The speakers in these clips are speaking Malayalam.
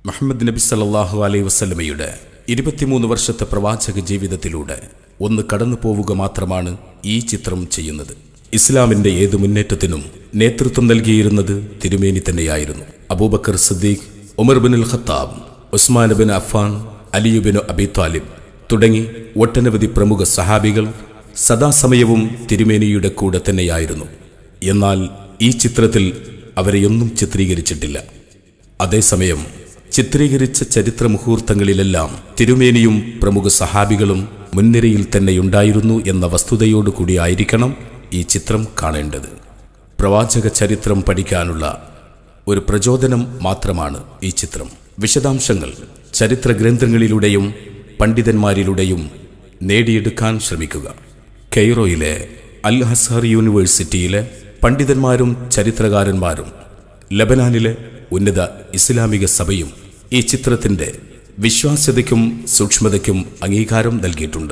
മുഹമ്മദ് നബി സല്ലല്ലാഹു അലൈഹി വസല്ലമയുടെ ഇരുപത്തിമൂന്ന് വർഷത്തെ പ്രവാചക ജീവിതത്തിലൂടെ ഒന്ന് കടന്നു പോവുക മാത്രമാണ് ഈ ചിത്രം ചെയ്യുന്നത് ഇസ്ലാമിന്റെ ഏത് മുന്നേറ്റത്തിനും നേതൃത്വം നൽകിയിരുന്നത് തിരുമേനി തന്നെയായിരുന്നു Abu Bakr Siddiq Umar bin Khattab Uthman bin Affan Ali ibn Abi Talib തുടങ്ങി ഒട്ടനവധി പ്രമുഖ സഹാബികൾ സദാസമയവും തിരുമേനിയുടെ കൂടെ തന്നെയായിരുന്നു എന്നാൽ ഈ ചിത്രത്തിൽ അവരെയൊന്നും ചിത്രീകരിച്ചിട്ടില്ല അതേസമയം ചിത്രീകരിച്ച ചരിത്ര മുഹൂർത്തങ്ങളിലെല്ലാം തിരുമേനിയും പ്രമുഖ സഹാബികളും മുൻനിരയിൽ തന്നെയുണ്ടായിരുന്നു എന്ന വസ്തുതയോടുകൂടി ആയിരിക്കണം ഈ ചിത്രം കാണേണ്ടത് പ്രവാചക ചരിത്രം പഠിക്കാനുള്ള ഒരു പ്രചോദനം മാത്രമാണ് ഈ ചിത്രം വിശദാംശങ്ങൾ ചരിത്ര ഗ്രന്ഥങ്ങളിലൂടെയും പണ്ഡിതന്മാരിലൂടെയും നേടിയെടുക്കാൻ ശ്രമിക്കുക കെയ്റോയിലെ അൽ ഹസർ യൂണിവേഴ്സിറ്റിയിലെ പണ്ഡിതന്മാരും ചരിത്രകാരന്മാരും ലബനാനിലെ ഉന്നത ഇസ്ലാമിക സഭയും ഈ ചിത്രത്തിന്റെ വിശ്വാസ്യതയ്ക്കും സൂക്ഷ്മതയ്ക്കും അംഗീകാരം നൽകിയിട്ടുണ്ട്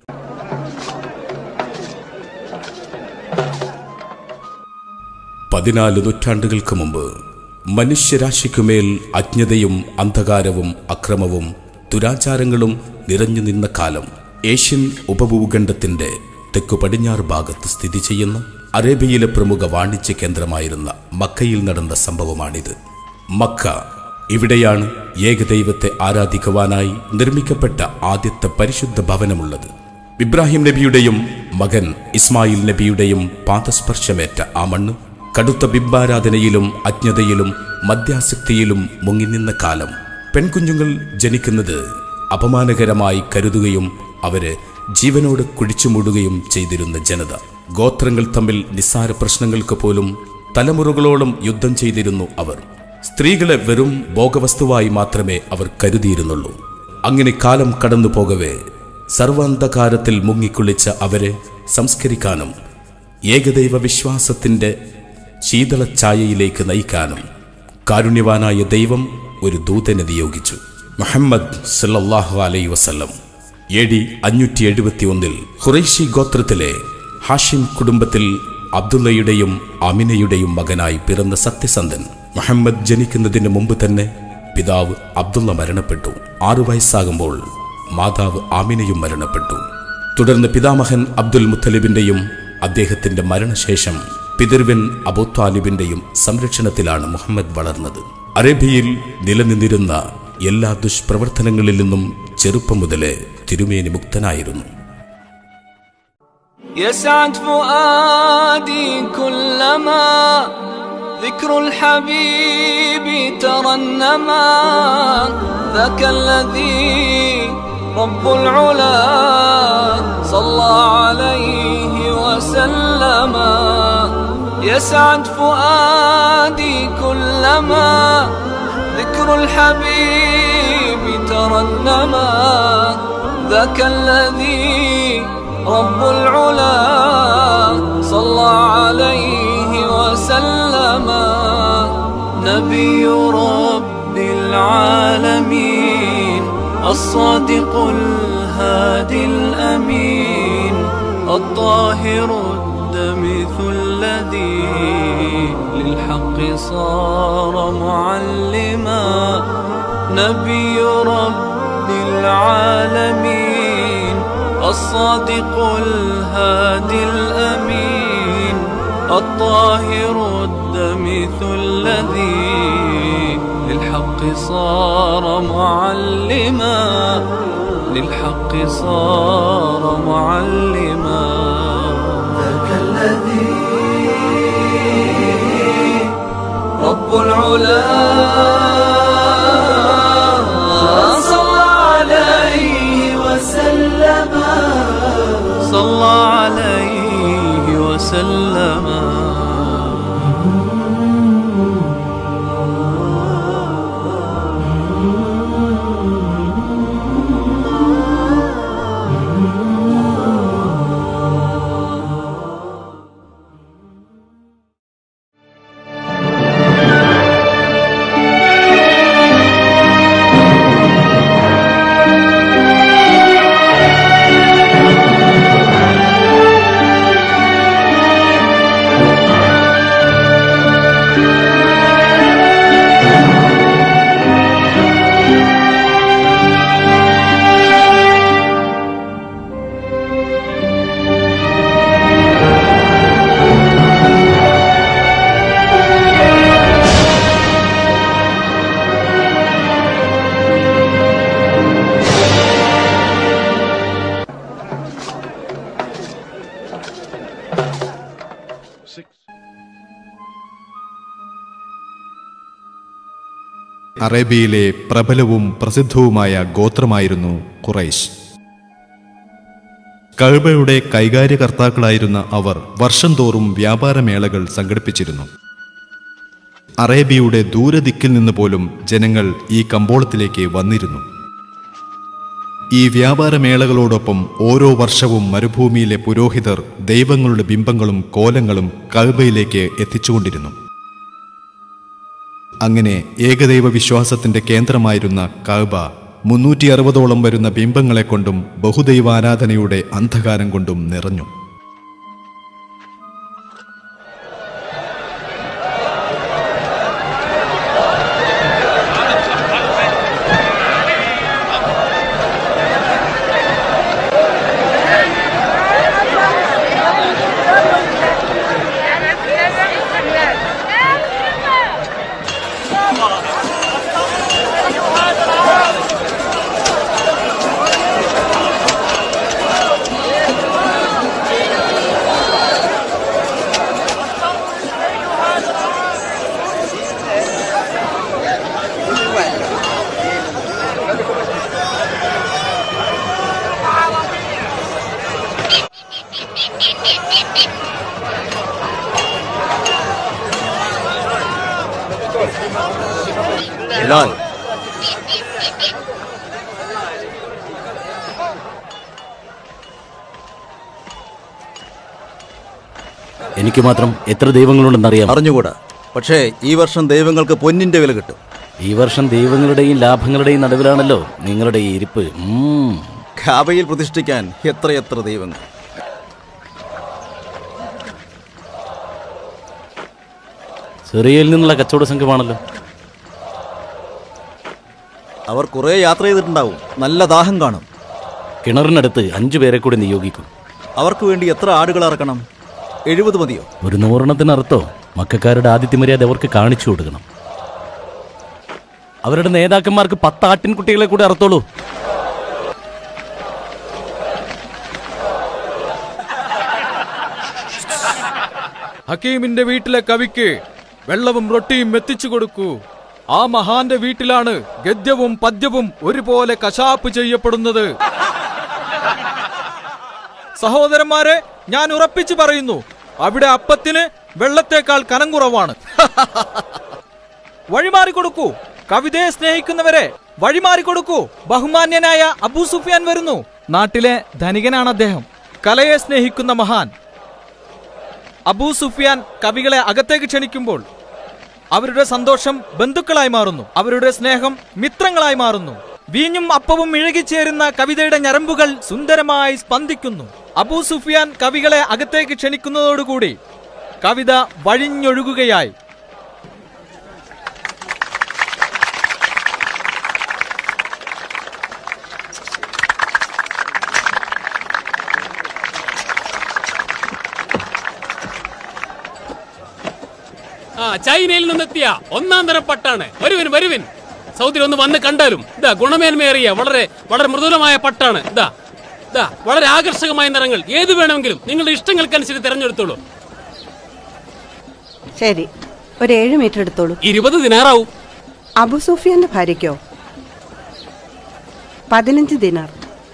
പതിനാല് നൂറ്റാണ്ടുകൾക്ക് മുമ്പ് മനുഷ്യരാശിക്കുമേൽ അജ്ഞതയും അന്ധകാരവും അക്രമവും ദുരാചാരങ്ങളും നിറഞ്ഞു നിന്ന കാലം ഏഷ്യൻ ഉപഭൂഖണ്ഡത്തിന്റെ തെക്കു പടിഞ്ഞാറ് ഭാഗത്ത് സ്ഥിതി ചെയ്യുന്ന അറേബ്യയിലെ പ്രമുഖ വാണിജ്യ കേന്ദ്രമായിരുന്ന മക്കയിൽ നടന്ന സംഭവമാണിത് മക്ക ഇവിടെയാണ് ഏകദൈവത്തെ ആരാധിക്കുവാനായി നിർമ്മിക്കപ്പെട്ട ആദ്യത്തെ പരിശുദ്ധ ഭവനമുള്ളത് ഇബ്രാഹിം നബിയുടെയും മകൻ ഇസ്മായിൽ നബിയുടെയും പാദസ്പർശമേറ്റ ആ മണ്ണ് കടുത്ത ബിംബാരാധനയിലും അജ്ഞതയിലും മദ്യാസക്തിയിലും മുങ്ങിനിന്ന കാലം പെൺകുഞ്ഞുങ്ങൾ ജനിക്കുന്നത് അപമാനകരമായി കരുതുകയും അവരെ ജീവനോട് കുഴിച്ചുമൂടുകയും ചെയ്തിരുന്ന ജനത ഗോത്രങ്ങൾ തമ്മിൽ നിസ്സാര പ്രശ്നങ്ങൾക്ക് പോലും തലമുറകളോളം യുദ്ധം ചെയ്തിരുന്നു അവർ സ്ത്രീകളെ വെറും ഭോഗവസ്തുവായി മാത്രമേ അവർ കരുതിയിരുന്നുള്ളൂ അങ്ങനെ കാലം കടന്നു പോകവേ സർവാന്ധകാരത്തിൽ മുങ്ങിക്കുളിച്ച അവരെ സംസ്കരിക്കാനും ഏകദൈവ വിശ്വാസത്തിന്റെ ശീതള ഛായയിലേക്ക് നയിക്കാനും കാരുണ്യവാനായ ദൈവം ഒരു ദൂതനെ നിയോഗിച്ചു മുഹമ്മദ് സല്ലല്ലാഹു അലൈ വസല്ലം എ ഡി അഞ്ഞൂറ്റി എഴുപത്തി ഒന്നിൽ ഖുറൈശി ഗോത്രത്തിലെ ഹാഷിം കുടുംബത്തിൽ അബ്ദുള്ളയുടെയും അമിനയുടെയും മകനായി പിറന്ന സത്യസന്ധൻ മുഹമ്മദ് ജനിക്കുന്നതിന് മുമ്പ് തന്നെ പിതാവ് അബ്ദുള്ള മരണപ്പെട്ടു ആറു വയസ്സാകുമ്പോൾ മാതാവ് ആമിനയും മരണപ്പെട്ടു തുടർന്ന് പിതാമഹൻ അബ്ദുൽ മുത്തലിബിന്റെയും അദ്ദേഹത്തിന്റെ മരണശേഷം പിതൃവൻ അബൂ താലിബിന്റെയും സംരക്ഷണത്തിലാണ് മുഹമ്മദ് വളർന്നത് അറേബ്യയിൽ നിലനിന്നിരുന്ന എല്ലാ ദുഷ്പ്രവർത്തനങ്ങളിൽ നിന്നും ചെറുപ്പം മുതലേ തിരുമേനി മുക്തനായിരുന്നു يسعد فؤادي كلما ذكر الحبيب ترنما ذاك الذي رب العلا صلى عليه وسلم يسعد فؤادي كلما ذكر الحبيب ترنما ذاك الذي رب العلا صلى عليه وسلم نبي رب العالمين الصادق الهادي الأمين الطاهر الدمث الذي للحق صار معلما نبي رب العالمين الصادق الهادي الأمين الطاهر الدمث الذي للحق صار معلما للحق صار معلما ذاك الذي رب العلا صلى عليه وسلم صلى عليه وسلم അറേബ്യയിലെ പ്രബലവും പ്രസിദ്ധവുമായ ഗോത്രമായിരുന്നു ഖുറൈശ് കഴുബയുടെ കൈകാര്യകർത്താക്കളായിരുന്ന അവർ വർഷം തോറും വ്യാപാരമേളകൾ സംഘടിപ്പിച്ചിരുന്നു അറേബ്യയുടെ ദൂരദിക്കിൽ നിന്ന് പോലും ജനങ്ങൾ ഈ കമ്പോളത്തിലേക്ക് വന്നിരുന്നു ഈ വ്യാപാരമേളകളോടൊപ്പം ഓരോ വർഷവും മരുഭൂമിയിലെ പുരോഹിതർ ദൈവങ്ങളുടെ ബിംബങ്ങളും കോലങ്ങളും കഴുബയിലേക്ക് എത്തിച്ചുകൊണ്ടിരുന്നു അങ്ങനെ ഏകദൈവ വിശ്വാസത്തിന്റെ കേന്ദ്രമായിരുന്ന കഅബ മുന്നൂറ്റി അറുപതോളം വരുന്ന ബിംബങ്ങളെ കൊണ്ടും ബഹുദൈവാരാധനയുടെ അന്ധകാരം കൊണ്ടും നിറഞ്ഞു ബിലാൽ എനിക്ക് മാത്രം എത്ര ദൈവങ്ങളുണ്ടെന്നറിയാം അറിഞ്ഞുകൂടാ പക്ഷേ ഈ വർഷം ദൈവങ്ങൾക്ക് പൊന്നിന്റെ വില കിട്ടും ഈ വർഷം ദൈവങ്ങളുടെയും ലാഭങ്ങളുടെയും നടുവിലാണല്ലോ നിങ്ങളുടെ ഈ ഇരിപ്പ് ഉം. ഖാബയിൽ പ്രതിഷ്ഠിക്കാൻ എത്രയെത്ര ദൈവങ്ങൾ സിറിയയിൽ നിന്നുള്ള കച്ചവട സംഘമാണല്ലോ അവർ കുറെ യാത്ര ചെയ്തിട്ടുണ്ടാവും നല്ല ദാഹം കാണും കിണറിനടുത്ത് അഞ്ചു പേരെ കൂടി നിയോഗിക്കും അവർക്ക് വേണ്ടി എത്ര ആടുകൾ ഇറക്കണം എഴുപത് മതിയോ ഒരു നൂറെണ്ണത്തിനർത്ഥോ മക്കാരുടെ ആദിത്യ മര്യാദ അവർക്ക് കാണിച്ചു കൊടുക്കണം അവരുടെ നേതാക്കന്മാർക്ക് പത്ത് ആട്ടിൻകുട്ടികളെ കൂടി അറുത്തോളൂ ഹക്കീമിന്റെ വീട്ടിലെ കവിക്ക് വെള്ളവും റൊട്ടിയും എത്തിച്ചു കൊടുക്കൂ ആ മഹാന്റെ വീട്ടിലാണ് ഗദ്യവും പദ്യവും ഒരുപോലെ കശാപ്പ് ചെയ്യപ്പെടുന്നത് സഹോദരന്മാരെ ഞാൻ ഉറപ്പിച്ചു പറയുന്നു അവിടെ അപ്പത്തിന് വെള്ളത്തേക്കാൾ കനം കുറവാണ് വഴിമാറി കൊടുക്കൂ കവിതയെ സ്നേഹിക്കുന്നവരെ വഴിമാറി കൊടുക്കൂ ബഹുമാന്യനായ അബൂ സുഫിയാൻ വരുന്നു നാട്ടിലെ ധനികനാണ് അദ്ദേഹം കലയെ സ്നേഹിക്കുന്ന മഹാൻ അബൂ സുഫിയാൻ കവികളെ അകത്തേക്ക് ക്ഷണിക്കുമ്പോൾ അവരുടെ സന്തോഷം ബന്ധുക്കളായി മാറുന്നു അവരുടെ സ്നേഹം മിത്രങ്ങളായി മാറുന്നു വീഞ്ഞും അപ്പവും ഇഴകിച്ചേരുന്ന കവിതയുടെ ഞരമ്പുകൾ സുന്ദരമായി സ്പന്ദിക്കുന്നു അബൂ സുഫിയാൻ കവികളെ അകത്തേക്ക് ക്ഷണിക്കുന്നതോടുകൂടി കവിത വഴിഞ്ഞൊഴുകുകയായി ആ ചൈനയിൽ നിന്നെത്തിയ ഒന്നാം തരം പട്ടാണ് വരുവിൻ വരുവിൻ സൗദിയിൽ ഒന്ന് വന്ന് കണ്ടാലും ഇതാ ഗുണമേന്മയേറിയ വളരെ വളരെ മൃദുലമായ പട്ടാണ് ഇതാ ഇതാ വളരെ ആകർഷകമായ നിറങ്ങൾ ഏത് വേണമെങ്കിലും നിങ്ങളുടെ ഇഷ്ടങ്ങൾക്കനുസരിച്ച് തിരഞ്ഞെടുത്തോളൂ ശരി ഒരു ഏഴ് മീറ്റർ എടുത്തോളൂ ഇരുപത് ദിനാറാവും അബു സുഫിയാന്റെ ഭാര്യയ്ക്കോ പതിനഞ്ച് ദിനാർ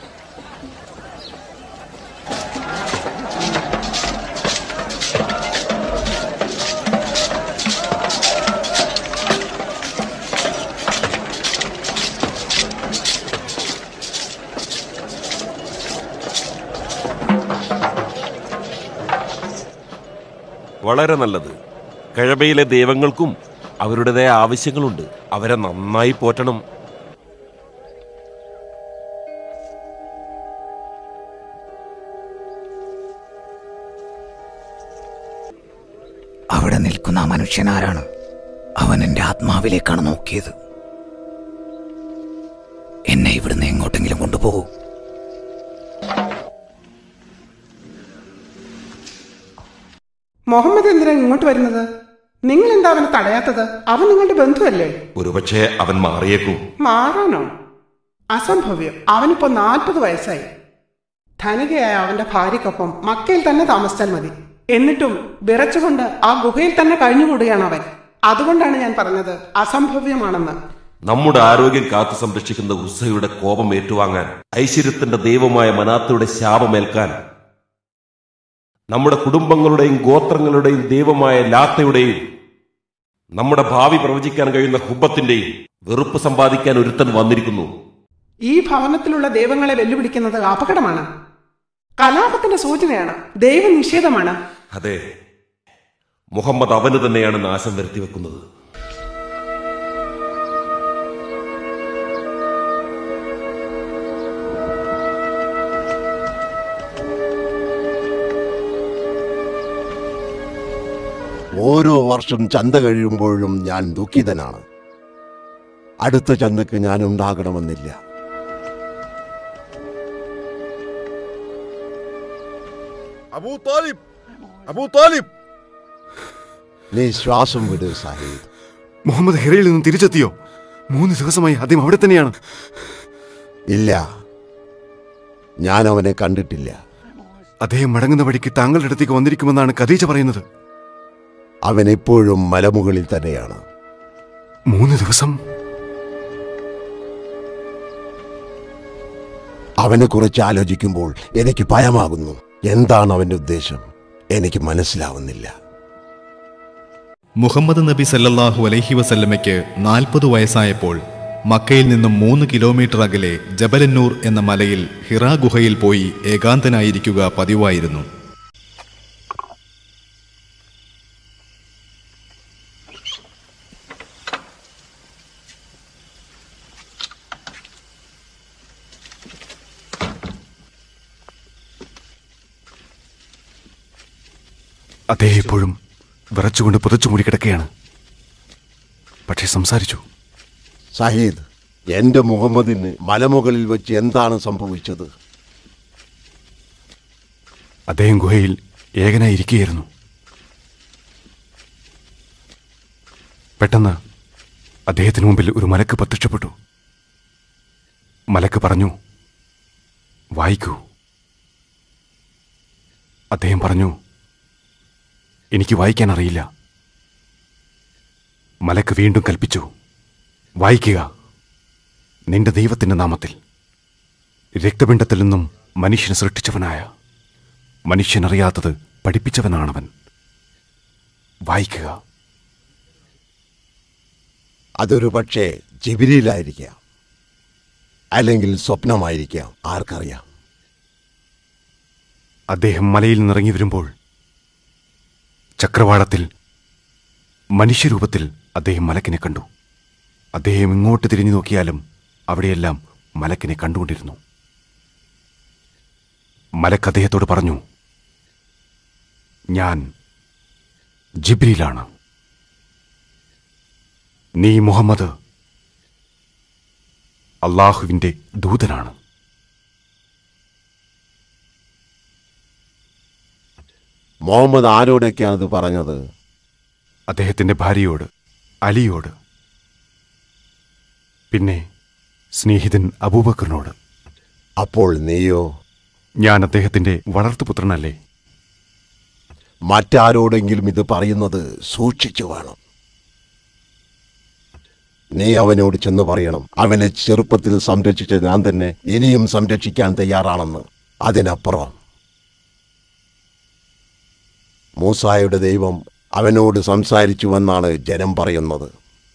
വളരെ നല്ലത് കഴബയിലെ ദൈവങ്ങൾക്കും അവരുടേതായ ആവശ്യങ്ങളുണ്ട് അവരെ നന്നായി പോറ്റണം അവിടെ നിൽക്കുന്ന ആ മനുഷ്യൻ ആരാണ് അവൻ എന്റെ ആത്മാവിലേക്കാണ് നോക്കിയത് എന്നെ ഇവിടുന്ന് എങ്ങോട്ടെങ്കിലും കൊണ്ടുപോകൂ മുഹമ്മദ് എന്തിനാ ഇങ്ങോട്ട് വരുന്നത് നിങ്ങൾ എന്താ അവനെ തടയാത്തത് അവൻ നിങ്ങളുടെ ബന്ധുവല്ലേ ഒരുപക്ഷെ അവൻ മാറിയേക്കും മാറാനോ അസംഭവ്യം അവനിപ്പോ നാൽപ്പത് വയസ്സായി ധനികയായ അവന്റെ ഭാര്യയ്ക്കൊപ്പം മക്കയിൽ തന്നെ താമസിച്ചാൽ മതി എന്നിട്ടും വിറച്ചുകൊണ്ട് ആ ഗുഹയിൽ തന്നെ കഴിഞ്ഞുകൂടുകയാണ് അവൻ അതുകൊണ്ടാണ് ഞാൻ പറഞ്ഞത് അസംഭവ്യമാണെന്ന് നമ്മുടെ ആരോഗ്യം കാത്തു സംരക്ഷിക്കുന്ന ഉസ്സയുടെ കോപം ഏറ്റുവാങ്ങാൻ ഐശ്വര്യത്തിന്റെ ദൈവമായ മനാത്തയുടെ ശാപമേൽക്കാൻ നമ്മുടെ കുടുംബങ്ങളുടെയും ഗോത്രങ്ങളുടെയും ദൈവമായ ലാത്തയുടെയും നമ്മുടെ ഭാവി പ്രവചിക്കാൻ കഴിയുന്ന ഹുബത്തിന്റെയും വെറുപ്പ് സമ്പാദിക്കാൻ ഒരുത്തൻ വന്നിരിക്കുന്നു ഈ ഭവനത്തിലുള്ള ദൈവങ്ങളെ വെല്ലുവിളിക്കുന്നത് അപകടമാണ് കലാപത്തിന്റെ സൂചനയാണ് ദൈവനിഷേധമാണ് അതെ മുഹമ്മദ് അവന് തന്നെയാണ് നാശം വരുത്തി വെക്കുന്നത് ഓരോ വർഷം ചന്ത കഴിയുമ്പോഴും ഞാൻ ദുഃഖിതനാണ് അടുത്ത ചന്തക്ക് ഞാൻ ഉണ്ടാകണമെന്നില്ല അബൂ താലിബ് അബൂ താലിബ് നീ ശ്വാസം വിട് സാഹിദ് മുഹമ്മദ് ഹിറയിൽ നിന്ന് തിരിച്ചെത്തിയോ മൂന്ന് ദിവസമായി അദ്ദേഹം അവിടെ തന്നെയാണ് ഇല്ല ഞാൻ അവനെ കണ്ടിട്ടില്ല അദ്ദേഹം മടങ്ങുന്ന വഴിക്ക് താങ്കളുടെ അടുത്തേക്ക് വന്നിരിക്കുമെന്നാണ് ഖദീജ പറയുന്നത് അവൻ എപ്പോഴും മലമുകളിൽ തന്നെയാണ് മൂന്ന് ദിവസം അവനെ കുറിച്ച് ആലോചിക്കുമ്പോൾ എനിക്ക് ഭയമാകുന്നു എന്താണ് അവന്റെ ഉദ്ദേശം എനിക്ക് മനസ്സിലാവുന്നില്ല മുഹമ്മദ് നബി സല്ലല്ലാഹു അലൈഹി വസല്ലമയ്ക്ക് നാൽപ്പത് വയസ്സായപ്പോൾ മക്കയിൽ നിന്നും മൂന്ന് കിലോമീറ്റർ അകലെ ജബലന്നൂർ എന്ന മലയിൽ ഹിറാ ഗുഹയിൽ പോയി ഏകാന്തനായിരിക്കുക പതിവായിരുന്നു അദ്ദേഹം എപ്പോഴും വിറച്ചുകൊണ്ട് പുതച്ചു മൂടി കിടക്കുകയാണ് പക്ഷേ സംസാരിച്ചു സാഹിദ് എന്റെ മുഹമ്മദിന് മലമുകളിൽ വെച്ച് എന്താണ് സംഭവിച്ചത് അദ്ദേഹം ഗുഹയിൽ ഏകനായി ഇരിക്കുകയായിരുന്നു പെട്ടെന്ന് അദ്ദേഹത്തിന് മുമ്പിൽ ഒരു മലക്ക് പ്രത്യക്ഷപ്പെട്ടു മലക്ക് പറഞ്ഞു വായിക്കൂ അദ്ദേഹം പറഞ്ഞു എനിക്ക് വായിക്കാൻ അറിയില്ല മലക്ക് വീണ്ടും കൽപ്പിച്ചു വായിക്കുക നിന്റെ ദൈവത്തിന്റെ നാമത്തിൽ രക്തപിണ്ഡത്തിൽ നിന്നും മനുഷ്യനെ സൃഷ്ടിച്ചവനായ മനുഷ്യനറിയാത്തത് പഠിപ്പിച്ചവനാണവൻ വായിക്കുക അതൊരു പക്ഷേ ജിബിരിയിലായിരിക്കാം അല്ലെങ്കിൽ സ്വപ്നമായിരിക്കാം ആർക്കറിയാം അദ്ദേഹം മലയിൽ നിന്നിറങ്ങി വരുമ്പോൾ ചക്രവാളത്തിൽ മനുഷ്യരൂപത്തിൽ അദ്ദേഹം മലക്കിനെ കണ്ടു അദ്ദേഹം ഇങ്ങോട്ട് തിരിഞ്ഞു നോക്കിയാലും അവിടെയെല്ലാം മലക്കിനെ കണ്ടുകൊണ്ടിരുന്നു മലക്ക് അദ്ദേഹത്തോട് പറഞ്ഞു ഞാൻ ജിബ്രിയിലാണ് നീ മുഹമ്മദ് അള്ളാഹുവിന്റെ ദൂതനാണ് മുഹമ്മദ് ആരോടൊക്കെയാണ് ഇത് പറഞ്ഞത് അദ്ദേഹത്തിന്റെ ഭാര്യയോട് അലിയോട് പിന്നെ സ്നേഹിതൻ അബൂബക്കറിനോട് അപ്പോൾ നീയോ ഞാൻ അദ്ദേഹത്തിന്റെ വളർത്തുപുത്രനല്ലേ മറ്റാരോടെങ്കിലും ഇത് പറയുന്നത് സൂക്ഷിച്ചു വേണം നീ അവനോട് ചെന്ന് പറയണം അവനെ ചെറുപ്പത്തിൽ സംരക്ഷിച്ച ഞാൻ തന്നെ ഇനിയും സംരക്ഷിക്കാൻ തയ്യാറാണെന്ന് അതിനപ്പുറം മൂസായുടെ ദൈവം അവനോട് സംസാരിച്ചുവെന്നാണ് ജനം പറയുന്നത്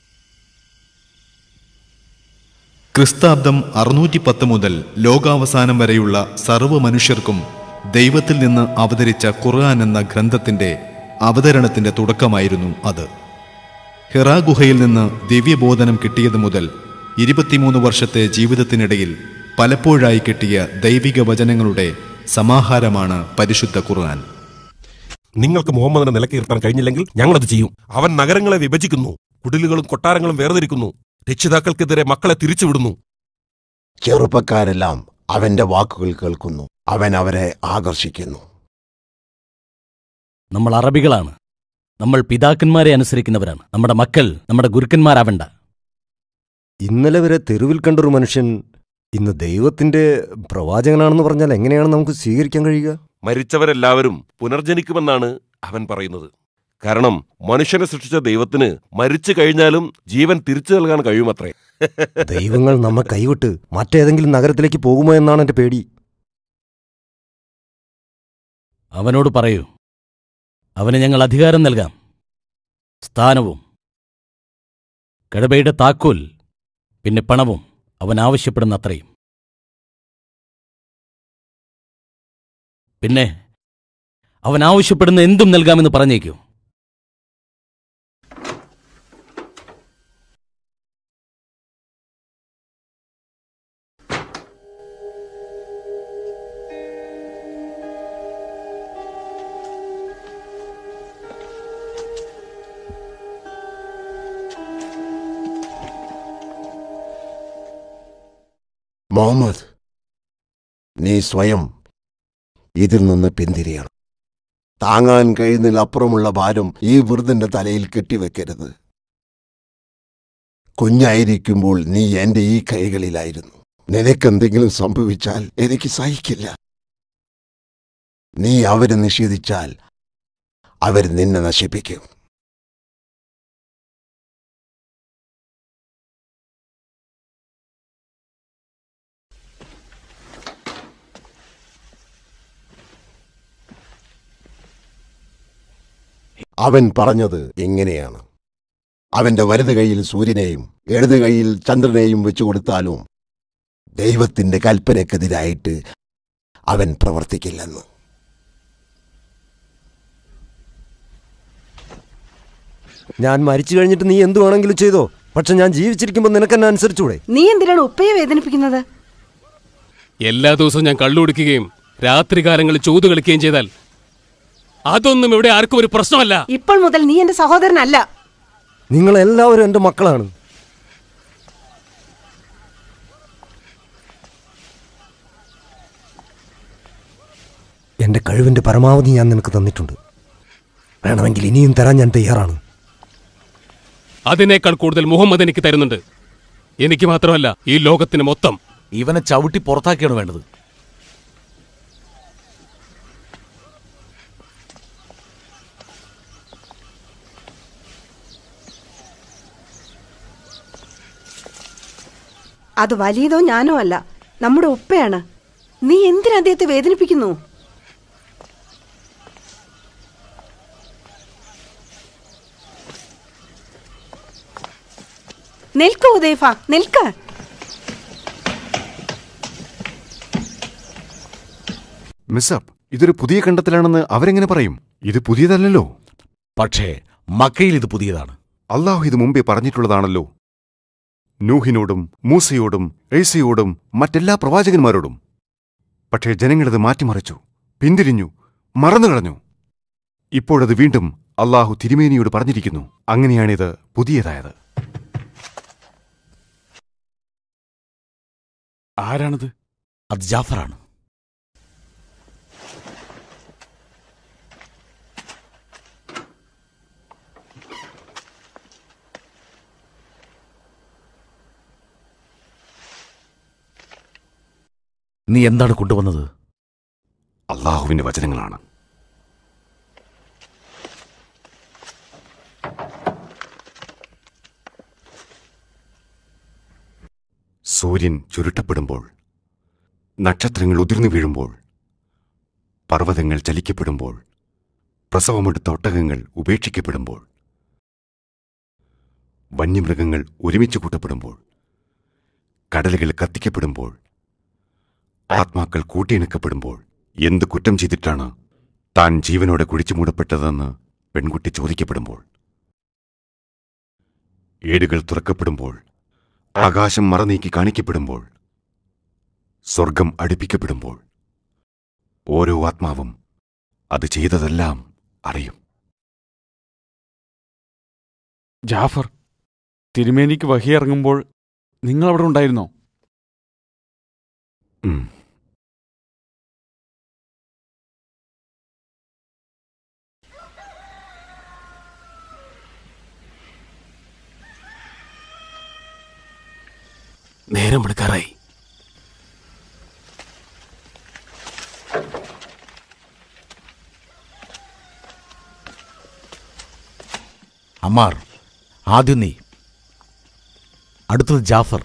ക്രിസ്താബ്ദം അറുന്നൂറ്റി പത്ത് മുതൽ ലോകാവസാനം വരെയുള്ള സർവ്വ മനുഷ്യർക്കും ദൈവത്തിൽ നിന്ന് അവതരിച്ച ഖുർആൻ എന്ന ഗ്രന്ഥത്തിന്റെ അവതരണത്തിന്റെ തുടക്കമായിരുന്നു അത് ഹിറാ ഗുഹയിൽ നിന്ന് ദിവ്യബോധനം കിട്ടിയത് മുതൽ ഇരുപത്തിമൂന്ന് വർഷത്തെ ജീവിതത്തിനിടയിൽ പലപ്പോഴായി കിട്ടിയ ദൈവിക വചനങ്ങളുടെ സമാഹാരമാണ് പരിശുദ്ധ ഖുർആൻ നിങ്ങൾക്ക് മുഹമ്മദിനെ നിലക്കിർത്താൻ കഴിഞ്ഞില്ലെങ്കിൽ ഞങ്ങളത് ചെയ്യും അവൻ നഗരങ്ങളെ വിഭജിക്കുന്നു കുടിലുകളും കൊട്ടാരങ്ങളും വേർതിരിക്കുന്നു രക്ഷിതാക്കൾക്കെതിരെ മക്കളെ തിരിച്ചുവിടുന്നു ചെറുപ്പക്കാരെല്ലാം അവന്റെ വാക്കുകൾ കേൾക്കുന്നു അവൻ അവരെ ആകർഷിക്കുന്നു നമ്മൾ അറബികളാണ് നമ്മൾ പിതാക്കന്മാരെ അനുസരിക്കുന്നവരാണ് നമ്മുടെ മക്കൾ നമ്മുടെ ഗുരുക്കന്മാരാവണ്ട ഇന്നലെ വരെ തെരുവിൽ കണ്ടൊരു മനുഷ്യൻ ഇന്ന് ദൈവത്തിന്റെ പ്രവാചകനാണെന്ന് പറഞ്ഞാൽ എങ്ങനെയാണ് നമുക്ക് സ്വീകരിക്കാൻ കഴിയുക മരിച്ചവരെല്ലാവരും പുനർജനിക്കുമെന്നാണ് അവൻ പറയുന്നത് കാരണം മനുഷ്യനെ സൃഷ്ടിച്ച ദൈവത്തിന് മരിച്ചു കഴിഞ്ഞാലും ജീവൻ തിരിച്ചു നൽകാൻ കഴിയുമത്രേ ദൈവങ്ങൾ നമ്മെ കൈവിട്ട് മറ്റേതെങ്കിലും നഗരത്തിലേക്ക് പോകുമോ എന്നാണ് എന്റെ പേടി അവനോട് പറയൂ അവന് ഞങ്ങൾ അധികാരം നൽകാം സ്ഥാനവും കടബയുടെ താക്കോൽ പിന്നെ പണവും അവൻ ആവശ്യപ്പെടുന്ന അത്രയും പിന്നെ അവൻ ആവശ്യപ്പെടുന്ന എന്തും നൽകാമെന്ന് പറഞ്ഞേക്കൂ മുഹമ്മദ് നീ സ്വയം ഇതിൽ നിന്ന് പിന്തിരിയണം താങ്ങാൻ കഴിയുന്നതിലപ്പുറമുള്ള ഭാരം ഈ വൃദ്ധന്റെ തലയിൽ കെട്ടിവെക്കരുത് കുഞ്ഞായിരിക്കുമ്പോൾ നീ എന്റെ ഈ കൈകളിലായിരുന്നു നിനക്കെന്തെങ്കിലും സംഭവിച്ചാൽ എനിക്ക് സഹിക്കില്ല നീ അവരെ നിഷേധിച്ചാൽ അവർ നിന്നെ നശിപ്പിക്കും അവൻ പറഞ്ഞത് ഇങ്ങനെയാണ് അവന്റെ വലത് കൈയിൽ സൂര്യനെയും ഇടത് കൈയിൽ ചന്ദ്രനെയും വെച്ചു കൊടുത്താലും ദൈവത്തിന്റെ കൽപ്പനക്കെതിരായിട്ട് അവൻ പ്രവർത്തിക്കില്ലെന്ന് ഞാൻ മരിച്ചു കഴിഞ്ഞിട്ട് നീ എന്തു വേണമെങ്കിലും ചെയ്തോ പക്ഷെ ഞാൻ ജീവിച്ചിരിക്കുമ്പോൾ നിനക്കെന്നെ അനുസരിച്ചൂടെ നീ എന്തിനാണ് ഉപ്പയെ വേദനിപ്പിക്കുന്നത് എല്ലാ ദിവസവും ഞാൻ കള്ളുകുടിക്കുകയും രാത്രികാലങ്ങളിൽ ചോതു കളിക്കുകയും ചെയ്താൽ അതൊന്നും ഇവിടെ ആർക്കും ഒരു പ്രശ്നമല്ല ഇപ്പോൾ മുതൽ നീ എന്റെ സഹോദരനല്ല നിങ്ങൾ എല്ലാവരും എൻ്റെ മക്കളാണ് എൻ്റെ കഴിവിൻ്റെ പരമാവധി ഞാൻ നിനക്ക് തന്നിട്ടുണ്ട് വേണമെങ്കിൽ ഇനിയും തരാൻ ഞാൻ തയ്യാറാണ് അതിനേക്കാൾ കൂടുതൽ മുഹമ്മദ് എനിക്ക് തരുന്നുണ്ട് എനിക്ക് മാത്രമല്ല ഈ ലോകത്തിന് മൊത്തം ഇവനെ ചവിട്ടി പുറത്താക്കിയാണ് വേണ്ടത് അത് വലിയതോ ഞാനോ അല്ല നമ്മുടെ ഉപ്പയാണ് നീ എന്തിനാ അദ്ദേഹത്തെ വേദനിപ്പിക്കുന്നു നിൽക്ക് ഉദയഫ നിൽക്ക് മിസ്സപ്പ് ഇതൊരു പുതിയ കണ്ടെത്തലാണെന്ന് അവരെങ്ങനെ പറയും ഇത് പുതിയതല്ലല്ലോ പക്ഷേ മക്കയിൽ ഇത് പുതിയതാണ് അള്ളാഹു ഇത് മുമ്പേ പറഞ്ഞിട്ടുള്ളതാണല്ലോ നൂഹിനോടും മൂസയോടും ഏസയോടും മറ്റെല്ലാ പ്രവാചകന്മാരോടും പക്ഷേ ജനങ്ങളിത് മാറ്റിമറിച്ചു പിന്തിരിഞ്ഞു മറന്നുകളഞ്ഞു ഇപ്പോഴത് വീണ്ടും അള്ളാഹു തിരുമേനിയോട് പറഞ്ഞിരിക്കുന്നു അങ്ങനെയാണിത് പുതിയതായത് ആരാണത് അത് ജാഫറാണ് നീ എന്താണ് കൊണ്ടുവന്നത് അള്ളാഹുവിന്റെ വചനങ്ങളാണ് സൂര്യൻ ചുരുട്ടപ്പെടുമ്പോൾ നക്ഷത്രങ്ങൾ ഉതിർന്നു വീഴുമ്പോൾ പർവ്വതങ്ങൾ ചലിക്കപ്പെടുമ്പോൾ പ്രസവമെടുത്ത ഒട്ടകങ്ങൾ ഉപേക്ഷിക്കപ്പെടുമ്പോൾ വന്യമൃഗങ്ങൾ ഒരുമിച്ച് കൂട്ടപ്പെടുമ്പോൾ കടലുകൾ കത്തിക്കപ്പെടുമ്പോൾ ആത്മാക്കൾ കൂട്ടിയിണക്കപ്പെടുമ്പോൾ എന്ത് കുറ്റം ചെയ്തിട്ടാണ് താൻ ജീവനോടെ കുഴിച്ചു മൂടപ്പെട്ടതെന്ന് പെൺകുട്ടി ചോദിക്കപ്പെടുമ്പോൾ ഏടുകൾ തുറക്കപ്പെടുമ്പോൾ ആകാശം മറനീക്കി കാണിക്കപ്പെടുമ്പോൾ സ്വർഗം അടുപ്പിക്കപ്പെടുമ്പോൾ ഓരോ ആത്മാവും അത് ചെയ്തതെല്ലാം അറിയും ജാഫർ തിരുമേനിക്ക് വഹിയിറങ്ങുമ്പോൾ നിങ്ങൾ അവിടെ ഉണ്ടായിരുന്നോ ഉം. നേരം എടുക്കാറായി അമ്മാർ ആദ്യം നീ അടുത്തത് ജാഫർ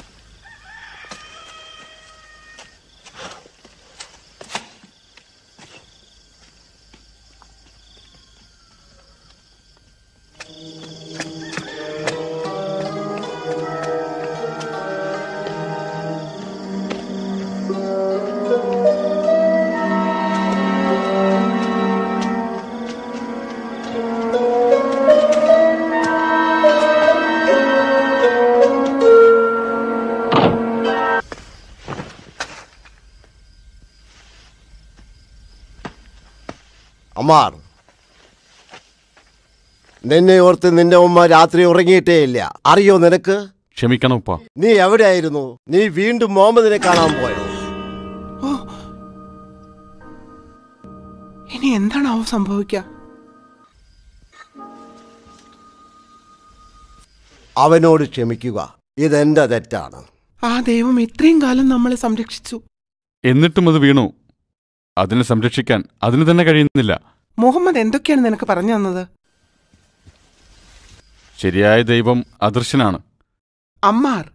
അമ്മാർ നിന്നെ ഓർത്ത് നിന്റെ ഉമ്മ രാത്രി ഉറങ്ങിയിട്ടേ ഇല്ല അറിയോ നിനക്ക് ക്ഷമിക്കണം ഉപ്പ നീ എവിടെയായിരുന്നു നീ വീണ്ടും മുഹമ്മദിനെ കാണാൻ പോയോ ഇനി എന്താണ് അവ സംഭവിക്കുക അവനോട് ക്ഷമിക്കുക ഇതെന്റെ തെറ്റാണ് ആ ദൈവം ഇത്രയും കാലം നമ്മളെ സംരക്ഷിച്ചു എന്നിട്ടും അത് വീണു അതിനെ സംരക്ഷിക്കാൻ അതിന് തന്നെ കഴിയുന്നില്ല മുഹമ്മദ് എന്തൊക്കെയാണ് നിനക്ക് പറഞ്ഞു തന്നത് ശരിയായ ദൈവം അദൃശ്യനാണ് അമ്മാർ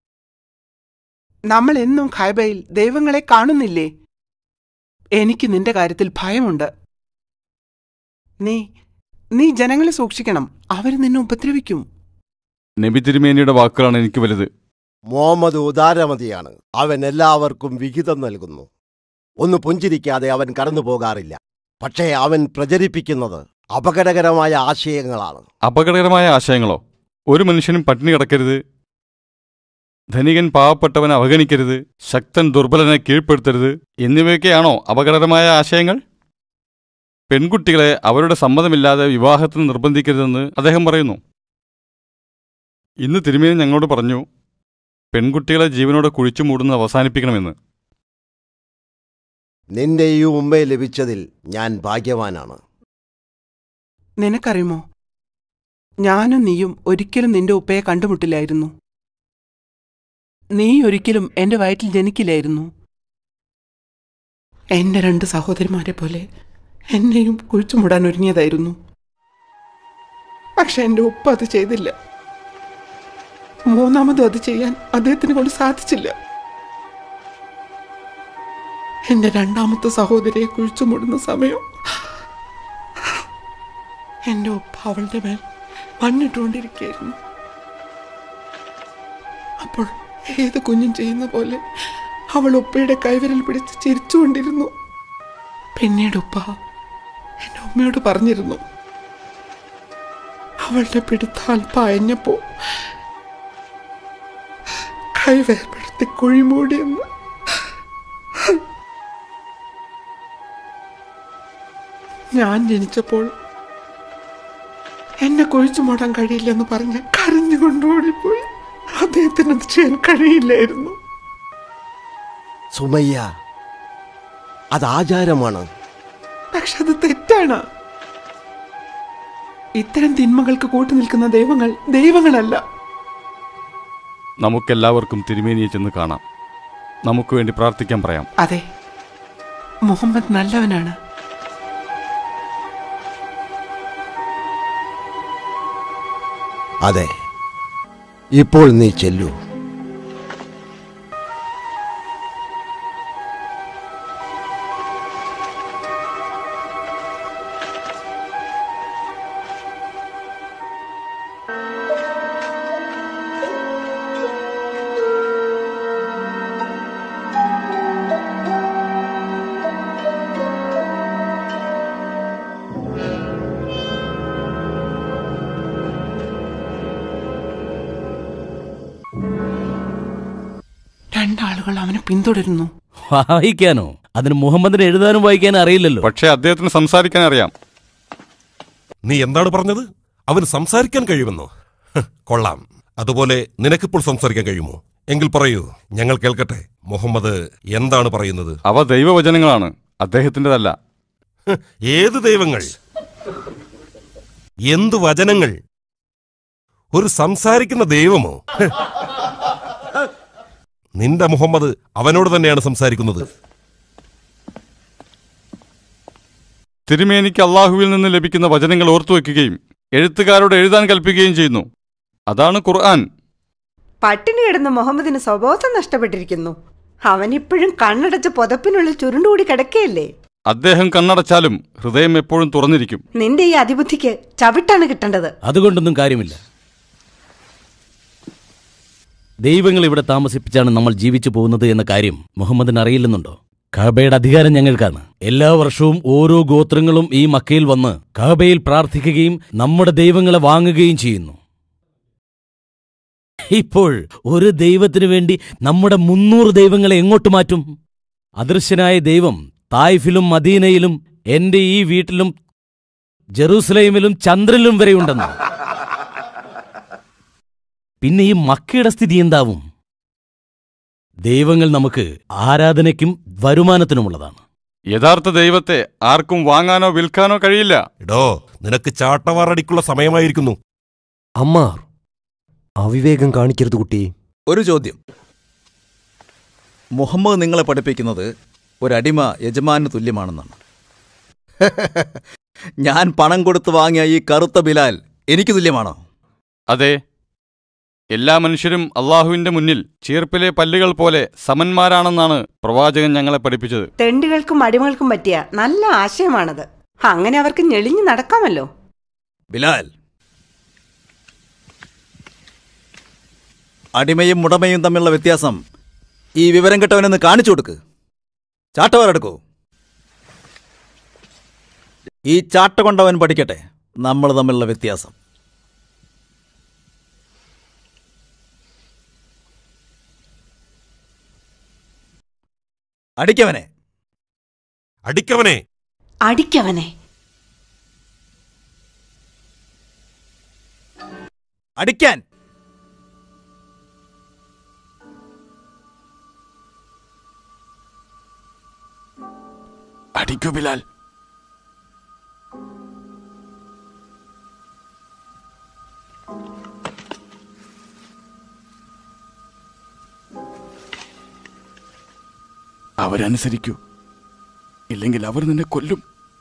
നമ്മൾ എന്നും ഖൈബയിൽ ദൈവങ്ങളെ കാണുന്നില്ലേ എനിക്ക് നിന്റെ കാര്യത്തിൽ ഭയമുണ്ട് നീ നീ ജനങ്ങളെ സൂക്ഷിക്കണം അവർ നിന്നെ ഉപദ്രവിക്കും നബി തിരുമേനിയുടെ വാക്കുകളാണ് എനിക്ക് വലുത് മുഹമ്മദ് ഉദാരമതിയാണ് അവൻ എല്ലാവർക്കും വിഹിതം നൽകുന്നു ഒന്ന് പുഞ്ചിരിക്കാതെ അവൻ കടന്നു പോകാറില്ല പക്ഷേ അവൻ പ്രചരിപ്പിക്കുന്നത് അപകടകരമായ ആശയങ്ങളാണ് അപകടകരമായ ആശയങ്ങളോ ഒരു മനുഷ്യനും പട്ടിണി കിടക്കരുത് ധനികൻ പാവപ്പെട്ടവനെ അവഗണിക്കരുത് ശക്തൻ ദുർബലനെ കീഴ്പ്പെടുത്തരുത് എന്നിവയൊക്കെയാണോ അപകടകരമായ ആശയങ്ങൾ പെൺകുട്ടികളെ അവരുടെ സമ്മതമില്ലാതെ വിവാഹത്തിന് നിർബന്ധിക്കരുതെന്ന് അദ്ദേഹം പറയുന്നു ഇന്ന് തിരുമേനി ഞങ്ങളോട് പറഞ്ഞു പെൺകുട്ടികളെ ജീവനോടെ കുഴിച്ചു മൂടുന്നത് അവസാനിപ്പിക്കണമെന്ന് നിന്റെ ഈ ഉമ്മയെ ലഭിച്ചതിൽ ഞാൻ ഭാഗ്യവാനാണ് നിനക്കറിയുമോ ഞാനും നീയും ഒരിക്കലും നിന്റെ ഉപ്പയെ കണ്ടുമുട്ടില്ലായിരുന്നു നീ ഒരിക്കലും എന്റെ വയറ്റിൽ ജനിക്കില്ലായിരുന്നു എന്റെ രണ്ട് സഹോദരിമാരെ പോലെ എന്നെയും കുഴിച്ചുമൂടാൻ ഒരുങ്ങിയതായിരുന്നു പക്ഷെ എന്റെ ഉപ്പ അത് ചെയ്തില്ല മൂന്നാമതും അത് ചെയ്യാൻ അദ്ദേഹത്തിനെ കൊണ്ട് സാധിച്ചില്ല എന്റെ രണ്ടാമത്തെ സഹോദരിയെ കുഴിച്ചുമൂടുന്ന സമയം എന്റെ ഉപ്പ അവളുടെ മേൽ മണ്ണിട്ടുകൊണ്ടിരിക്കുകയായിരുന്നു അപ്പോൾ ഏത് കുഞ്ഞും ചെയ്യുന്ന പോലെ അവൾ ഉപ്പയുടെ കൈവിരൽ പിടിച്ച് ചിരിച്ചുകൊണ്ടിരുന്നു പിന്നീട് ഉപ്പ എന്റെ ഉമ്മയോട് പറഞ്ഞിരുന്നു അവളുടെ പിടുത്ത അല്പം അയഞ്ഞപ്പോ കൈ വേർപ്പെടുത്തി കുഴിമൂടിയെന്ന് ഞാൻ ജനിച്ചപ്പോൾ എന്നെ കുഴിച്ചു മൂടാൻ കഴിയില്ലെന്ന് പറഞ്ഞ് കരഞ്ഞുകൊണ്ട് ഓടിപ്പോയി അദ്ദേഹത്തിന് അത് ചെയ്യാൻ കഴിയില്ലായിരുന്നു സുമയ്യ അത് ആചാരമാണ് പക്ഷെ അത് തെറ്റാണ് ഇത്തരം തിന്മകൾക്ക് കൂട്ടു നിൽക്കുന്ന ദൈവങ്ങൾ ദൈവങ്ങളല്ല നമുക്കെല്ലാവർക്കും തിരുമേനിയെ ചെന്ന് കാണാം നമുക്ക് വേണ്ടി പ്രാർത്ഥിക്കാൻ പറയാം അതെ മുഹമ്മദ് നല്ലവനാണ് അതെ ഇപ്പോൾ നീ ചെല്ലൂ രണ്ടാളുകൾ അവനെ പിന്തുടരുന്നു വായിക്കാനോ അതിന് മുഹമ്മദിന് എഴുതാനും വായിക്കാനും അറിയില്ലല്ലോ പക്ഷേ അദ്ദേഹത്തിന് സംസാരിക്കാൻ അറിയാം നീ എന്താണ് പറഞ്ഞത് അവന് സംസാരിക്കാൻ കഴിയുമെന്നോ ഹ്, കൊള്ളാം അതുപോലെ നിനക്കിപ്പോൾ സംസാരിക്കാൻ കഴിയുമോ എങ്കിൽ പറയൂ ഞങ്ങൾ കേൾക്കട്ടെ മുഹമ്മദ് എന്താണ് പറയുന്നത് അവ ദൈവവചനങ്ങളാണ് അദ്ദേഹത്തിൻ്റെതല്ല ഹ്, ഏത് ദൈവങ്ങൾ എന്തു വചനങ്ങൾ ഒരു സംസാരിക്കുന്ന ദൈവമോ ഹ്. നിന്റെ മുഹമ്മദ് അവനോട് തന്നെയാണ് സംസാരിക്കുന്നത് തിരുമേനിക്ക് അള്ളാഹുവിൽ നിന്ന് ലഭിക്കുന്ന വചനങ്ങൾ ഓർത്തുവെക്കുകയും എഴുത്തുകാരോട് എഴുതാൻ കൽപ്പിക്കുകയും ചെയ്യുന്നു അതാണ് ഖുർആൻ പട്ടിണി കിടന്ന് മുഹമ്മദിന് സ്വബോധം നഷ്ടപ്പെട്ടിരിക്കുന്നു അവൻ ഇപ്പോഴും കണ്ണടച്ച് പുതപ്പിനുള്ളിൽ ചുരുണ്ടുകൂടി കിടക്കുകയല്ലേ അദ്ദേഹം കണ്ണടച്ചാലും ഹൃദയം എപ്പോഴും തുറന്നിരിക്കും നിന്റെ ഈ അതിബുദ്ധിക്ക് ചവിട്ടാണ് കിട്ടേണ്ടത് അതുകൊണ്ടൊന്നും കാര്യമില്ല ദൈവങ്ങൾ ഇവിടെ താമസിപ്പിച്ചാണ് നമ്മൾ ജീവിച്ചു പോകുന്നത് എന്ന കാര്യം മുഹമ്മദിന് അറിയില്ലെന്നുണ്ടോ കഅബയുടെ അധികാരം ഞങ്ങൾക്കാണ് എല്ലാ വർഷവും ഓരോ ഗോത്രങ്ങളും ഈ മക്കയിൽ വന്ന് കഅബയിൽ പ്രാർത്ഥിക്കുകയും നമ്മുടെ ദൈവങ്ങളെ വാങ്ങുകയും ചെയ്യുന്നു ഇപ്പോൾ ഒരു ദൈവത്തിനു വേണ്ടി നമ്മുടെ മുന്നൂറ് ദൈവങ്ങളെ എങ്ങോട്ട് മാറ്റും അദൃശ്യനായ ദൈവം തായ്ഫിലും മദീനയിലും എന്റെ ഈ വീട്ടിലും ജെറൂസലേമിലും ചന്ദ്രനിലും വരെയുണ്ടെന്ന് പിന്നെ ഈ മക്കയുടെ സ്ഥിതി എന്താവും ദൈവങ്ങൾ നമുക്ക് ആരാധനയ്ക്കും വരുമാനത്തിനുമുള്ളതാണ് യഥാർത്ഥ ദൈവത്തെ ആർക്കും വാങ്ങാനോ വിൽക്കാനോ കഴിയില്ല എടോ നിനക്ക് ചാട്ടവാറടിക്കുള്ള സമയമായിരിക്കുന്നു അമ്മാർ അവിവേകം കാണിക്കരുത് കുട്ടി ഒരു ചോദ്യം മുഹമ്മദ് നിങ്ങളെ പഠിപ്പിക്കുന്നത് ഒരടിമ യജമാനു തുല്യമാണെന്നാണ് ഞാൻ പണം കൊടുത്ത് വാങ്ങിയ ഈ കറുത്ത ബിലാൽ എനിക്ക് തുല്യമാണോ അതെ എല്ലാ മനുഷ്യരും അള്ളാഹുവിന്റെ മുന്നിൽ ചീർപ്പിലെ പല്ലുകൾ പോലെ സമന്മാരാണെന്നാണ് പ്രവാചകൻ ഞങ്ങളെ പഠിപ്പിച്ചത് തെണ്ടികൾക്കും അടിമകൾക്കും പറ്റിയ നല്ല ആശയമാണത് അങ്ങനെ അവർക്ക് ഞെളിഞ്ഞു നടക്കാമല്ലോ ബിലാൽ അടിമയും മുടമയും തമ്മിലുള്ള വ്യത്യാസം ഈ വിവരം കെട്ടവനെന്ന് കാണിച്ചു കൊടുക്ക് ചാട്ടവാറെടുക്കൂ ഈ ചാട്ട കൊണ്ടവൻ പഠിക്കട്ടെ നമ്മൾ തമ്മിലുള്ള വ്യത്യാസം അടിക്കവനെ അടിക്കവനെ അടിക്കവനെ അടിക്കാൻ അടിക്കൂ ബിലാൽ അവരനുസരിക്കൂ ഇല്ലെങ്കിൽ അവർ നിന്നെ കൊല്ലും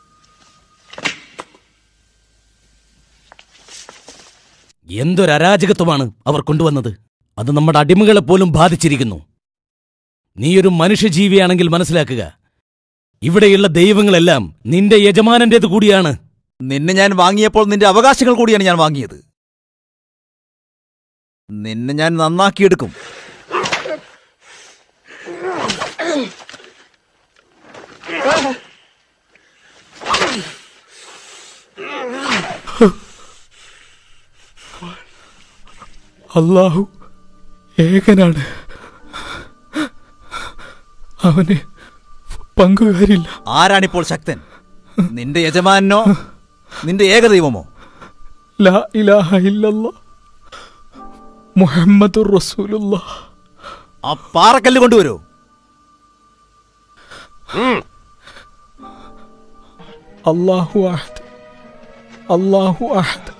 എന്തൊരരാജകത്വമാണ് അവർ കൊണ്ടുവന്നത് അത് നമ്മുടെ അടിമകളെ പോലും ബാധിച്ചിരിക്കുന്നു നീയൊരു മനുഷ്യജീവിയാണെങ്കിൽ മനസ്സിലാക്കുക ഇവിടെയുള്ള ദൈവങ്ങളെല്ലാം നിന്റെ യജമാനന്റേത് കൂടിയാണ് നിന്നെ ഞാൻ വാങ്ങിയപ്പോൾ നിന്റെ അവകാശങ്ങൾ കൂടിയാണ് ഞാൻ വാങ്ങിയത് നിന്നെ ഞാൻ നന്നാക്കിയെടുക്കും അള്ളാഹു ഏകനാണ് അവന് പങ്കുകാരില്ല ആരാണിപ്പോൾ ശക്തൻ നിന്റെ യജമാനോ നിന്റെ ഏകദൈവമോ ലാ ഇലാഹ ഇല്ലല്ല മുഹമ്മദുർ റസൂലുള്ള ആ പാറക്കല്ല് കൊണ്ടുവരൂ അള്ളാഹു അഹദ് അള്ളാഹു അഹദ്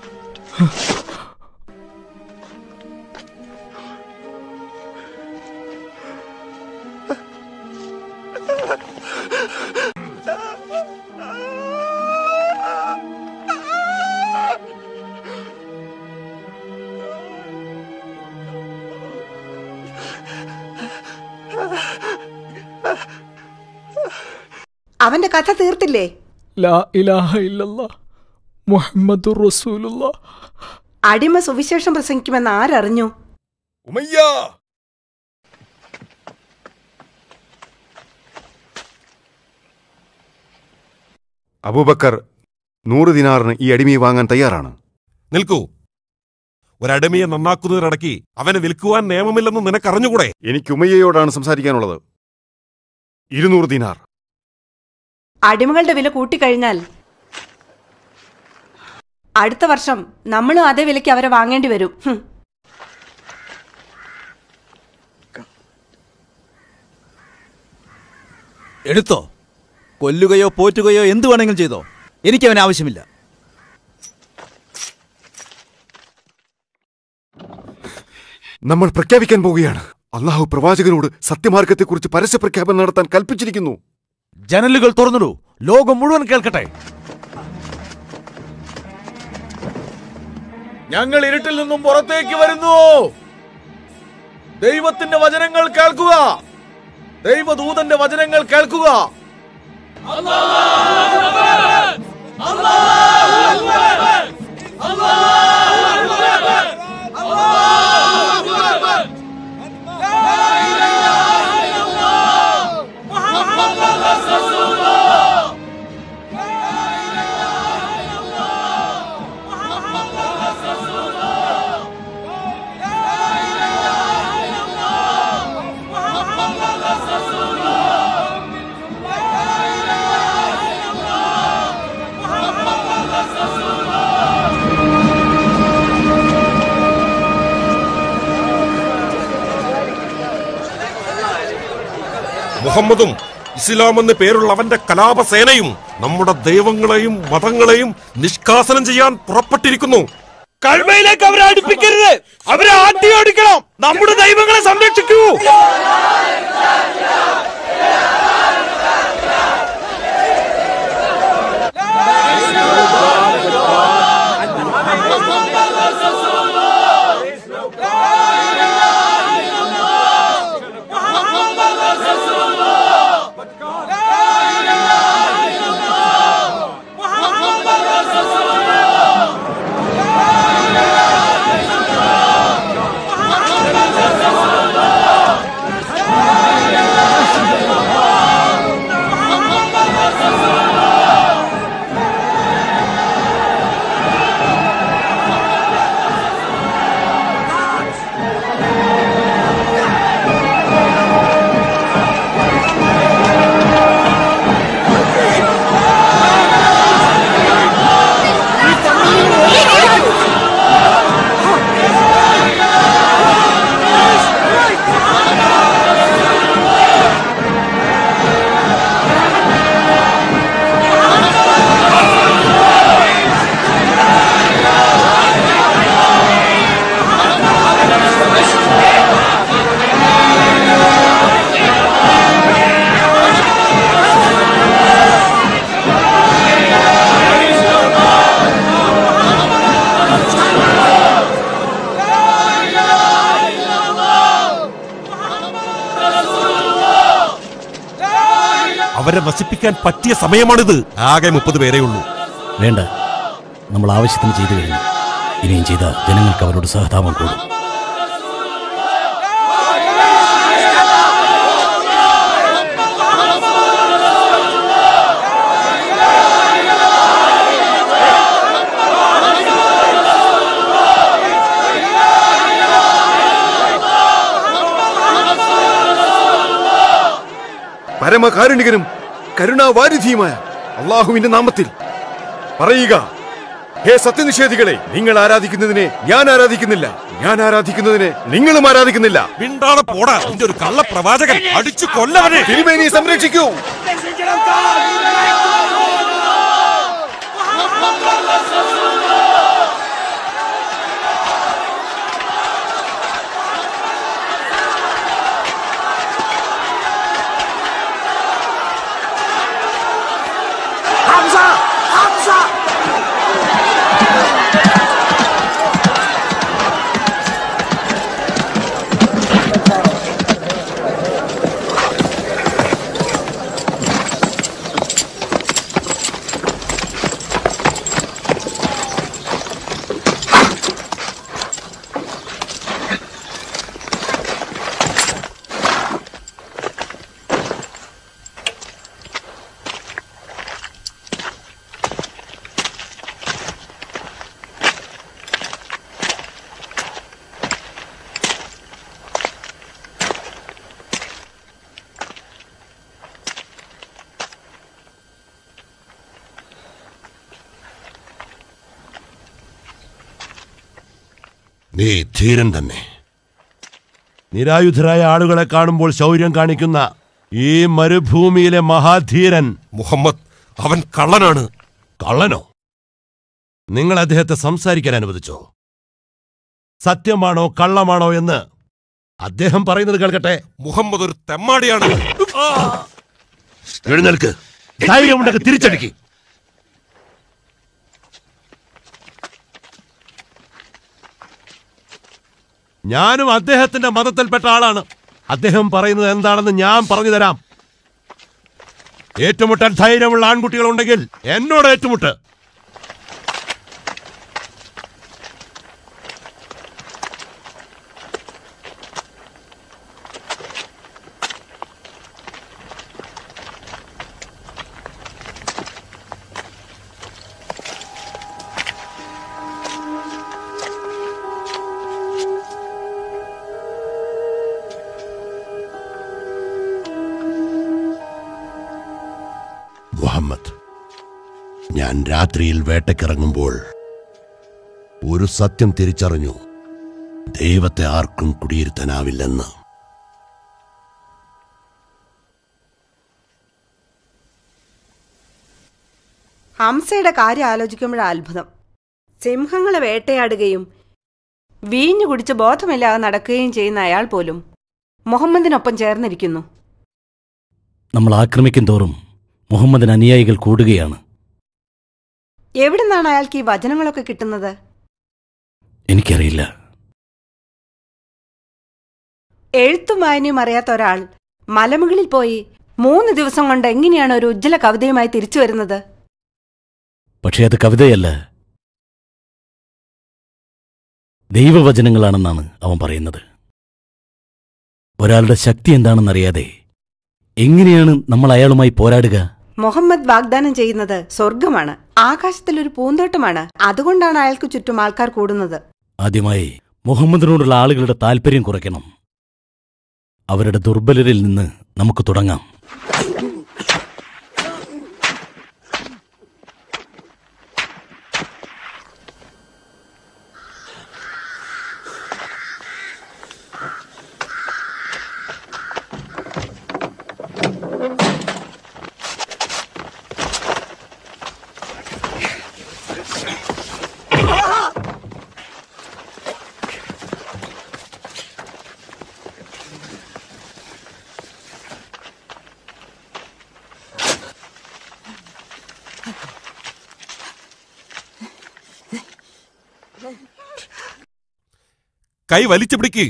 അവന്റെ കഥ തീർത്തില്ലേ ലാ ഇലാഹ ഇല്ലല്ല മുഹമ്മദുർ റസൂലുള്ള അടിമ സുവിശേഷം പ്രസംഗിക്കുമെന്ന് ആരറിഞ്ഞു ഉമയ്യ അബൂബക്കർ നൂറ് ദിനാറിന് ഈ അടിമയെ വാങ്ങാൻ തയ്യാറാണ് നിൽക്കൂ ഒരടിമയെ നന്നാക്കുന്നതിനിടയ്ക്ക് അവനെ വിൽക്കുവാൻ നിയമമില്ലെന്ന് നിനക്കറിഞ്ഞുകൂടെ എനിക്ക് ഉമയ്യയോടാണ് സംസാരിക്കാനുള്ളത് ഇരുന്നൂറ് ദിനാർ അടിമകളുടെ വില കൂട്ടിക്കഴിഞ്ഞാൽ അടുത്ത വർഷം നമ്മളും അതേ വിലയ്ക്ക് അവരെ വാങ്ങേണ്ടി വരും ഹും. എടുത്തോ കൊല്ലുകയോ പോറ്റുകയോ എന്തു വേണമെങ്കിലും ചെയ്തോ എനിക്കവന് ആവശ്യമില്ല നമ്മൾ പ്രഖ്യാപിക്കാൻ പോവുകയാണ് അള്ളാഹു പ്രവാചകനോട് സത്യമാർഗത്തെക്കുറിച്ച് പരസ്യ പ്രഖ്യാപനം നടത്താൻ കൽപ്പിച്ചിരിക്കുന്നു ജനലുകൾ തുറന്നിടൂ ലോകം മുഴുവൻ കേൾക്കട്ടെ ഞങ്ങൾ ഇരുട്ടിൽ നിന്നും പുറത്തേക്ക് വരുന്നു ദൈവത്തിന്റെ വചനങ്ങൾ കേൾക്കുക ദൈവദൂതന്റെ വചനങ്ങൾ കേൾക്കുക മുഹമ്മദും ഇസ്ലാം എന്ന് പേരുള്ള അവന്റെ കലാപസേനയും നമ്മുടെ ദൈവങ്ങളെയും മതങ്ങളെയും നിഷ്കാസനം ചെയ്യാൻ പുറപ്പെട്ടിരിക്കുന്നു കൽമയിലേക്ക് അവരെ അടുപ്പിക്കരുത് അവരെ ആട്ടി ഓടിക്കണം നമ്മുടെ ദൈവങ്ങളെ സംരക്ഷിക്കൂ അവരെ നശിപ്പിക്കാൻ പറ്റിയ സമയമാണിത് ആകെ മുപ്പത് പേരേ ഉള്ളൂ വേണ്ട നമ്മൾ ആവശ്യത്തിന് ചെയ്തു കഴിഞ്ഞു ഇനിയും ചെയ്ത ജനങ്ങൾക്ക് അവരോട് സഹതാപം കൂടും പരമകാരുണികനും കരുണാവാരിധിയുമായ അള്ളാഹുവിന്റെ നാമത്തിൽ പറയുക ഹേ സത്യനിഷേധികളെ നിങ്ങൾ ആരാധിക്കുന്നതിനെ ഞാൻ ആരാധിക്കുന്നില്ല ഞാൻ ആരാധിക്കുന്നതിനെ നിങ്ങളും ആരാധിക്കുന്നില്ല മിണ്ടാതെ പോടാ നിന്റെ ഒരു കള്ള പ്രവാചകൻ അടിച്ചു കൊല്ലവനെ തിരുമേനിയെ സംരക്ഷിക്കൂ Hamza! Hamza! നീ ധീരൻ തന്നെ നിരായുധരായ ആളുകളെ കാണുമ്പോൾ ശൗര്യം കാണിക്കുന്ന ഈ മരുഭൂമിയിലെ മഹാധീരൻ മുഹമ്മദ് അവൻ കള്ളനാണ് കള്ളനോ നിങ്ങൾ അദ്ദേഹത്തെ സംസാരിക്കാൻ അനുവദിച്ചോ സത്യമാണോ കള്ളമാണോ എന്ന് അദ്ദേഹം പറയുന്നത് കേൾക്കട്ടെ മുഹമ്മദ് ഒരു തെമ്മാടിയാണ് എഴുന്നേൽക്ക് ധൈര്യമുണ്ടെങ്കിൽ തിരിച്ചടിക്ക് ഞാനും അദ്ദേഹത്തിന്റെ മതത്തിൽപ്പെട്ട ആളാണ് അദ്ദേഹം പറയുന്നത് എന്താണെന്ന് ഞാൻ പറഞ്ഞു തരാം ഏറ്റുമുട്ടാൻ ധൈര്യമുള്ള ആൺകുട്ടികളുണ്ടെങ്കിൽ എന്നോട് ഏറ്റുമുട്ട് മുഹമ്മദ് ഞാൻ രാത്രിയിൽ വേട്ടക്കിറങ്ങുമ്പോൾ ഒരു സത്യം തിരിച്ചറിഞ്ഞു ദൈവത്തെ ആർക്കും കുടിയിരുത്താനാവില്ലെന്ന് ഹംസയുടെ കാര്യം ആലോചിക്കുമ്പോഴാ അത്ഭുതം സിംഹങ്ങളെ വേട്ടയാടുകയും വീഞ്ഞു കുടിച്ച് ബോധമില്ലാതെ നടക്കുകയും ചെയ്യുന്ന അയാൾ പോലും മുഹമ്മദിനൊപ്പം ചേർന്നിരിക്കുന്നു നമ്മൾ ആക്രമിക്കും തോറും മുഹമ്മദിന് അനുയായികൾ കൂടുകയാണ് എവിടുന്നാണ് അയാൾക്ക് ഈ വചനങ്ങളൊക്കെ കിട്ടുന്നത് എനിക്കറിയില്ല എഴുത്തും വായനയും അറിയാത്ത ഒരാൾ മലമുകളിൽ പോയി മൂന്ന് ദിവസം കൊണ്ട് എങ്ങനെയാണ് ഒരു ഉജ്ജ്വല കവിതയുമായി തിരിച്ചു വരുന്നത് പക്ഷേ അത് കവിതയല്ല ദൈവവചനങ്ങളാണെന്നാണ് അവൻ പറയുന്നത് ഒരാളുടെ ശക്തി എന്താണെന്നറിയാതെ എങ്ങനെയാണ് നമ്മൾ അയാളുമായി പോരാടുക മുഹമ്മദ് വാഗ്ദാനം ചെയ്യുന്നത് സ്വർഗമാണ് ആകാശത്തിൽ ഒരു പൂന്തോട്ടമാണ് അതുകൊണ്ടാണ് അയാൾക്ക് ചുറ്റും ആൾക്കാർ കൂടുന്നത് ആദ്യമായി മുഹമ്മദിനോടുള്ള ആളുകളുടെ താല്പര്യം കുറയ്ക്കണം അവരുടെ ദുർബലരിൽ നിന്ന് നമുക്ക് തുടങ്ങാം കൈ വലിച്ചു പിടിക്ക്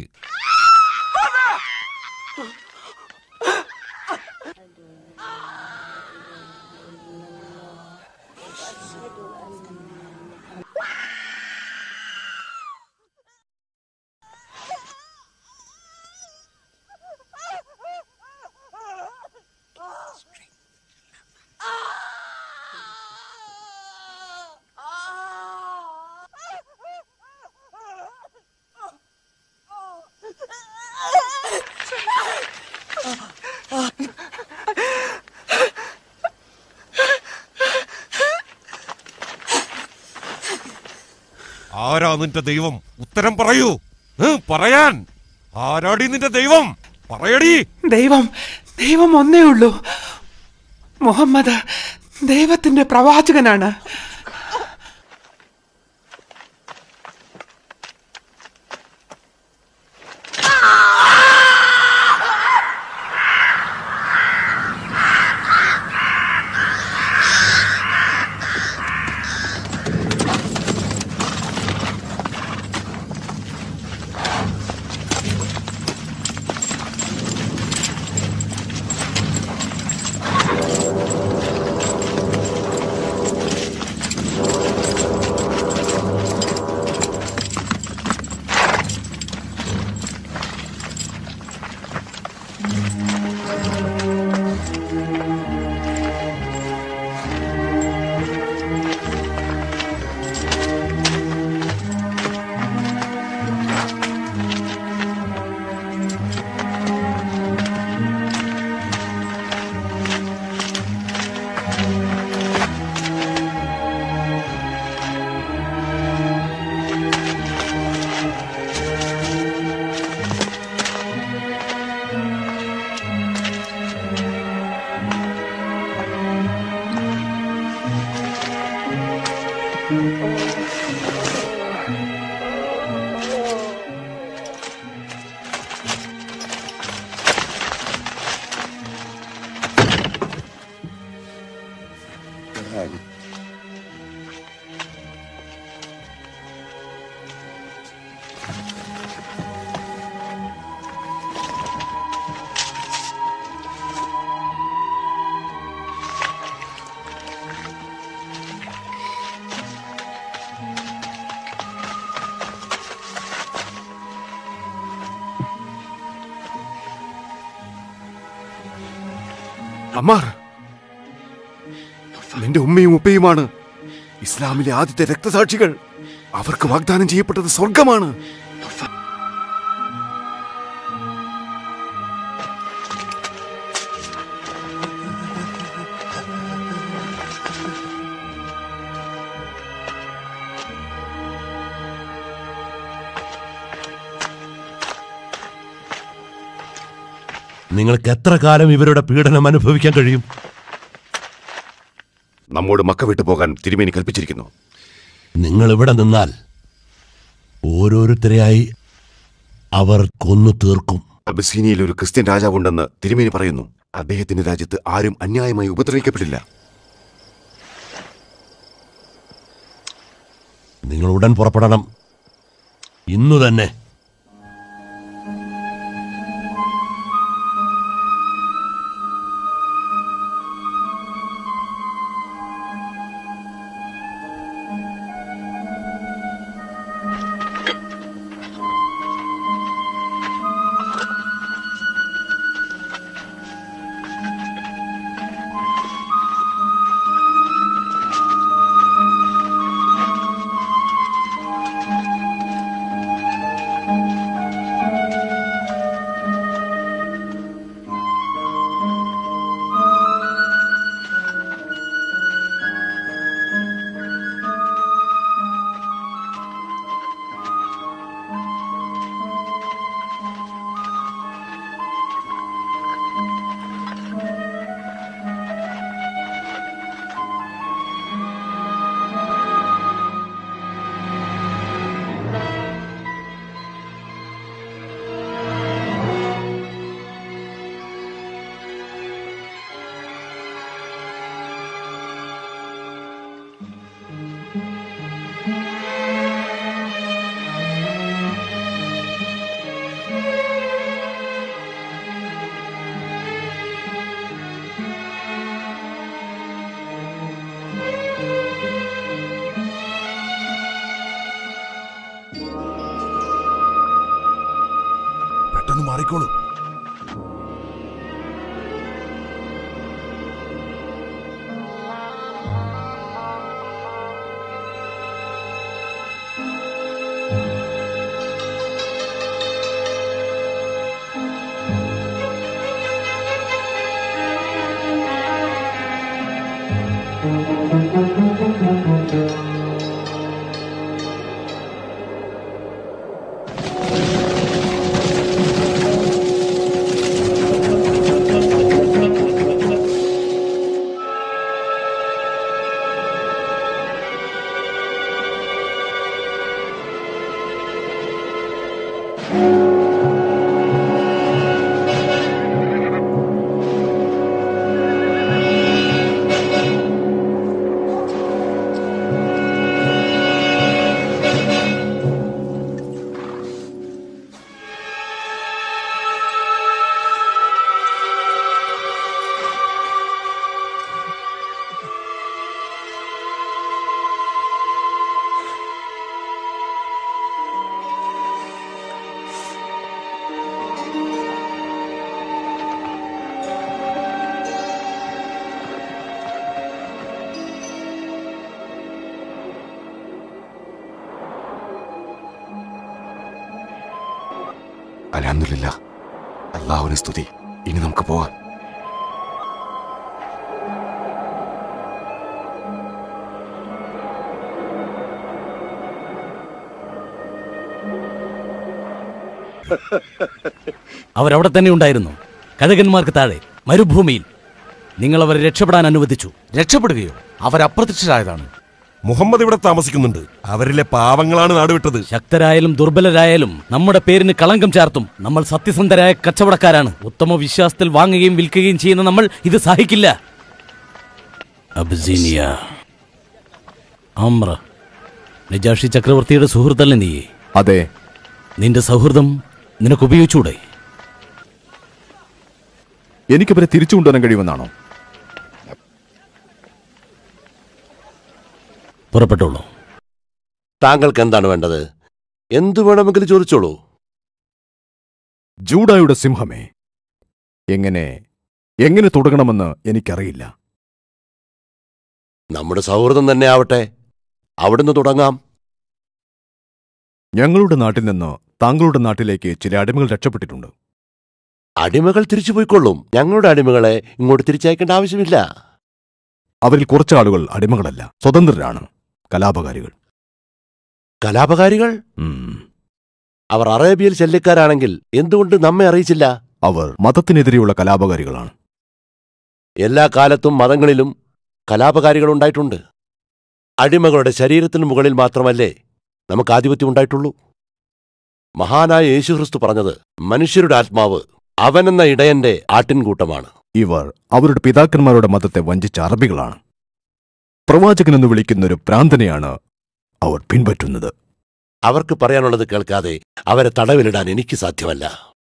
ആരാ നിന്റെ ദൈവം ഉത്തരം പറയൂ ഏ, പറയാൻ ആരാടി നിന്റെ ദൈവം പറയടി ദൈവം ദൈവം ഒന്നേ ഉള്ളൂ മുഹമ്മദ് ദൈവത്തിന്റെ പ്രവാചകനാണ് അമ്മാർ നിന്റെ ഉമ്മയും ഉപ്പയുമാണ് ഇസ്ലാമിലെ ആദ്യത്തെ രക്തസാക്ഷികൾ അവർക്ക് വാഗ്ദാനം ചെയ്യപ്പെട്ടത് സ്വർഗമാണ് നിങ്ങൾക്ക് എത്ര കാലം ഇവരുടെ പീഡനം അനുഭവിക്കാൻ കഴിയും നമ്മോട് മക്ക വിട്ടു പോകാൻ തിരുമേനി കൽപ്പിച്ചിരിക്കുന്നു നിങ്ങൾ ഇവിടെ നിന്നാൽ ഓരോരുത്തരെയായി അവർ കൊന്നു തീർക്കും അബസീനിയയിൽ ഒരു ക്രിസ്ത്യൻ രാജാവുണ്ടെന്ന് തിരുമേനി പറയുന്നു അദ്ദേഹത്തിന്റെ രാജ്യത്ത് ആരും അന്യായമായി ഉപദ്രവിക്കപ്പെടില്ല നിങ്ങൾ ഉടൻ പുറപ്പെടണം ഇന്നു തന്നെ പെട്ടെന്ന് മാറിക്കോളൂ അലഹമില്ല അള്ളാഹുവിന് സ്തുതി ഇനി നമുക്ക് പോവാം അവരവിടെ തന്നെ ഉണ്ടായിരുന്നു കഴുകന്മാർക്ക് താഴെ മരുഭൂമിയിൽ നിങ്ങൾ അവരെ രക്ഷപ്പെടാൻ അനുവദിച്ചു രക്ഷപ്പെടുകയോ അവരപ്രത്യക്ഷരായതാണ് മുഹമ്മദ് ഇവിടെ താമസിക്കുന്നുണ്ട് അവരിലെ പാവങ്ങളാണ് നാടുവിട്ടത് ശക്തരായാലും ദുർബലരായാലും നമ്മുടെ പേരിന് കളങ്കം ചാർത്തും നമ്മൾ സത്യസന്ധരായ കച്ചവടക്കാരാണ് ഉത്തമ വിശ്വാസത്തിൽ വാങ്ങുകയും വിൽക്കുകയും ചെയ്യുന്ന നമ്മൾ ഇത് സഹിക്കില്ല അബ്സീനിയ അമ്ര നജാഷി ചക്രവർത്തിയുടെ സുഹൃത്തല്ലേ നീ അതെ നിന്റെ സൗഹൃദം നിനക്ക് ഉപയോഗിച്ചൂടെ എനിക്കവരെ തിരിച്ചു കൊണ്ടുവരാൻ കഴിയുമെന്നാണോ പുറപ്പെട്ടോളൂ താങ്കൾക്ക് എന്താണ് വേണ്ടത് എന്തു വേണമെങ്കിലും ചോദിച്ചോളൂ ജൂഡായുടെ സിംഹമേ എങ്ങനെ എങ്ങനെ തുടങ്ങണമെന്ന് എനിക്കറിയില്ല നമ്മുടെ സൗഹൃദം തന്നെ ആവട്ടെ അവിടുന്ന് തുടങ്ങാം ഞങ്ങളുടെ നാട്ടിൽ നിന്ന് താങ്കളുടെ നാട്ടിലേക്ക് ചില അടിമകൾ രക്ഷപ്പെട്ടിട്ടുണ്ട് അടിമകൾ തിരിച്ചു പോയിക്കൊള്ളും ഞങ്ങളുടെ അടിമകളെ ഇങ്ങോട്ട് തിരിച്ചയക്കേണ്ട ആവശ്യമില്ല അവരിൽ കുറച്ച് ആളുകൾ അടിമകളല്ല സ്വതന്ത്രരാണ് കലാപകാരികൾ കലാപകാരികൾ അവർ അറേബ്യയിൽ ശല്യക്കാരാണെങ്കിൽ എന്തുകൊണ്ട് നമ്മെ അറിയിച്ചില്ല അവർ മതത്തിനെതിരെയുള്ള കലാപകാരികളാണ് എല്ലാ കാലത്തും മതങ്ങളിലും കലാപകാരികൾ ഉണ്ടായിട്ടുണ്ട് അടിമകളുടെ ശരീരത്തിന് മുകളിൽ മാത്രമല്ലേ നമുക്ക് ആധിപത്യം ഉണ്ടായിട്ടുള്ളൂ മഹാനായ യേശുക്രിസ്തു പറഞ്ഞത് മനുഷ്യരുടെ ആത്മാവ് അവനെന്ന ഇടയന്റെ ആട്ടിൻകൂട്ടമാണ് ഇവർ അവരുടെ പിതാക്കന്മാരുടെ മതത്തെ വഞ്ചിച്ച അറബികളാണ് പ്രവാചകനെന്ന് വിളിക്കുന്ന ഒരു പ്രാന്തനെയാണ് അവർ പിൻപറ്റുന്നത് അവർക്ക് പറയാനുള്ളത് കേൾക്കാതെ അവരെ തടവിലിടാൻ എനിക്ക് സാധ്യമല്ല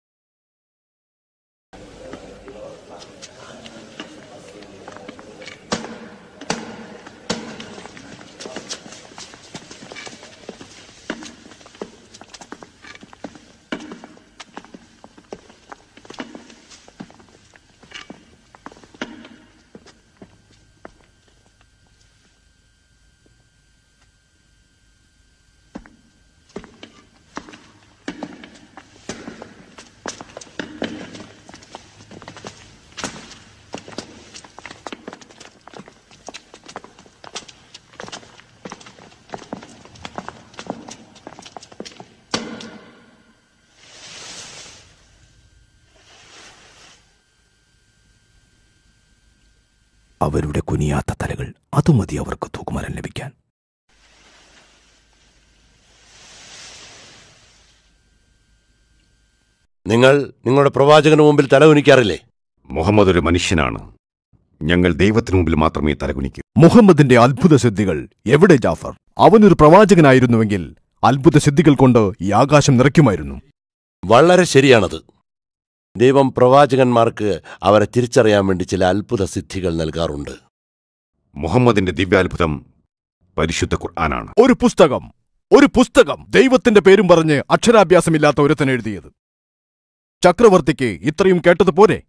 അവരുടെ കുനിയാത്ത തലകൾ അതുമതി അവർക്ക് തൂക്കുമരം ലഭിക്കാൻ നിങ്ങൾ നിങ്ങളുടെ പ്രവാചകന് മുമ്പിൽ തല ഉനിക്കാറില്ലേ മുഹമ്മദ് ഒരു മനുഷ്യനാണ് ഞങ്ങൾ ദൈവത്തിനു മുമ്പിൽ മാത്രമേ തലകുനിക്കൂ മുഹമ്മദിന്റെ അത്ഭുത സിദ്ധികൾ എവിടെ ജാഫർ അവനൊരു പ്രവാചകനായിരുന്നുവെങ്കിൽ അത്ഭുത സിദ്ധികൾ കൊണ്ട് ഈ ആകാശം നിറയ്ക്കുമായിരുന്നു വളരെ ശരിയാണത് ദൈവം പ്രവാചകന്മാർക്ക് അവരെ തിരിച്ചറിയാൻ വേണ്ടി ചില അത്ഭുത സിദ്ധികൾ നൽകാറുണ്ട് മുഹമ്മദിന്റെ ദിവ്യാത്ഭുതം പരിശുദ്ധ ഖുർആനാണ് ഒരു പുസ്തകം ഒരു പുസ്തകം ദൈവത്തിന്റെ പേരും പറഞ്ഞ് അക്ഷരാഭ്യാസമില്ലാത്ത ഒരുത്തൻ എഴുതിയത് ചക്രവർത്തിക്ക് ഇത്രയും കേട്ടത് പോരെ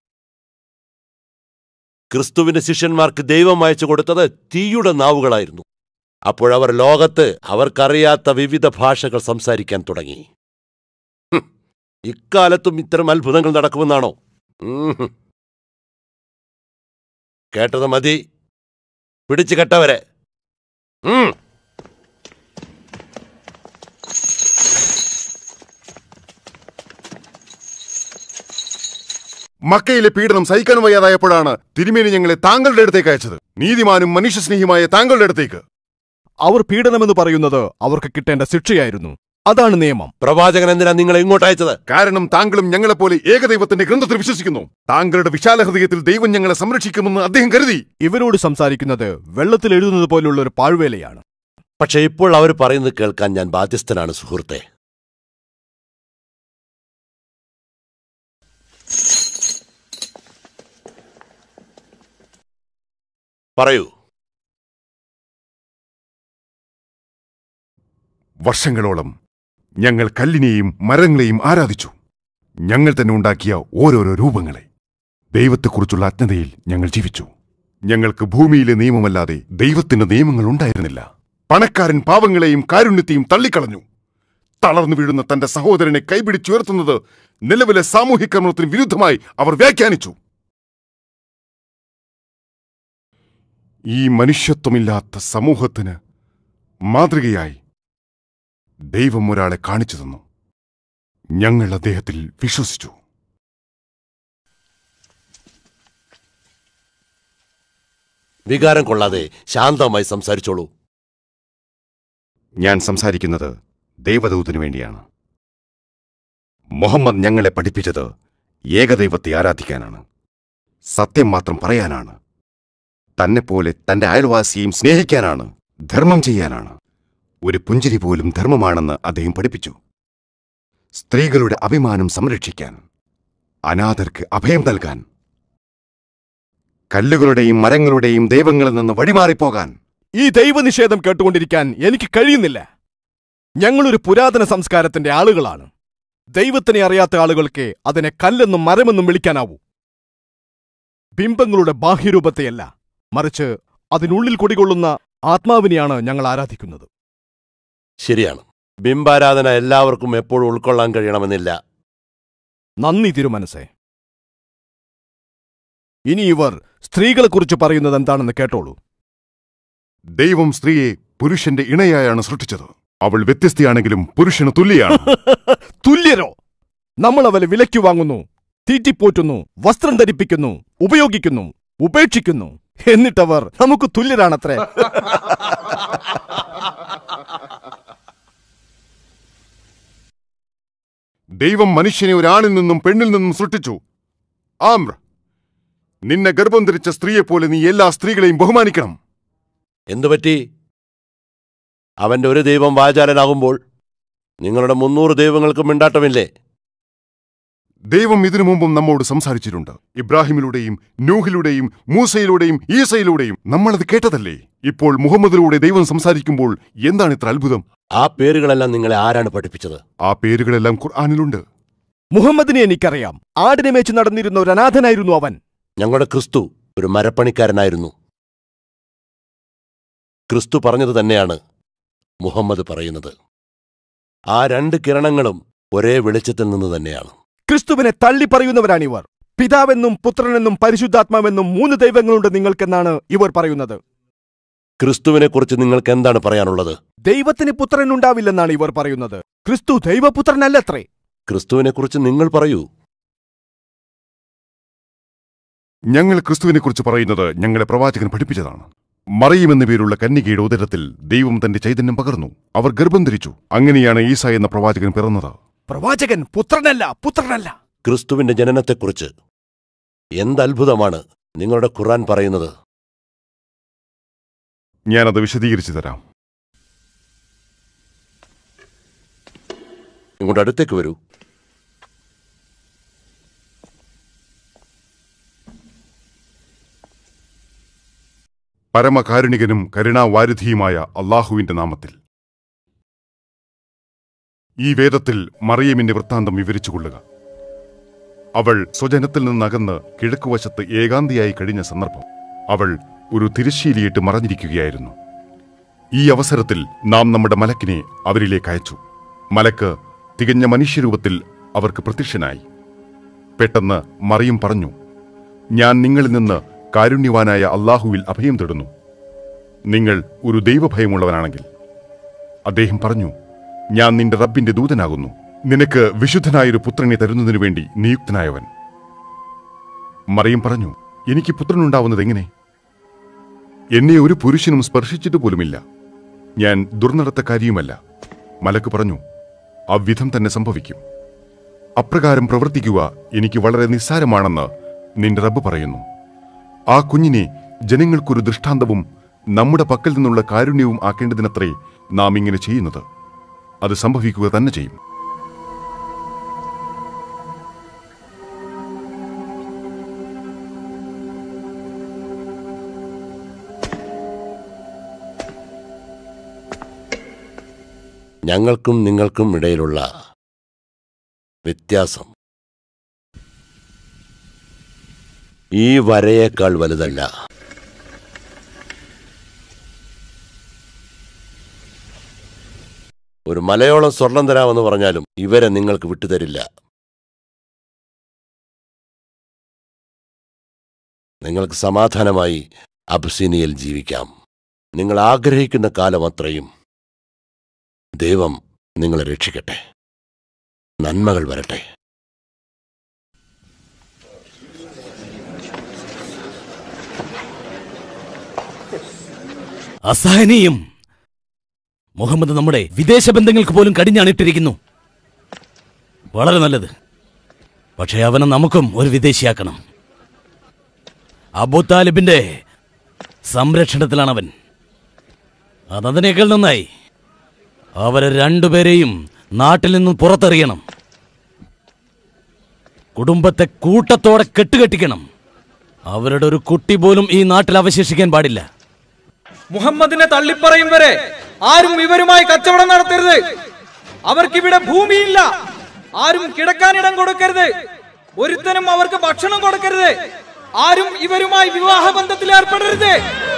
ക്രിസ്തുവിന്റെ ശിഷ്യന്മാർക്ക് ദൈവം അയച്ചു കൊടുത്തത് തീയുടെ നാവുകളായിരുന്നു അപ്പോഴവർ ലോകത്ത് അവർക്കറിയാത്ത വിവിധ ഭാഷകൾ സംസാരിക്കാൻ തുടങ്ങി ഹും, ഇക്കാലത്തും ഇത്തരം അത്ഭുതങ്ങൾ നടക്കുമെന്നാണോ ഉം ഹും. കേട്ടത് മതി പിടിച്ചു കെട്ടവരെ ഉം മക്കയിലെ പീഡനം സഹിക്കാൻ വയ്യാതായപ്പോഴാണ് തിരുമേനി ഞങ്ങളെ താങ്കളുടെ അടുത്തേക്ക് അയച്ചത് നീതിമാനും മനുഷ്യസ്നേഹിയുമായ താങ്കളുടെ അടുത്തേക്ക് അവർ പീഡനമെന്ന് പറയുന്നത് അവർക്ക് കിട്ടേണ്ട ശിക്ഷയായിരുന്നു അതാണ് നിയമം പ്രവാചകൻ എന്തിനാ നിങ്ങളെ ഇങ്ങോട്ട് അയച്ചത് കാരണം താങ്കളും ഞങ്ങളെപ്പോലെ ഏകദൈവത്തിന്റെ ഗ്രന്ഥത്തിൽ വിശ്വസിക്കുന്നു താങ്കളുടെ വിശാല ഹൃദയത്തിൽ ദൈവം ഞങ്ങളെ സംരക്ഷിക്കുമെന്ന് അദ്ദേഹം കരുതി ഇവരോട് സംസാരിക്കുന്നത് വെള്ളത്തിൽ എഴുതുന്നത് പോലുള്ള ഒരു പാഴ്വേലയാണ് പക്ഷെ ഇപ്പോൾ അവർ പറയുന്നത് കേൾക്കാൻ ഞാൻ ബാധ്യസ്ഥനാണ് സുഹൃത്തെ പറയൂ വർഷങ്ങളോളം ഞങ്ങൾ കല്ലിനെയും മരങ്ങളെയും ആരാധിച്ചു ഞങ്ങൾ തന്നെ ഉണ്ടാക്കിയ ഓരോരോ രൂപങ്ങളെ ദൈവത്തെക്കുറിച്ചുള്ള അജ്ഞതയിൽ ഞങ്ങൾ ജീവിച്ചു ഞങ്ങൾക്ക് ഭൂമിയിലെ നിയമമല്ലാതെ ദൈവത്തിന്റെ നിയമങ്ങൾ ഉണ്ടായിരുന്നില്ല പണക്കാരൻ പാവങ്ങളെയും കാരുണ്യത്തെയും തള്ളിക്കളഞ്ഞു തളർന്നു വീഴുന്ന തന്റെ സഹോദരനെ കൈപിടിച്ചുയർത്തുന്നത് നിലവിലെ സാമൂഹിക ക്രമത്തിന് വിരുദ്ധമായി അവർ വ്യാഖ്യാനിച്ചു ഈ മനുഷ്യത്വമില്ലാത്ത സമൂഹത്തിന് മാതൃകയായി ദൈവം ഒരാളെ കാണിച്ചു തന്നു ഞങ്ങൾ അദ്ദേഹത്തിൽ വിശ്വസിച്ചു വികാരം കൊള്ളാതെ ശാന്തമായി സംസാരിച്ചോളൂ ഞാൻ സംസാരിക്കുന്നത് ദൈവദൂതനു വേണ്ടിയാണ് മുഹമ്മദ് ഞങ്ങളെ പഠിപ്പിച്ചത് ഏകദൈവത്തെ ആരാധിക്കാനാണ് സത്യം മാത്രം പറയാനാണ് തന്നെപ്പോലെ തന്റെ അയൽവാസിയെയും സ്നേഹിക്കാനാണ് ധർമ്മം ചെയ്യാനാണ് ഒരു പുഞ്ചിരി പോലും ധർമ്മമാണെന്ന് അദ്ദേഹം പഠിപ്പിച്ചു സ്ത്രീകളുടെ അഭിമാനം സംരക്ഷിക്കാൻ അനാഥർക്ക് അഭയം നൽകാൻ കല്ലുകളുടെയും മരങ്ങളുടെയും ദൈവങ്ങളിൽ നിന്ന് വഴിമാറിപ്പോകാൻ ഈ ദൈവനിഷേധം കേട്ടുകൊണ്ടിരിക്കാൻ എനിക്ക് കഴിയുന്നില്ല ഞങ്ങളൊരു പുരാതന സംസ്കാരത്തിന്റെ ആളുകളാണ് ദൈവത്തിനെ അറിയാത്ത ആളുകൾക്ക് അതിനെ കല്ലെന്നും മരമെന്നും വിളിക്കാനാവൂ ബിംബങ്ങളുടെ ബാഹ്യരൂപത്തെയല്ല മറിച്ച് അതിനുള്ളിൽ കുടികൊള്ളുന്ന ആത്മാവിനെയാണ് ഞങ്ങൾ ആരാധിക്കുന്നത് ശരിയാണ് ബിംബാരാധന എല്ലാവർക്കും എപ്പോഴും ഉൾക്കൊള്ളാൻ കഴിയണമെന്നില്ല നന്ദി തിരുമനസേ ഇനി ഇവർ സ്ത്രീകളെക്കുറിച്ച് പറയുന്നത് എന്താണെന്ന് കേട്ടോളൂ ദൈവം സ്ത്രീയെ പുരുഷന്റെ ഇണയായാണ് സൃഷ്ടിച്ചത് അവൾ വ്യത്യസ്തയാണെങ്കിലും പുരുഷന് തുല്യാണ് തുല്യരോ നമ്മൾ അവരെ വിലയ്ക്ക് വാങ്ങുന്നു തീറ്റിപ്പോറ്റുന്നു വസ്ത്രം ധരിപ്പിക്കുന്നു ഉപയോഗിക്കുന്നു ഉപേക്ഷിക്കുന്നു എന്നിട്ടവർ നമുക്ക് തുല്യരാണത്രേ ദൈവം മനുഷ്യനെ ഒരാണിൽ നിന്നും പെണ്ണിൽ നിന്നും സൃഷ്ടിച്ചു ആമ്ര നിന്നെ ഗർഭം ധരിച്ച സ്ത്രീയെപ്പോലെ നീ എല്ലാ സ്ത്രീകളെയും ബഹുമാനിക്കണം എന്തുപറ്റി അവന്റെ ഒരു ദൈവം വാചാലനാകുമ്പോൾ നിങ്ങളുടെ മുന്നൂറ് ദൈവങ്ങൾക്ക് മിണ്ടാട്ടമില്ലേ ദൈവം ഇതിനു മുമ്പും നമ്മോട് സംസാരിച്ചിട്ടുണ്ട് ഇബ്രാഹിമിലൂടെയും നൂഹിലൂടെയും മൂസയിലൂടെയും ഈസയിലൂടെയും നമ്മളത് കേട്ടതല്ലേ ഇപ്പോൾ മുഹമ്മദിലൂടെ ദൈവം സംസാരിക്കുമ്പോൾ എന്താണ് ഇത്ര അത്ഭുതം ആ പേരുകളെല്ലാം നിങ്ങളെ ആരാണ് പഠിപ്പിച്ചത് ആ പേരുകളെല്ലാം ഖുർആാനിലുണ്ട് മുഹമ്മദിനെ എനിക്കറിയാം ആടിനെ മേച്ച് നടന്നിരുന്ന ഒരു അനാഥനായിരുന്നു അവൻ ഞങ്ങളുടെ ക്രിസ്തു ഒരു മരപ്പണിക്കാരനായിരുന്നു ക്രിസ്തു പറഞ്ഞത് തന്നെയാണ് മുഹമ്മദ് പറയുന്നത് ആ രണ്ട് കിരണങ്ങളും ഒരേ വെളിച്ചത്തിൽ നിന്ന് തന്നെയാണ് ക്രിസ്തുവിനെ തള്ളി പറയുന്നവരാണിവർ പിതാവെന്നും പുത്രനെന്നും പരിശുദ്ധാത്മാവെന്നും മൂന്ന് ദൈവങ്ങളുണ്ട് നിങ്ങൾക്കെന്നാണ് ഇവർ പറയുന്നത് ക്രിസ്തുവിനെക്കുറിച്ച് നിങ്ങൾക്ക് എന്താണ് പറയാനുള്ളത് ദൈവത്തിന് പുത്രനുണ്ടാവില്ലെന്നാണ് ഇവർ പറയുന്നത് ക്രിസ്തു ദൈവപുത്രനല്ലത്രേ ക്രിസ്തുവിനെക്കുറിച്ച് നിങ്ങൾ പറയൂ ഞങ്ങൾ ക്രിസ്തുവിനെക്കുറിച്ച് പറയുന്നത് ഞങ്ങളെ പ്രവാചകൻ പഠിപ്പിച്ചതാണ് മറിയം എന്ന പേരുള്ള കന്യകയുടെ ഉദരത്തിൽ ദൈവം തന്റെ ചൈതന്യം പകർന്നു അവർ ഗർഭം ധരിച്ചു അങ്ങനെയാണ് ഈസ എന്ന പ്രവാചകൻ പിറന്നത് പ്രവാചകൻ പുത്രനല്ല പുത്രനല്ല ക്രിസ്തുവിന്റെ ജനനത്തെക്കുറിച്ച് എന്തത്ഭുതമാണ് നിങ്ങളുടെ ഖുർആൻ പറയുന്നത് ഞാനത് വിശദീകരിച്ചു തരാം ഇങ്ങോട്ട് അടുത്തേക്ക് വരൂ പരമകാരുണികനും കരുണാവാരിധിയുമായ അള്ളാഹുവിന്റെ നാമത്തിൽ ഈ വേദത്തിൽ മറിയമിന്റെ വൃത്താന്തം വിവരിച്ചുകൊള്ളുക അവൾ സ്വജനത്തിൽ നിന്നകന്ന് കിഴക്കുവശത്ത് ഏകാന്തിയായി കഴിഞ്ഞ സന്ദർഭം അവൾ ഒരു തിരശ്ശീലിയിട്ട് മറഞ്ഞിരിക്കുകയായിരുന്നു ഈ അവസരത്തിൽ നാം നമ്മുടെ മലക്കിനെ അവരിലേക്ക് അയച്ചു മലക്ക് തികഞ്ഞ മനുഷ്യരൂപത്തിൽ അവർക്ക് പ്രത്യക്ഷനായി പെട്ടെന്ന് മറിയം പറഞ്ഞു ഞാൻ നിങ്ങളിൽ നിന്ന് കാരുണ്യവാനായ അള്ളാഹുവിൽ അഭയം തേടുന്നു നിങ്ങൾ ഒരു ദൈവഭയമുള്ളവനാണെങ്കിൽ അദ്ദേഹം പറഞ്ഞു ഞാൻ നിന്റെ റബ്ബിന്റെ ദൂതനാകുന്നു നിനക്ക് വിശുദ്ധനായൊരു പുത്രനെ തരുന്നതിനു വേണ്ടി നിയുക്തനായവൻ മറിയം പറഞ്ഞു എനിക്ക് പുത്രനുണ്ടാവുന്നത് എങ്ങനെ എന്നെ ഒരു പുരുഷനും സ്പർശിച്ചിട്ട് പോലുമില്ല ഞാൻ ദുർനടത്തക്കാരിയുമല്ല മലക്ക് പറഞ്ഞു അவ்விധം തന്നെ സംഭവിക്കും അപ്രകാരം പ്രവർത്തിക്കുക എനിക്ക് വളരെ നിസ്സാരമാണെന്ന് നിന്റെ റബ്ബ് പറയുന്നു ആ കുഞ്ഞിനെ ജനങ്ങൾക്കൊരു ദൃഷ്ടാന്തവും നമ്മുടെ പക്കൽ നിന്നുള്ള കാരുണ്യവും ആക്കേണ്ടതിനത്രേ നാം ഇങ്ങനെ ചെയ്യുന്നത് അത് സംഭവിക്കുക തന്നെ ചെയ്യും ഞങ്ങൾക്കും നിങ്ങൾക്കും ഇടയിലുള്ള വ്യത്യാസം ഈ വരയേക്കാൾ വലുതല്ല ഒരു മലയോളം സ്വർണം തരാമെന്ന് പറഞ്ഞാലും ഇവരെ നിങ്ങൾക്ക് വിട്ടുതരില്ല നിങ്ങൾക്ക് സമാധാനമായി അബ്സീനിയയിൽ ജീവിക്കാം നിങ്ങൾ ആഗ്രഹിക്കുന്ന കാലം അത്രയും ദൈവം നിങ്ങളെ രക്ഷിക്കട്ടെ നന്മകൾ വരട്ടെ അസഹനീയം മുഹമ്മദ് നമ്മുടെ വിദേശ ബന്ധങ്ങൾക്ക് പോലും കടിഞ്ഞാണിട്ടിരിക്കുന്നു വളരെ നല്ലത് പക്ഷേ അവനെ നമുക്കും ഒരു വിദേശിയാക്കണം അബൂ താലിബിന്റെ സംരക്ഷണത്തിലാണ് അവൻ അതതിനേക്കാൾ നന്നായി അവരെ രണ്ടുപേരെയും നാട്ടിൽ നിന്നും പുറത്തെറിയണം കുടുംബത്തെ കൂട്ടത്തോടെ കെട്ടുകെട്ടിക്കണം അവരുടെ ഒരു കുട്ടി പോലും ഈ നാട്ടിൽ അവശേഷിക്കാൻ പാടില്ല മുഹമ്മദിനെ തള്ളിപ്പറയും വരെ ആരും ഇവരുമായി കച്ചവടം നടത്തരുത് അവർക്കിവിടെ ഭൂമിയില്ല ആരും കിടക്കാനിടം കൊടുക്കരുത് ഒരുത്തനും അവർക്ക് ഭക്ഷണം കൊടുക്കരുത് ആരും ഇവരുമായി വിവാഹബന്ധത്തിൽ ഏർപ്പെടരുത്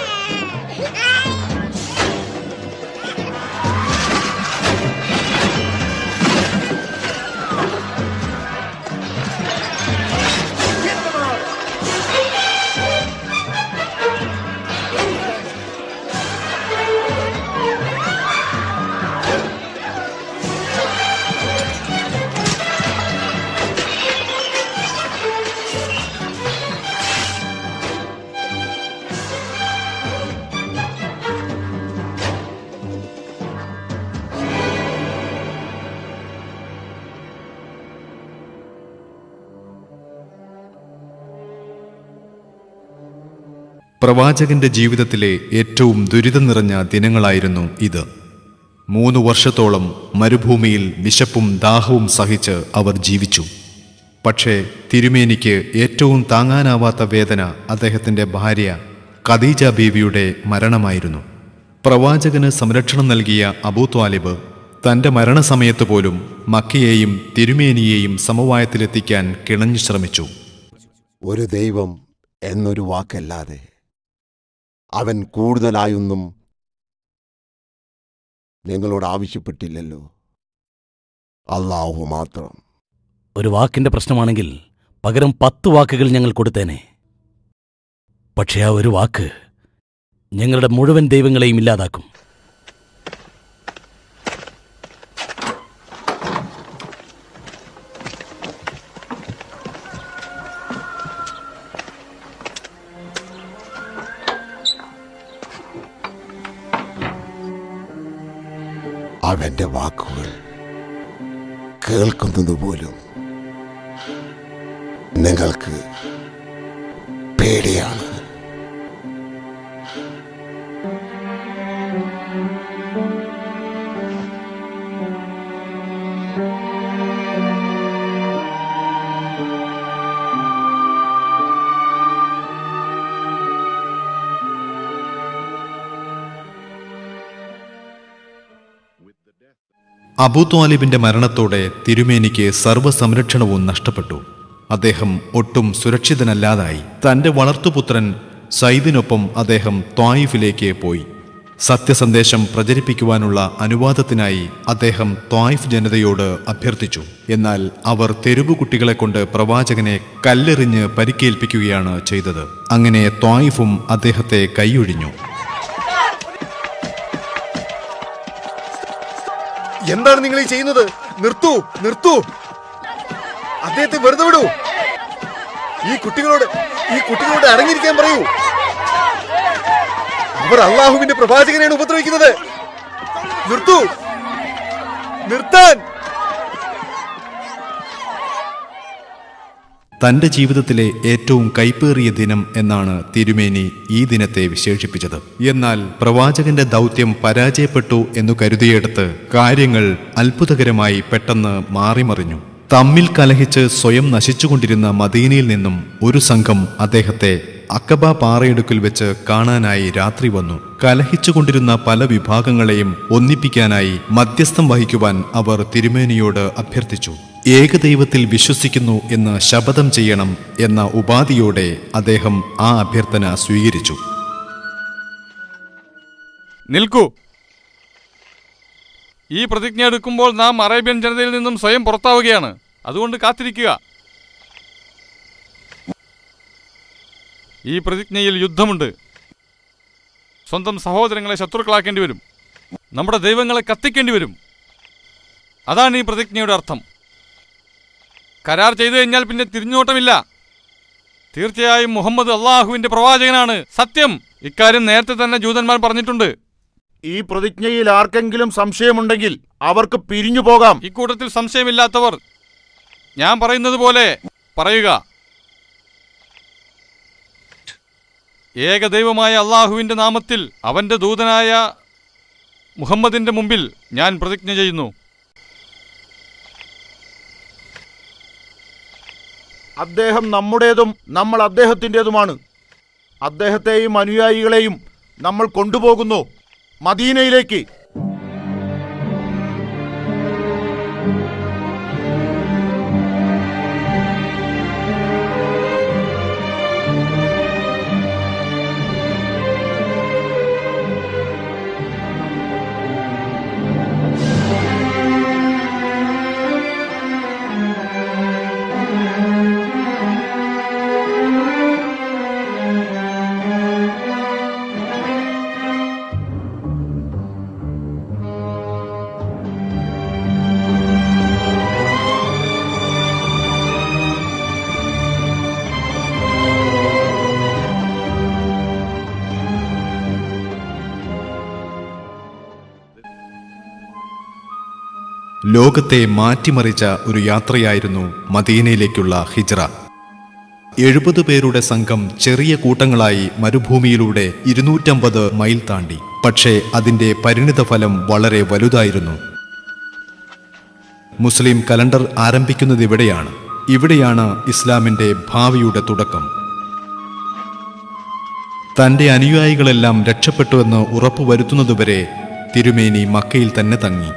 പ്രവാചകന്റെ ജീവിതത്തിലെ ഏറ്റവും ദുരിതം നിറഞ്ഞ ദിനങ്ങളായിരുന്നു ഇത് മൂന്ന് വർഷത്തോളം മരുഭൂമിയിൽ വിശപ്പും ദാഹവും സഹിച്ച് അവർ ജീവിച്ചു പക്ഷേ തിരുമേനിക്ക് ഏറ്റവും താങ്ങാനാവാത്ത വേദന അദ്ദേഹത്തിന്റെ ഭാര്യ ഖദീജ ബീവിയുടെ മരണമായിരുന്നു പ്രവാചകന് സംരക്ഷണം നൽകിയ അബൂ ത്വാലിബ് തന്റെ മരണസമയത്ത് പോലും മക്കയെയും തിരുമേനിയെയും സമവായത്തിലെത്തിക്കാൻ കിണഞ്ഞു ശ്രമിച്ചു ഒരു ദൈവം എന്നൊരു വാക്കല്ലാതെ അവൻ കൂടുതലായൊന്നും നിങ്ങളോട് ആവശ്യപ്പെട്ടില്ലല്ലോ അള്ളാഹു മാത്രം ഒരു വാക്കിന്റെ പ്രശ്നമാണെങ്കിൽ പകരം പത്ത് വാക്കുകൾ ഞങ്ങൾ കൊടുത്തേനെ പക്ഷേ ആ ഒരു വാക്ക് ഞങ്ങളുടെ മുഴുവൻ ദൈവങ്ങളെയും ഇല്ലാതാക്കും അവന്റെ വാക്കുകൾ കേൾക്കുന്നത് പോലും നിങ്ങൾക്ക് പേടിയാണ് അബൂ ത്വാലിബിന്റെ മരണത്തോടെ തിരുമേനിക്ക് സർവ്വസംരക്ഷണവും നഷ്ടപ്പെട്ടു അദ്ദേഹം ഒട്ടും സുരക്ഷിതനല്ലാതായി തന്റെ വളർത്തുപുത്രൻ സൈദിനൊപ്പം അദ്ദേഹം ത്വായിഫിലേക്ക് പോയി സത്യസന്ദേശം പ്രചരിപ്പിക്കുവാനുള്ള അനുവാദത്തിനായി അദ്ദേഹം ത്വായിഫ് ജനതയോട് അഭ്യർത്ഥിച്ചു എന്നാൽ അവർ തെരുവു കുട്ടികളെ കൊണ്ട് പ്രവാചകനെ കല്ലെറിഞ്ഞ് പരിക്കേൽപ്പിക്കുകയാണ് ചെയ്തത് അങ്ങനെ ത്വായിഫും അദ്ദേഹത്തെ കൈയൊഴിഞ്ഞു എന്താണ് നിങ്ങൾ ഈ ചെയ്യുന്നത് നിർത്തൂ നിർത്തൂ അദ്ദേഹത്തെ വെറുതെ വിടൂ ഈ കുട്ടികളോട് ഈ കുട്ടികളോട് അടങ്ങിയിരിക്കാൻ പറയൂ അവർ അള്ളാഹുവിന്റെ പ്രവാചകനെയാണ് ഉപദ്രവിക്കുന്നത് നിർത്തൂ നിർത്താൻ തന്റെ ജീവിതത്തിലെ ഏറ്റവും കൈപ്പേറിയ ദിനം എന്നാണ് തിരുമേനി ഈ ദിനത്തെ വിശേഷിപ്പിച്ചത് എന്നാൽ പ്രവാചകന്റെ ദൗത്യം പരാജയപ്പെട്ടു എന്നു കരുതിയെടുത്ത് കാര്യങ്ങൾ അത്ഭുതകരമായി പെട്ടെന്ന് മാറിമറിഞ്ഞു തമ്മിൽ കലഹിച്ച് സ്വയം നശിച്ചുകൊണ്ടിരുന്ന മദീനയിൽ നിന്നും ഒരു സംഘം അദ്ദേഹത്തെ അക്കബ പാറയിടുക്കിൽ വെച്ച് കാണാനായി രാത്രി വന്നു കലഹിച്ചുകൊണ്ടിരുന്ന പല വിഭാഗങ്ങളെയും ഒന്നിപ്പിക്കാനായി മധ്യസ്ഥം വഹിക്കുവാൻ അവർ തിരുമേനിയോട് അഭ്യർത്ഥിച്ചു ഏകദൈവത്തിൽ വിശ്വസിക്കുന്നു എന്ന് ശപഥം ചെയ്യണം എന്ന ഉപാധിയോടെ അദ്ദേഹം ആ അഭ്യർത്ഥന സ്വീകരിച്ചു നിൽക്കൂ ഈ പ്രതിജ്ഞ എടുക്കുമ്പോൾ നാം അറേബ്യൻ ജനതയിൽ നിന്നും സ്വയം പുറത്താവുകയാണ് അതുകൊണ്ട് കാത്തിരിക്കുക ഈ പ്രതിജ്ഞയിൽ യുദ്ധമുണ്ട് സ്വന്തം സഹോദരങ്ങളെ ശത്രുക്കളാക്കേണ്ടി വരും നമ്മുടെ ദൈവങ്ങളെ കത്തിക്കേണ്ടി വരും അതാണ് ഈ പ്രതിജ്ഞയുടെ അർത്ഥം കരാർ ചെയ്തു കഴിഞ്ഞാൽ പിന്നെ തിരിഞ്ഞോട്ടമില്ല തീർച്ചയായും മുഹമ്മദ് അള്ളാഹുവിന്റെ പ്രവാചകനാണ് സത്യം ഇക്കാര്യം നേരത്തെ തന്നെ ജൂതന്മാർ പറഞ്ഞിട്ടുണ്ട് ഈ പ്രതിജ്ഞയിൽ ആർക്കെങ്കിലും സംശയമുണ്ടെങ്കിൽ അവർക്ക് പിരിഞ്ഞു പോകാം ഇക്കൂട്ടത്തിൽ സംശയമില്ലാത്തവർ ഞാൻ പറയുന്നത് പോലെ പറയുക ഏകദൈവമായ അള്ളാഹുവിന്റെ നാമത്തിൽ അവന്റെ ദൂതനായ മുഹമ്മദിന്റെ മുമ്പിൽ ഞാൻ പ്രതിജ്ഞ ചെയ്യുന്നു അദ്ദേഹം നമ്മുടേതും നമ്മൾ അദ്ദേഹത്തിൻ്റെതുമാണ് അദ്ദേഹത്തെയും അനുയായികളെയും നമ്മൾ കൊണ്ടുപോകുന്നു മദീനയിലേക്ക് ലോകത്തെ മാറ്റിമറിച്ച ഒരു യാത്രയായിരുന്നു മദീനയിലേക്കുള്ള ഹിജ്റ എഴുപത് പേരുടെ സംഘം ചെറിയ കൂട്ടങ്ങളായി മരുഭൂമിയിലൂടെ ഇരുന്നൂറ്റമ്പത് മൈൽ താണ്ടി പക്ഷേ അതിന്റെ പരിണിതഫലം വളരെ വലുതായിരുന്നു മുസ്ലിം കലണ്ടർ ആരംഭിക്കുന്നത് ഇവിടെയാണ് ഇവിടെയാണ് ഇസ്ലാമിന്റെ ഭാവിയുടെ തുടക്കം തന്റെ അനുയായികളെല്ലാം രക്ഷപ്പെട്ടുവെന്ന് ഉറപ്പുവരുത്തുന്നതുവരെ തിരുമേനി മക്കയിൽ തന്നെ തങ്ങി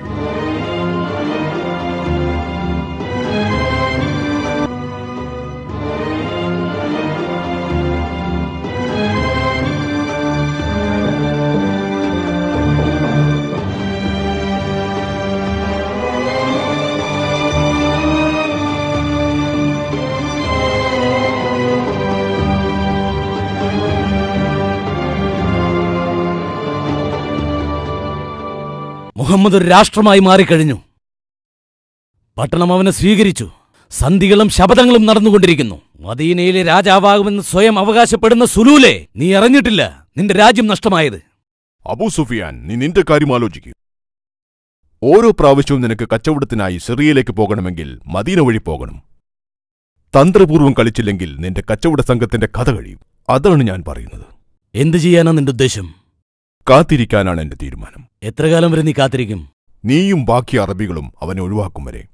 മുഹമ്മദ് ഒരു രാഷ്ട്രമായി മാറിക്കഴിഞ്ഞു പട്ടണം അവനെ സ്വീകരിച്ചു സന്ധികളും ശപഥങ്ങളും നടന്നുകൊണ്ടിരിക്കുന്നു മദീനയിലെ രാജാവാകുമെന്ന് സ്വയം അവകാശപ്പെടുന്ന സുലൂലെ നീ അറിഞ്ഞിട്ടില്ല നിന്റെ രാജ്യം നഷ്ടമായത് അബൂ സുഫിയാൻ നീ നിന്റെ കാര്യം ആലോചിക്കൂ ഓരോ പ്രാവശ്യവും നിനക്ക് കച്ചവടത്തിനായി സിറിയയിലേക്ക് പോകണമെങ്കിൽ മദീന വഴി പോകണം തന്ത്രപൂർവ്വം കളിച്ചില്ലെങ്കിൽ നിന്റെ കച്ചവട സംഘത്തിന്റെ കഥ കഴിയും അതാണ് ഞാൻ പറയുന്നത് എന്തു ചെയ്യാനാ നിന്റെ ഉദ്ദേശം കാത്തിരിക്കാനാണ് എന്റെ തീരുമാനം എത്ര കാലം വരെ നീ കാത്തിരിക്കും നീയും ബാക്കി അറബികളും അവനെ ഒഴിവാക്കും വരെ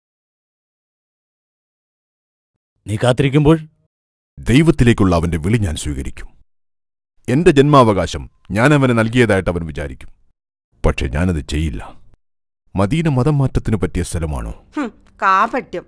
നീ കാത്തിരിക്കുമ്പോൾ ദൈവത്തിലേക്കുള്ള അവന്റെ വിളി ഞാൻ സ്വീകരിക്കും എന്റെ ജന്മാവകാശം ഞാൻ അവന് നൽകിയതായിട്ട് അവൻ വിചാരിക്കും പക്ഷെ ഞാനത് ചെയ്യില്ല മദീന മതം മാറ്റത്തിനു പറ്റിയ സ്ഥലമാണോ ഹും, കാപട്യം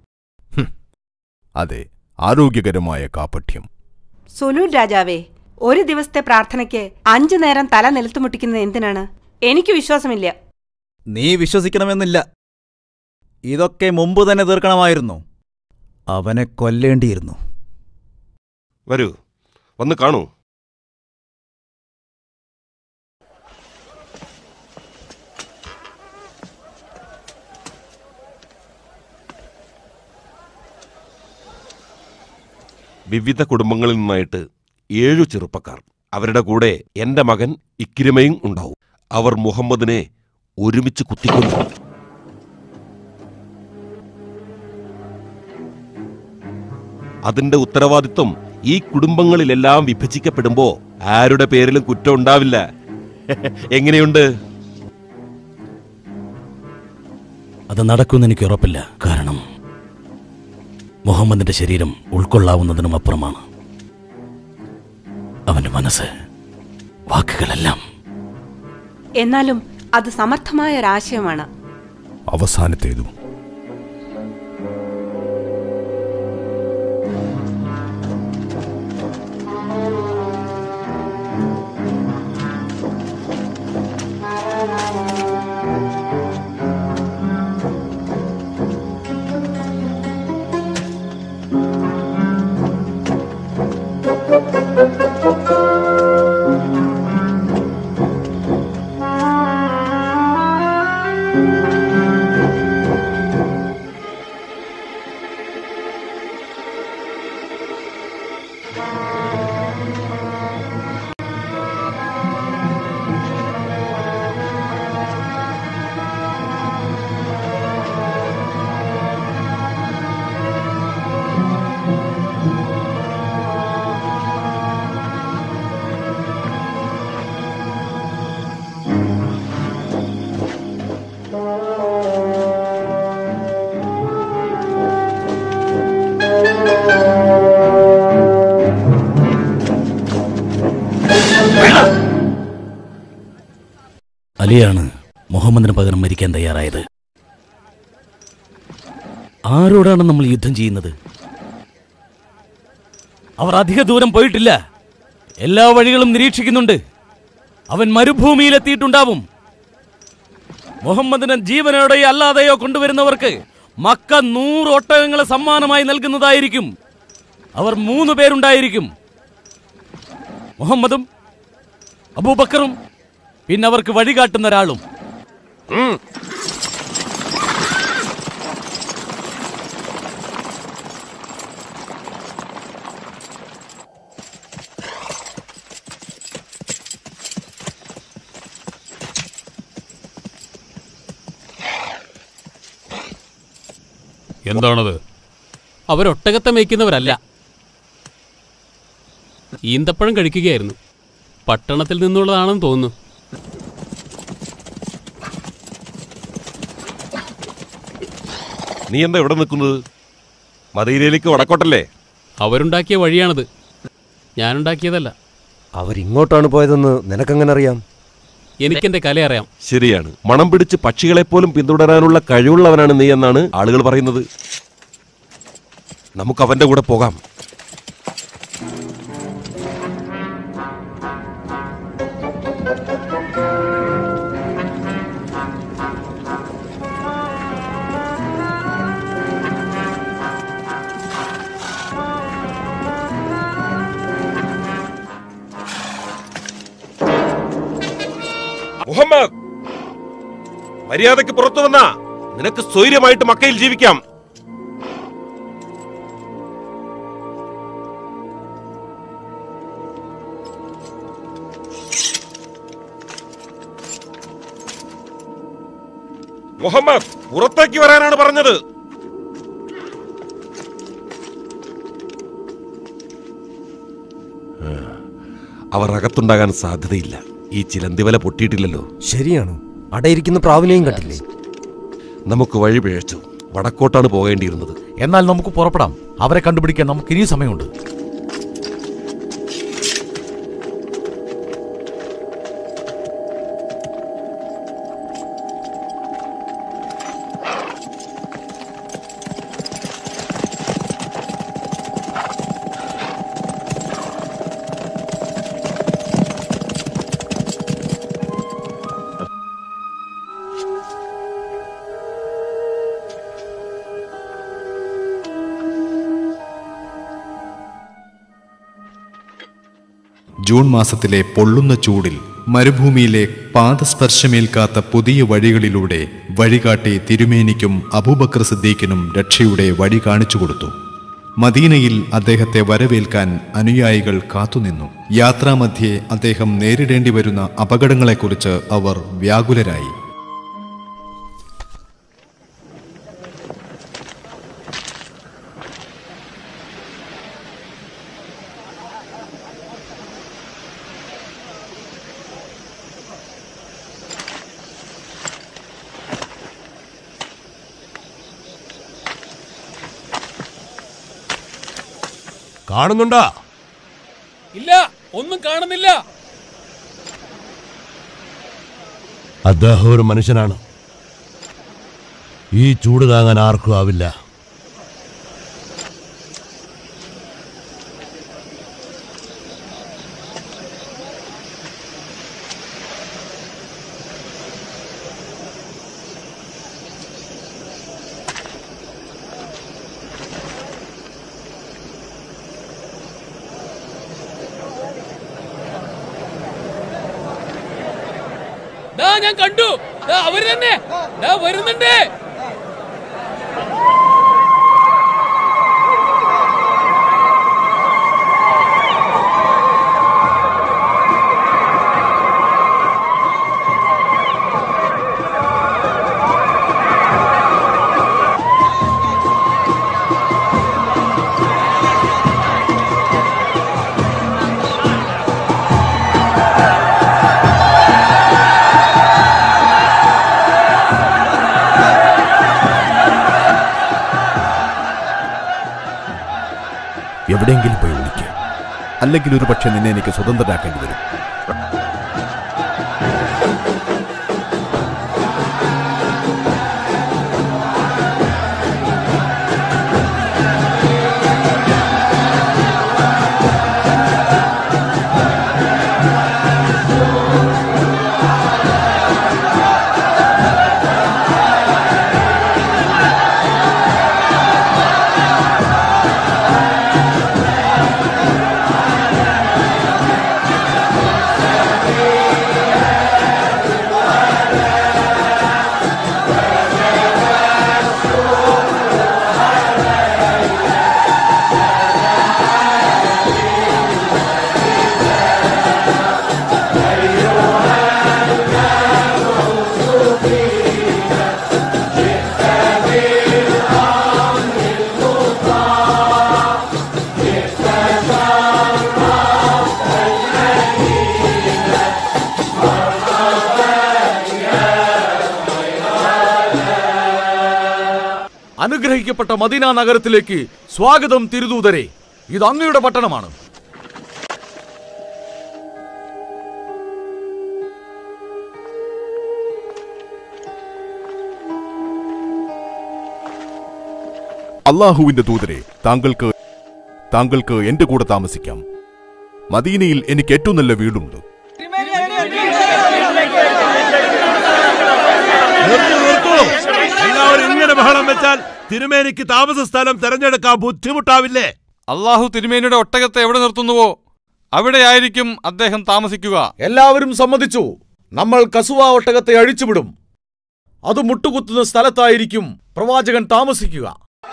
അതെ ആരോഗ്യകരമായ കാപഠ്യം സുലൂൽ രാജാവേ ഒരു ദിവസത്തെ പ്രാർത്ഥനയ്ക്ക് അഞ്ചു നേരം തല നിലത്ത് മുട്ടിക്കുന്നത് എന്തിനാണ് എനിക്ക് വിശ്വാസമില്ല നീ വിശ്വസിക്കണമെന്നില്ല ഇതൊക്കെ മുമ്പ് തന്നെ തീർക്കണമായിരുന്നു അവനെ കൊല്ലേണ്ടിയിരുന്നു വരൂ വന്ന് കാണൂ വിവിധ കുടുംബങ്ങളിൽ നിന്നായിട്ട് ഏഴു ചെറുപ്പക്കാർ അവരുടെ കൂടെ എന്റെ മകൻ ഇക്കിരിമയും ഉണ്ടാവും അവർ മുഹമ്മദിനെ ഒരുമിച്ച് കുത്തിക്കൊന്നു അതിന്റെ ഉത്തരവാദിത്വം ഈ കുടുംബങ്ങളിലെല്ലാം വിഭജിക്കപ്പെടുമ്പോ ആരുടെ പേരിലും കുറ്റം ഉണ്ടാവില്ല എങ്ങനെയുണ്ട് അത് നടക്കുമെന്ന് എനിക്ക് ഉറപ്പില്ല കാരണം മുഹമ്മദിന്റെ ശരീരം ഉൾക്കൊള്ളാവുന്നതിനും അപ്പുറമാണ് അവന്റെ മനസ്സ് വാക്കുകളെല്ലാം എന്നാലും അത് സമർത്ഥമായ ഒരാശയമാണ് അവസാനത്തേതും അലിയാണ് മുഹമ്മദിന് പകരം മരിക്കാൻ തയ്യാറായത് ആരോടാണ് നമ്മൾ യുദ്ധം ചെയ്യുന്നത് അവർ അധിക ദൂരം പോയിട്ടില്ല എല്ലാ വഴികളും നിരീക്ഷിക്കുന്നുണ്ട് അവൻ മരുഭൂമിയിലെത്തിയിട്ടുണ്ടാവും മുഹമ്മദിനെ ജീവനോടെയോ അല്ലാതെയോ കൊണ്ടുവരുന്നവർക്ക് മക്ക നൂറ് ഒട്ടകങ്ങളെ സമ്മാനമായി നൽകുന്നതായിരിക്കും അവർ മൂന്ന് പേരുണ്ടായിരിക്കും മുഹമ്മദും അബൂബക്കറും പിന്നെ അവർക്ക് വഴികാട്ടുന്ന ഒരാളും എന്താണത് അവരൊട്ടകത്തെ മേയ്ക്കുന്നവരല്ല ഈന്തപ്പഴം കഴിക്കുകയായിരുന്നു പട്ടണത്തിൽ നിന്നുള്ളതാണെന്ന് തോന്നുന്നു നീ എന്താ ഇവിടെ നിൽക്കുന്നത് മദീനയിലേക്ക് വടക്കോട്ടല്ലേ അവരുണ്ടാക്കിയ വഴിയാണത് ഞാനുണ്ടാക്കിയതല്ല അവരിങ്ങോട്ടാണ് പോയതെന്ന് നിനക്കെങ്ങനെ അറിയാം എനിക്കെന്റെ കല അറിയാം ശരിയാണ് മണം പിടിച്ച് പക്ഷികളെപ്പോലും പിന്തുടരാനുള്ള കഴിവുള്ളവനാണ് നീ എന്നാണ് ആളുകൾ പറയുന്നത് നമുക്ക് അവന്റെ കൂടെ പോകാം മുഹമ്മദ് മര്യാദയ്ക്ക് പുറത്തു വന്ന നിനക്ക് സ്വൈര്യമായിട്ട് മക്കയിൽ ജീവിക്കാം മുഹമ്മദ് പുറത്തേക്ക് വരാനാണ് പറഞ്ഞത് അവർ അകത്തുണ്ടാകാൻ സാധ്യതയില്ല ഈ ചിലന്തിവല പൊട്ടിയിട്ടില്ലല്ലോ ശരിയാണ് അടയിരിക്കുന്ന പ്രാവിനെയും കണ്ടില്ലേ നമുക്ക് വഴി പിഴച്ചു വടക്കോട്ടാണ് പോകേണ്ടിയിരുന്നത് എന്നാൽ നമുക്ക് പുറപ്പെടാം അവരെ കണ്ടുപിടിക്കാൻ നമുക്ക് ഇനിയും സമയമുണ്ട് ജൂൺ മാസത്തിലെ പൊള്ളുന്ന ചൂടിൽ മരുഭൂമിയിലെ പാദസ്പർശമേൽക്കാത്ത പുതിയ വഴികളിലൂടെ വഴികാട്ടി തിരുമേനിക്കും അബൂബക്കർ സിദ്ദീഖിനും രക്ഷയുടെ വഴി കാണിച്ചു കൊടുത്തു മദീനയിൽ അദ്ദേഹത്തെ വരവേൽക്കാൻ അനുയായികൾ കാത്തുനിന്നു യാത്രാമധ്യേ അദ്ദേഹം നേരിടേണ്ടി വരുന്ന അപകടങ്ങളെക്കുറിച്ച് അവർ വ്യാകുലരായി കാണുന്നുണ്ടാ ഇല്ല ഒന്നും കാണുന്നില്ല അദ്ദേഹം ഒരു മനുഷ്യനാണ് ഈ ചൂട് താങ്ങാൻ ആർക്കും ആവില്ല ദാ ഞാൻ കണ്ടു ദാ അവര് തന്നെ ദാ വരുന്നുണ്ട് എവിടെയെങ്കിലും പോയി ഒളിക്കുക അല്ലെങ്കിൽ ഒരു പക്ഷേ നിന്നെ എനിക്ക് സ്വതന്ത്രരാക്കേണ്ടി വരും ആ അനുഗ്രഹിക്കപ്പെട്ട മദീന നഗരത്തിലേക്ക് സ്വാഗതം തിരുദൂതരെ ഇത് അങ്ങയുടെ പട്ടണമാണ് അള്ളാഹുവിന്റെ ദൂതരെ താങ്കൾക്ക് താങ്കൾക്ക് എന്റെ കൂടെ താമസിക്കാം മദീനയിൽ എനിക്ക് ഏറ്റവും നല്ല വീടുണ്ട് നിർത്തൂ, നിർത്തൂ. എല്ലാവരും ഇങ്ങനെ ബഹളം വെച്ചാൽ തിരുമേനിക്ക് താമസ സ്ഥലം തെരഞ്ഞെടുക്കാൻ ബുദ്ധിമുട്ടാവില്ലേ അള്ളാഹു തിരുമേനിയുടെ ഒട്ടകത്തെ എവിടെ നിർത്തുന്നുവോ അവിടെയായിരിക്കും അദ്ദേഹം താമസിക്കുക എല്ലാവരും സമ്മതിച്ചു നമ്മൾ കസുവ ഒട്ടകത്തെ അഴിച്ചുവിടും അത് മുട്ടുകുത്തുന്ന സ്ഥലത്തായിരിക്കും പ്രവാചകൻ താമസിക്കുക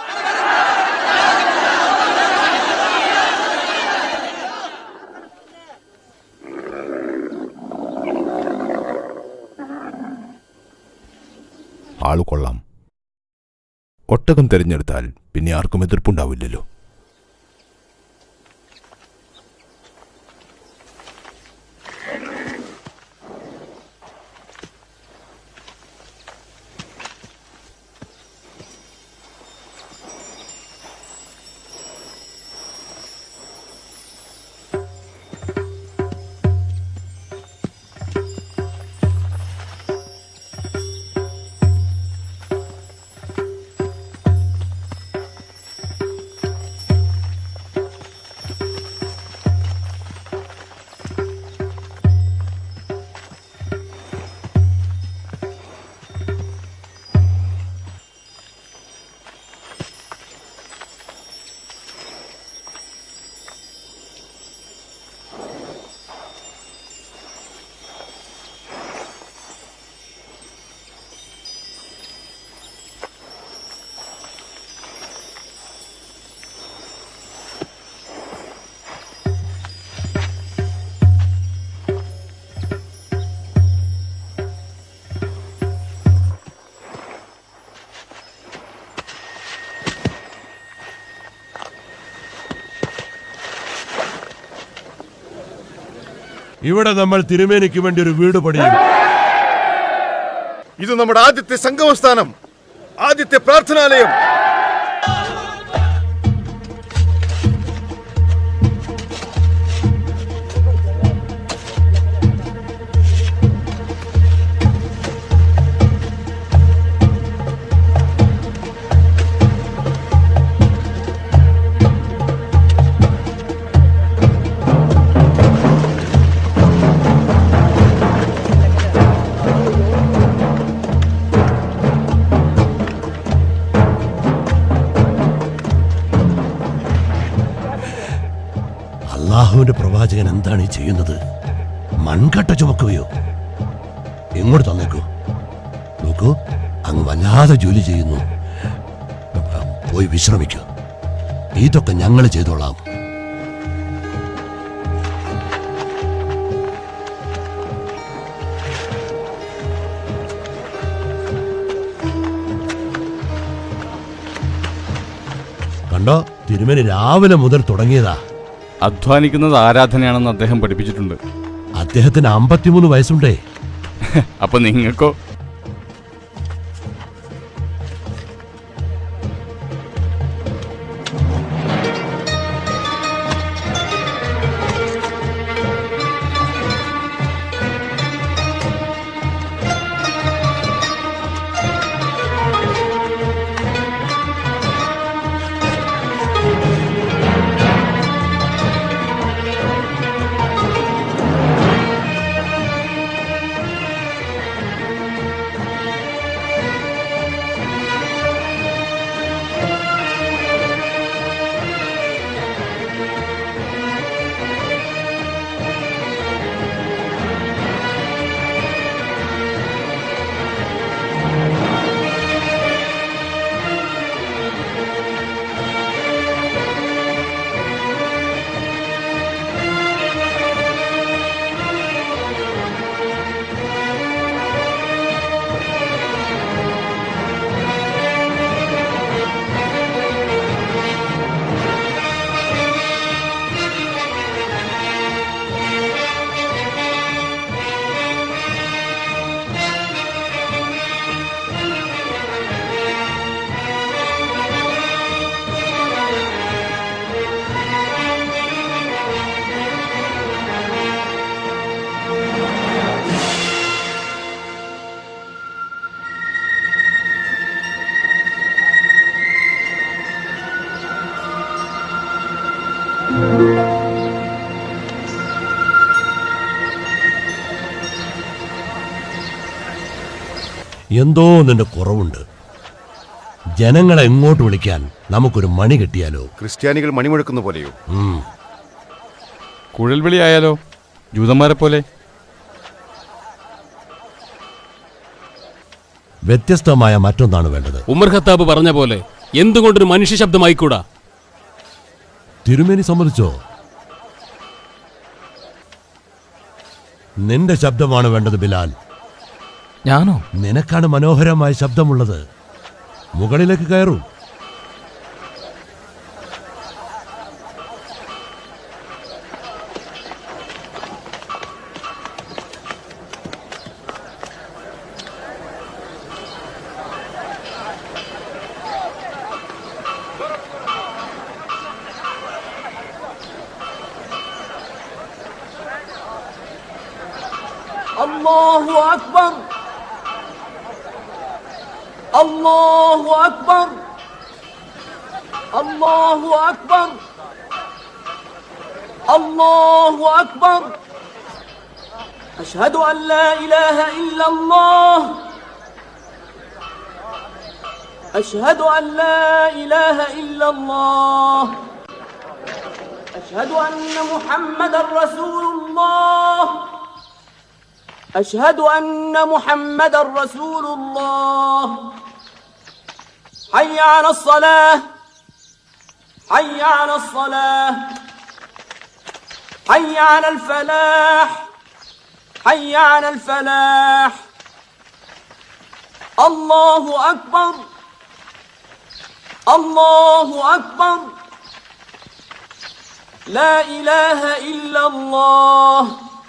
ആളു കൊള്ളാം ഒട്ടകം തിരഞ്ഞെടുത്താൽ പിന്നെ ആർക്കും എതിർപ്പുണ്ടാവില്ലല്ലോ ഇവിടെ നമ്മൾ തിരുമേനിക്ക് വേണ്ടി ഒരു വീട് പണിയും ഇത് നമ്മുടെ ആദ്യത്തെ സംഗമസ്ഥാനം ആദ്യത്തെ പ്രാർത്ഥനാലയം അള്ളാഹുവിന്റെ പ്രവാചകൻ എന്താണ് ഈ ചെയ്യുന്നത് മൺകട്ട ചുമക്കുകയോ എങ്ങോട്ട് തന്നേക്കൂ നോക്കൂ അങ്ങ് വല്ലാതെ ജോലി ചെയ്യുന്നു പോയി വിശ്രമിക്കൂ ഇതൊക്കെ ഞങ്ങൾ ചെയ്തോളാം കണ്ടോ തിരുമേനി രാവിലെ മുതൽ തുടങ്ങിയതാ അധ്വാനിക്കുന്നത് ആരാധനയാണെന്ന് അദ്ദേഹം പഠിപ്പിച്ചിട്ടുണ്ട് അദ്ദേഹത്തിന് അമ്പത്തിമൂന്ന് വയസ്സുണ്ടേ അപ്പൊ നിങ്ങൾക്കോ എന്തോ നിന്റെ കുറവുണ്ട് ജനങ്ങളെ എങ്ങോട്ട് വിളിക്കാൻ നമുക്കൊരു മണി കിട്ടിയാലോ ക്രിസ്ത്യാനികൾ മണിമുഴക്കുന്ന പോലെയോ ഉം. കുഴൽവിളി ആയാലോ ജൂതന്മാരെ പോലെ വ്യത്യസ്തമായ മറ്റൊന്നാണ് വേണ്ടത് ഉമർ ഖത്താബ് പറഞ്ഞ പോലെ എന്തുകൊണ്ടൊരു മനുഷ്യ ശബ്ദമായിക്കൂടാ തിരുമേനി സമ്മതിച്ചോ നിന്റെ ശബ്ദമാണ് വേണ്ടത് ബിലാൽ ഞാനോ നിനക്കാണ് മനോഹരമായ ശബ്ദമുള്ളത് മുകളിലേക്ക് കയറൂ الله أكبر الله أكبر الله أكبر الله أكبر أشهد أن لا إله إلا الله أشهد أن لا إله إلا الله أشهد أن محمدا رسول الله أشهد أن محمدا رسول الله حي على الصلاة حي على الصلاة حي على الفلاح حي على الفلاح الله أكبر الله أكبر لا إله إلا الله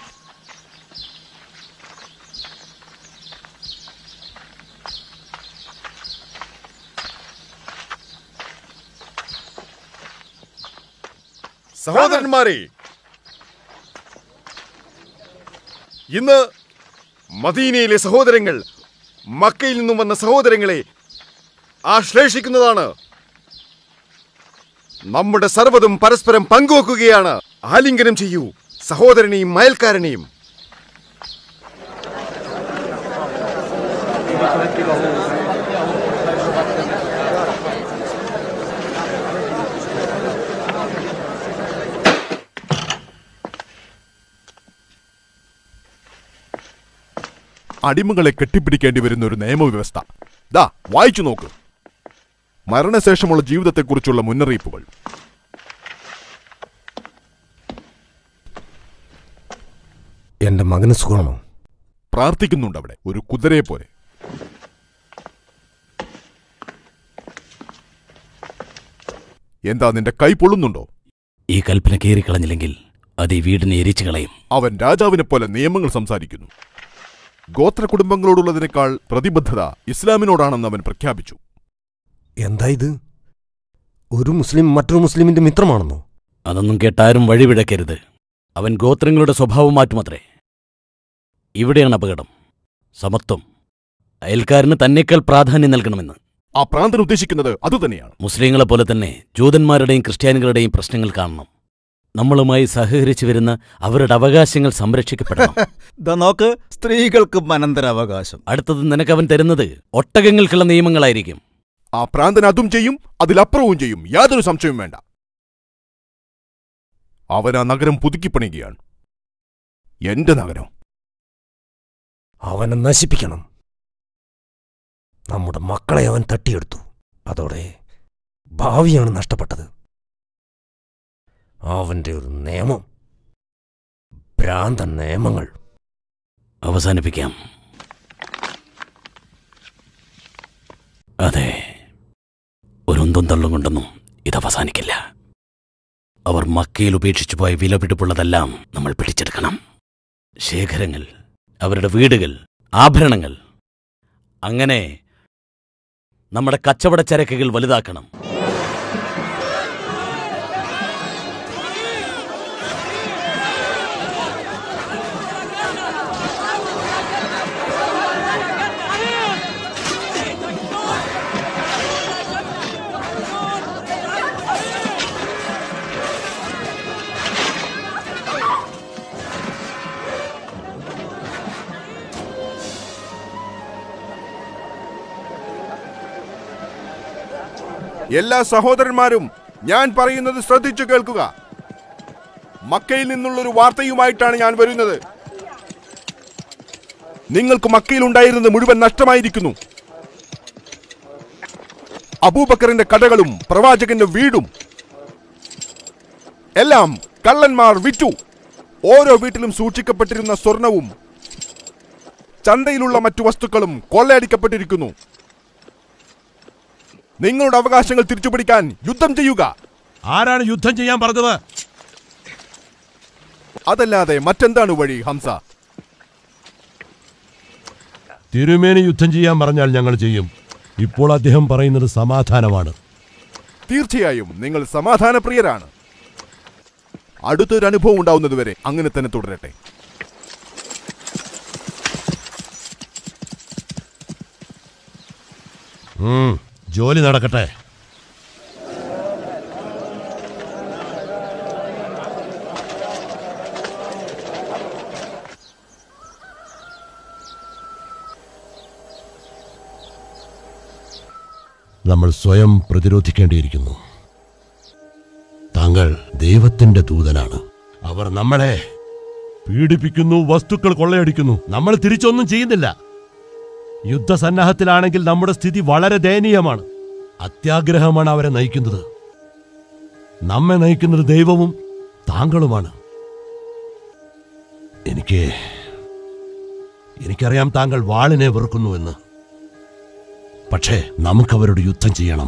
സഹോദരന്മാരെ ഇന്ന് മദീനയിലെ സഹോദരങ്ങൾ മക്കയിൽ നിന്നും വന്ന സഹോദരങ്ങളെ ആശ്ലേഷിക്കുന്നതാണ് നമ്മുടെ സർവ്വതും പരസ്പരം പങ്കുവെക്കുകയാണ് ആലിംഗനം ചെയ്യൂ സഹോദരനെയും അയൽക്കാരനെയും അടിമകളെ കെട്ടിപ്പിടിക്കേണ്ടി വരുന്ന ഒരു നിയമവ്യവസ്ഥ ദാ വായിച്ചു നോക്ക് മരണശേഷമുള്ള ജീവിതത്തെക്കുറിച്ചുള്ള മുന്നറിയിപ്പുകൾ എന്റെ മകന് സുഖമാണോ പ്രാർത്ഥിക്കുന്നുണ്ട് അവിടെ ഒരു കുതിരയെ പോലെ എന്താ നിന്റെ കൈ പൊള്ളുന്നുണ്ടോ ഈ കൽപ്പന കീറിക്കളഞ്ഞില്ലെങ്കിൽ അത് ഈ വീടിനെ എരിച്ചു കളയും അവൻ രാജാവിനെ പോലെ നിയമങ്ങൾ സംസാരിക്കുന്നു ഗോത്ര കുടുംബങ്ങളോടുള്ളതിനേക്കാൾ പ്രതിബദ്ധത ഇസ്ലാമിനോടാണെന്ന് അവൻ പ്രഖ്യാപിച്ചു എന്താ ഇത് ഒരു മുസ്ലിം മറ്റൊരു മുസ്ലിമിന്റെ മിത്രമാണെന്നോ അതൊന്നും കേട്ടാരും വഴിവിടക്കരുത് അവൻ ഗോത്രങ്ങളുടെ സ്വഭാവം മാറ്റുമത്രേ ഇവിടെയാണ് അപകടം സമത്വം അയൽക്കാരന് തന്നേക്കാൾ പ്രാധാന്യം നൽകണമെന്ന് ആ പ്രാന്തൻ ഉദ്ദേശിക്കുന്നത് അതുതന്നെയാണ് മുസ്ലിങ്ങളെ പോലെ തന്നെ ജൂതന്മാരുടെയും ക്രിസ്ത്യാനികളുടെയും പ്രശ്നങ്ങൾ കാണണം നമ്മളുമായി സഹകരിച്ചു വരുന്ന അവരുടെ അവകാശങ്ങൾ സംരക്ഷിക്കപ്പെടണം ദാ നോക്ക് സ്ത്രീകൾക്ക് അനന്തരാവകാശം അടുത്തത് നിനക്കവൻ തരുന്നത് ഒട്ടകങ്ങൾക്കുള്ള നിയമങ്ങളായിരിക്കും ആ പ്രാന്തൻ അതും ചെയ്യും അതിലപ്പുറവും ചെയ്യും യാതൊരു സംശയവും വേണ്ട അവൻ ആ നഗരം പുതുക്കിപ്പണിയുകയാണ് എന്റെ നഗരം അവനെ നശിപ്പിക്കണം നമ്മുടെ മക്കളെ അവൻ തട്ടിയെടുത്തു അതോടെ ഭാവിയാണ് നഷ്ടപ്പെട്ടത് അവന്റെ ഒരു നിയമം ഭ്രാന്ത നിയമങ്ങൾ അവസാനിപ്പിക്കാം അതെ ഒരുന്തും തള്ളും കൊണ്ടൊന്നും ഇത് അവസാനിക്കില്ല അവർ മക്കയിൽ ഉപേക്ഷിച്ചു പോയ വിലപിടിപ്പുള്ളതെല്ലാം നമ്മൾ പിടിച്ചെടുക്കണം ശേഖരങ്ങൾ അവരുടെ വീടുകൾ ആഭരണങ്ങൾ അങ്ങനെ നമ്മുടെ കച്ചവട ചരക്കുകൾ വലുതാക്കണം എല്ലാ സഹോദരന്മാരും ഞാൻ പറയുന്നത് ശ്രദ്ധിച്ചു കേൾക്കുക മക്കയിൽ നിന്നുള്ളൊരു വാർത്തയുമായിട്ടാണ് ഞാൻ വരുന്നത് നിങ്ങൾക്ക് മക്കയിൽ ഉണ്ടായിരുന്നത് മുഴുവൻ നഷ്ടമായിരിക്കുന്നു അബൂബക്കറിന്റെ കടകളും പ്രവാചകന്റെ വീടും എല്ലാം കള്ളന്മാർ വിറ്റു ഓരോ വീട്ടിലും സൂക്ഷിക്കപ്പെട്ടിരുന്ന സ്വർണവും ചന്തയിലുള്ള മറ്റു വസ്തുക്കളും കൊള്ളയടിക്കപ്പെട്ടിരിക്കുന്നു നിങ്ങളുടെ അവകാശങ്ങൾ തിരിച്ചുപിടിക്കാൻ യുദ്ധം ചെയ്യുക ആരാണ് യുദ്ധം ചെയ്യാൻ പറഞ്ഞത് അതല്ലാതെ മറ്റെന്താണ് വഴി ഹംസ തിരുമേനി യുദ്ധം ചെയ്യാൻ പറഞ്ഞാൽ ഞങ്ങൾ ചെയ്യും ഇപ്പോൾ അദ്ദേഹം പറയുന്നത് സമാധാനമാണ് തീർച്ചയായും നിങ്ങൾ സമാധാനപ്രിയരാണ് അടുത്തൊരു അനുഭവം ഉണ്ടാവുന്നതുവരെ അങ്ങനെ തന്നെ തുടരട്ടെ ഉം, ജോലി നടക്കട്ടെ നമ്മൾ സ്വയം പ്രതിരോധിക്കേണ്ടിയിരിക്കുന്നു താങ്കൾ ദൈവത്തിന്റെ ദൂതനാണ് അവർ നമ്മളെ പീഡിപ്പിക്കുന്നു വസ്തുക്കൾ കൊള്ളയടിക്കുന്നു നമ്മൾ തിരിച്ചൊന്നും ചെയ്യുന്നില്ല യുദ്ധസന്നാഹത്തിലാണെങ്കിൽ നമ്മുടെ സ്ഥിതി വളരെ ദയനീയമാണ് അത്യാഗ്രഹമാണ് അവരെ നയിക്കുന്നത് നമ്മെ നയിക്കുന്നത് ദൈവവും താങ്കളുമാണ് എനിക്ക് എനിക്കറിയാം താങ്കൾ വാളിനെ വെറുക്കുന്നുവെന്ന് പക്ഷേ നമുക്കവരോട് യുദ്ധം ചെയ്യണം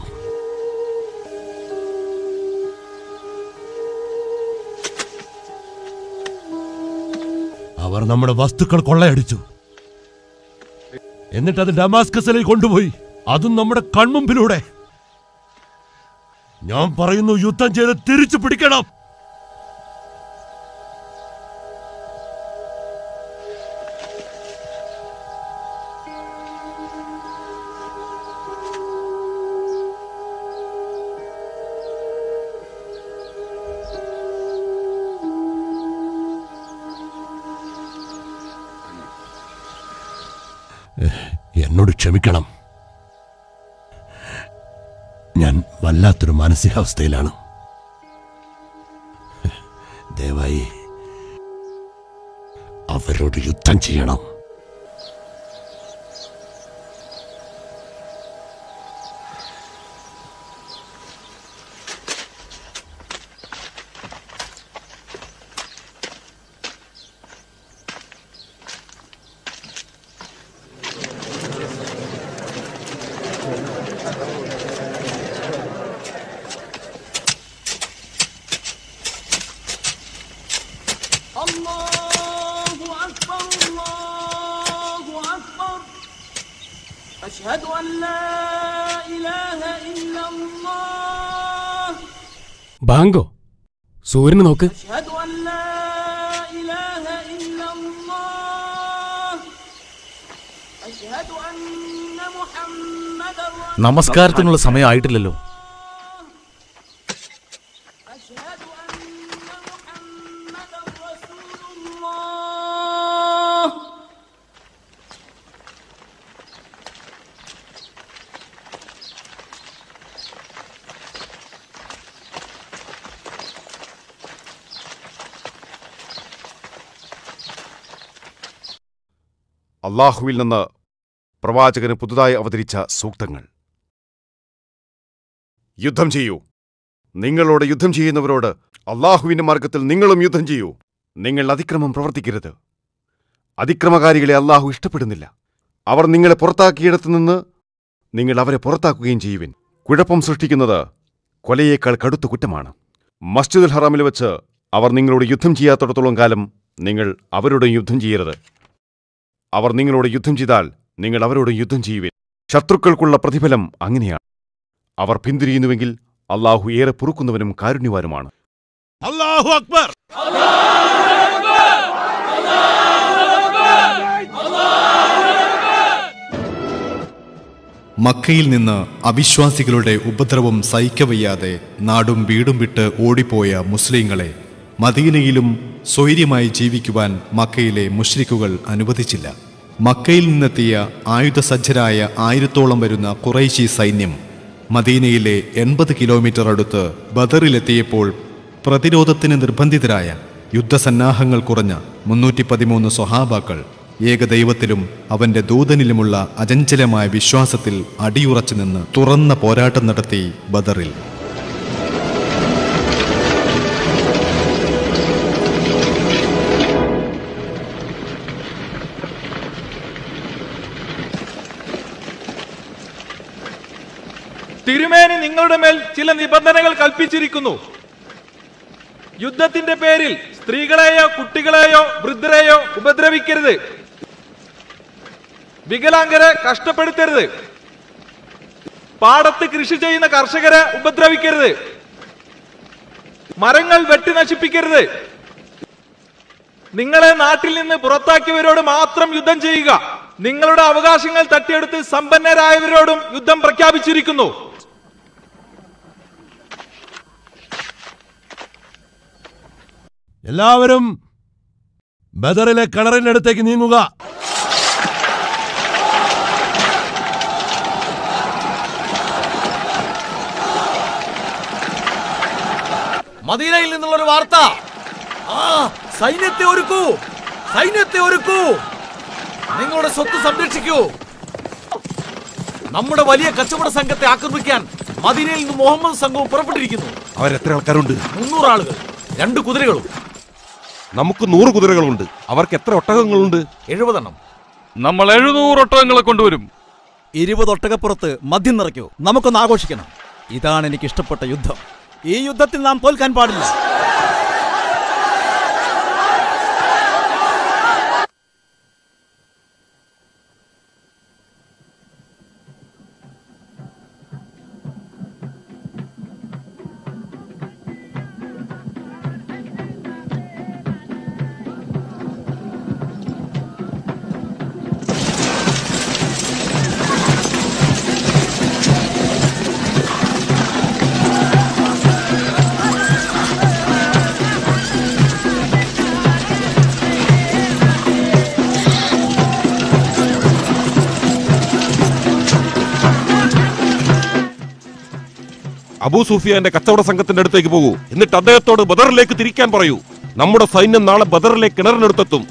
അവർ നമ്മുടെ വസ്തുക്കൾ കൊള്ളയടിച്ചു എന്നിട്ട് അത് ഡമാസ്കസിലേക്ക് കൊണ്ടുപോയി അതും നമ്മുടെ കൺമുമ്പിലൂടെ ഞാൻ പറയുന്നു യുദ്ധം ചെയ്ത് തിരിച്ചു പിടിക്കണം എന്നോട് ക്ഷമിക്കണം ഞാൻ വല്ലാത്തൊരു മാനസികാവസ്ഥയിലാണ് ദയവായി അവരോട് യുദ്ധം ചെയ്യണം الله أكبر الله أكبر أشهد أن لا إله إلا الله ബാങ്കോ സൂര്യന് നോക്ക് أشهد أن لا إله إلا الله أشهد أن محمدا رسول നമസ്കാരത്തിനുള്ള സമയം ആയിട്ടില്ലല്ലോ الله അള്ളാഹുവിൽ നിന്ന് പ്രവാചകന് പുതുതായി അവതരിച്ച സൂക്തങ്ങൾ യുദ്ധം ചെയ്യൂ നിങ്ങളോട് യുദ്ധം ചെയ്യുന്നവരോട് അള്ളാഹുവിന്റെ മാർഗത്തിൽ നിങ്ങളും യുദ്ധം ചെയ്യൂ നിങ്ങൾ അതിക്രമം പ്രവർത്തിക്കരുത് അതിക്രമകാരികളെ അള്ളാഹു ഇഷ്ടപ്പെടുന്നില്ല അവർ നിങ്ങളെ പുറത്താക്കിയിടത്തു നിന്ന് നിങ്ങൾ അവരെ പുറത്താക്കുകയും ചെയ്യുവിൻ കുഴപ്പം സൃഷ്ടിക്കുന്നത് കൊലയേക്കാൾ കടുത്ത കുറ്റമാണ് മസ്ജിദുൽ ഹറാമിൽ വെച്ച് അവർ നിങ്ങളോട് യുദ്ധം ചെയ്യാത്തിടത്തോളം കാലം നിങ്ങൾ അവരോട് യുദ്ധം ചെയ്യരുത് അവർ നിങ്ങളോട് യുദ്ധം ചെയ്താൽ നിങ്ങൾ അവരോട് യുദ്ധം ചെയ്യുവിൻ ശത്രുക്കൾക്കുള്ള പ്രതിഫലം അങ്ങനെയാണ് അവർ പിന്തിരിയുന്നുവെങ്കിൽ അള്ളാഹു ഏറെ പൊറുക്കുന്നവനും കാരുണ്യവാനുമാണ് അല്ലാഹു അക്ബർ മക്കയിൽ നിന്ന് അവിശ്വാസികളുടെ ഉപദ്രവം സഹിക്കവയ്യാതെ നാടും വീടും വിട്ട് ഓടിപ്പോയ മുസ്ലിങ്ങളെ മദീനയിലും സ്വൈര്യമായി ജീവിക്കുവാൻ മക്കയിലെ മുഷ്രിക്കുകൾ അനുവദിച്ചില്ല മക്കയിൽ നിന്നെത്തിയ ആയുധസജ്ജരായ ആയിരത്തോളം വരുന്ന കുറൈശി സൈന്യം മദീനയിലെ എൺപത് കിലോമീറ്റർ അടുത്ത് ബദറിലെത്തിയപ്പോൾ പ്രതിരോധത്തിന് നിർബന്ധിതരായ യുദ്ധസന്നാഹങ്ങൾ കുറഞ്ഞ മുന്നൂറ്റി പതിമൂന്ന് സ്വഹാബാക്കൾ ഏകദൈവത്തിലും അവന്റെ ദൂതനിലുമുള്ള അചഞ്ചലമായ വിശ്വാസത്തിൽ അടിയുറച്ചു നിന്ന് തുറന്ന പോരാട്ടം നടത്തി ബദറിൽ തിരുമേനി നിങ്ങളുടെ മേൽ ചില നിബന്ധനകൾ കൽപ്പിച്ചിരിക്കുന്നു യുദ്ധത്തിന്റെ പേരിൽ സ്ത്രീകളെയോ കുട്ടികളെയോ വൃദ്ധരെയോ ഉപദ്രവിക്കരുത് വികലാംഗരെ കഷ്ടപ്പെടുത്തരുത് പാടത്ത് കൃഷി ചെയ്യുന്ന കർഷകരെ ഉപദ്രവിക്കരുത് മരങ്ങൾ വെട്ടി നശിപ്പിക്കരുത് നിങ്ങളെ നാട്ടിൽ നിന്ന് പുറത്താക്കിയവരോട് മാത്രം യുദ്ധം ചെയ്യുക നിങ്ങളുടെ അവകാശങ്ങൾ തട്ടിയെടുത്ത് സമ്പന്നരായവരോടും യുദ്ധം പ്രഖ്യാപിച്ചിരിക്കുന്നു എല്ലാവരും ബദറിലെ കിണറിനടുത്തേക്ക് നീങ്ങുക മദീനയിൽ നിന്നുള്ളൊരു വാർത്ത ആ സൈന്യത്തെ ഒരുക്കൂ സൈന്യത്തെ ഒരുക്കൂ നിങ്ങളുടെ സ്വത്ത് സംരക്ഷിക്കൂ നമ്മുടെ വലിയ കച്ചവട സംഘത്തെ ആക്രമിക്കാൻ മദീനയിൽ നിന്ന് മുഹമ്മദ് സംഘവും പുറപ്പെട്ടിരിക്കുന്നു അവരെത്ര ആൾക്കാരുണ്ട് മുന്നൂറ് ആളുകൾ രണ്ട് കുതിരകളും നമുക്ക് നൂറ് കുതിരകളുണ്ട് അവർക്ക് എത്ര ഒട്ടകങ്ങളുണ്ട് എഴുപതെണ്ണം നമ്മൾ എഴുന്നൂറ് ഒട്ടകങ്ങളെ കൊണ്ടുവരും ഇരുപത് ഒട്ടകപ്പുറത്ത് മദ്യം നിറയ്ക്കൂ നമുക്കൊന്ന് ആഘോഷിക്കണം ഇതാണ് എനിക്ക് ഇഷ്ടപ്പെട്ട യുദ്ധം ഈ യുദ്ധത്തിൽ നാം തോൽക്കാൻ പാടില്ല അബൂ സുഫിയാന്റെ കച്ചവട സംഘത്തിന്റെ അടുത്തേക്ക് പോകൂ എന്നിട്ട് അദ്ദേഹത്തോട് ബദറിലേക്ക് തിരിക്കാൻ പറയൂ നമ്മുടെ സൈന്യം നാളെ ബദറിലെ കിണറിനടുത്തെത്തും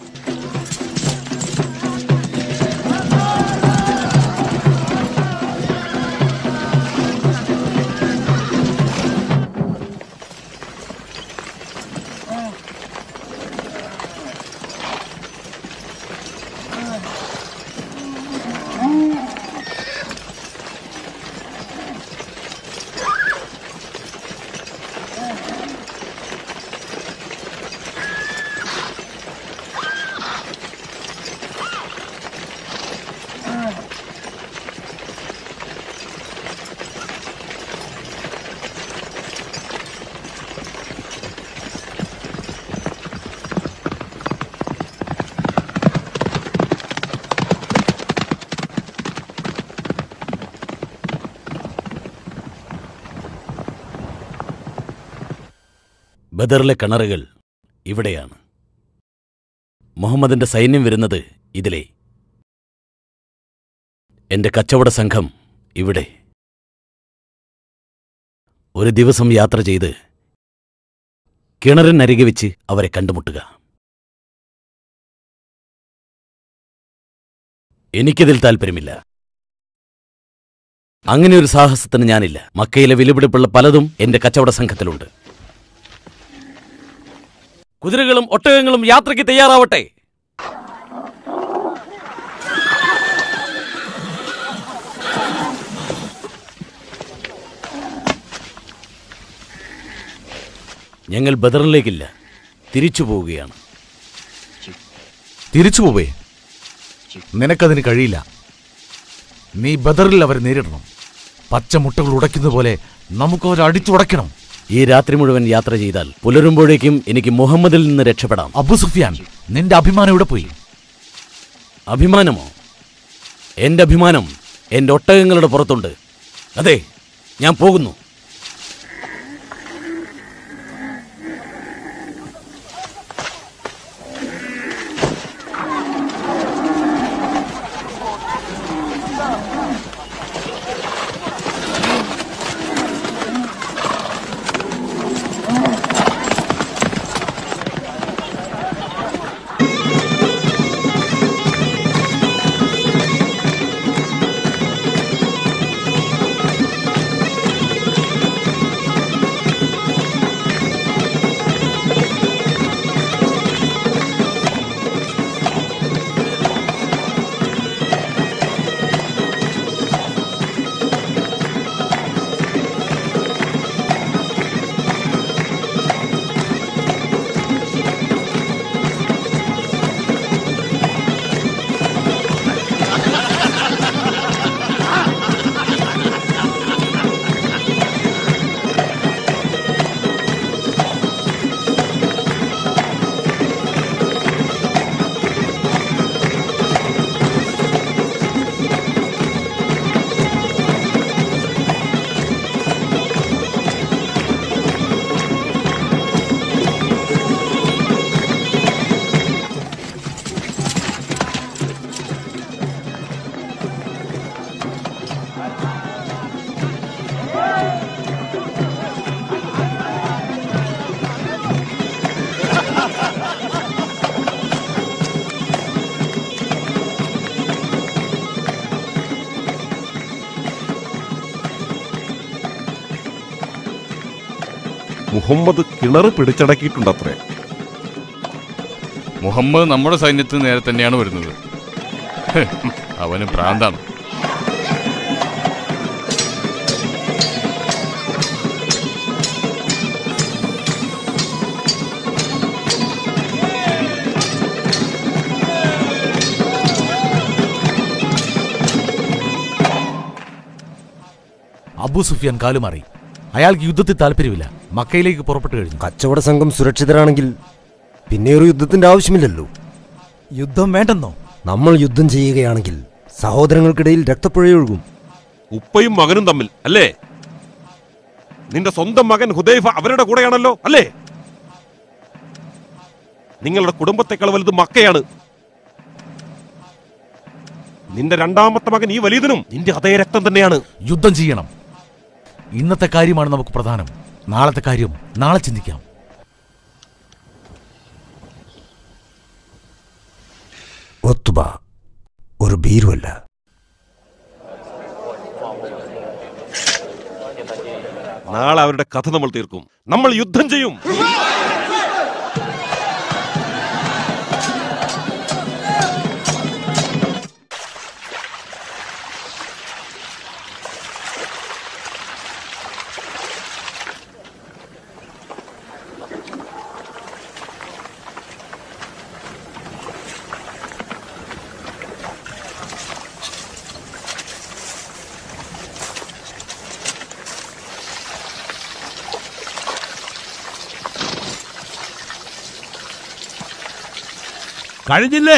ബദറിലെ കിണറുകൾ ഇവിടെയാണ് മുഹമ്മദിന്റെ സൈന്യം വരുന്നത് ഇതിലെ എന്റെ കച്ചവട സംഘം ഇവിടെ ഒരു ദിവസം യാത്ര ചെയ്ത് കിണറിനരികെ വെച്ച് അവരെ കണ്ടുമുട്ടുക എനിക്കിതിൽ താല്പര്യമില്ല അങ്ങനെ ഒരു സാഹസത്തിന് ഞാനില്ല മക്കയിലെ വിലപിടിപ്പുള്ള പലതും എന്റെ കച്ചവട സംഘത്തിലുണ്ട് കുതിരകളും ഒട്ടകങ്ങളും യാത്രയ്ക്ക് തയ്യാറാവട്ടെ ഞങ്ങൾ ബദറിലേക്കില്ല തിരിച്ചു പോവുകയാണ് തിരിച്ചു പോവേ നിനക്കതിന് കഴിയില്ല നീ ബദറിൽ അവരെ നേരിടണം പച്ചമുട്ടകൾ ഉടയ്ക്കുന്ന പോലെ നമുക്ക് അവരെ അടിച്ചുടയ്ക്കണം ഈ രാത്രി മുഴുവൻ യാത്ര ചെയ്താൽ പുലരുമ്പോഴേക്കും എനിക്ക് മുഹമ്മദിൽ നിന്ന് രക്ഷപ്പെടാം അബു സുഫിയാൻ നിന്റെ അഭിമാനം ഇവിടെ പോയി അഭിമാനമോ എന്റെ അഭിമാനം എന്റെ ഒട്ടകങ്ങളുടെ പുറത്തുണ്ട് അതെ ഞാൻ പോകുന്നു മുഹമ്മദ് കിണർ പിടിച്ചടക്കിയിട്ടുണ്ടത്രേ മുഹമ്മദ് നമ്മുടെ സൈന്യത്തിന് നേരെ തന്നെയാണ് വരുന്നത് ഹ്, അവന് ഭ്രാന്താണ് അബു സുഫിയാൻ കാലുമാറി അയാൾക്ക് യുദ്ധത്തിൽ താല്പര്യമില്ല മക്കയിലേക്ക് പുറപ്പെട്ടു കഴിഞ്ഞു കച്ചവട സംഘം സുരക്ഷിതരാണെങ്കിൽ പിന്നെ ഒരു യുദ്ധത്തിന്റെ ആവശ്യമില്ലല്ലോ യുദ്ധം വേണ്ടെന്നോ നമ്മൾ യുദ്ധം ചെയ്യുകയാണെങ്കിൽ സഹോദരങ്ങൾക്കിടയിൽ രക്തപ്പുഴയൊഴുകും ഉപ്പയും മകനും തമ്മിൽ അല്ലേ നിന്റെ സ്വന്തം മകൻ ഹുദൈഫ അവരുടെ കൂടെയാണല്ലോ അല്ലേ നിങ്ങളുടെ കുടുംബത്തെക്കാൾ വലുത് മക്കയാണ് നിന്റെ രണ്ടാമത്തെ മകൻ ഈ വലിയതിനും നിന്റെ അതേ രക്തം തന്നെയാണ് യുദ്ധം ചെയ്യണം ഇന്നത്തെ കാര്യമാണ് നമുക്ക് പ്രധാനം നാളത്തെ കാര്യം നാളെ ചിന്തിക്കാം ഒത്തുബ ഒരു ഭീരുവല്ല നാളെ അവരുടെ കഥ നമ്മൾ തീർക്കും നമ്മൾ യുദ്ധം ചെയ്യും കഴിഞ്ഞില്ലേ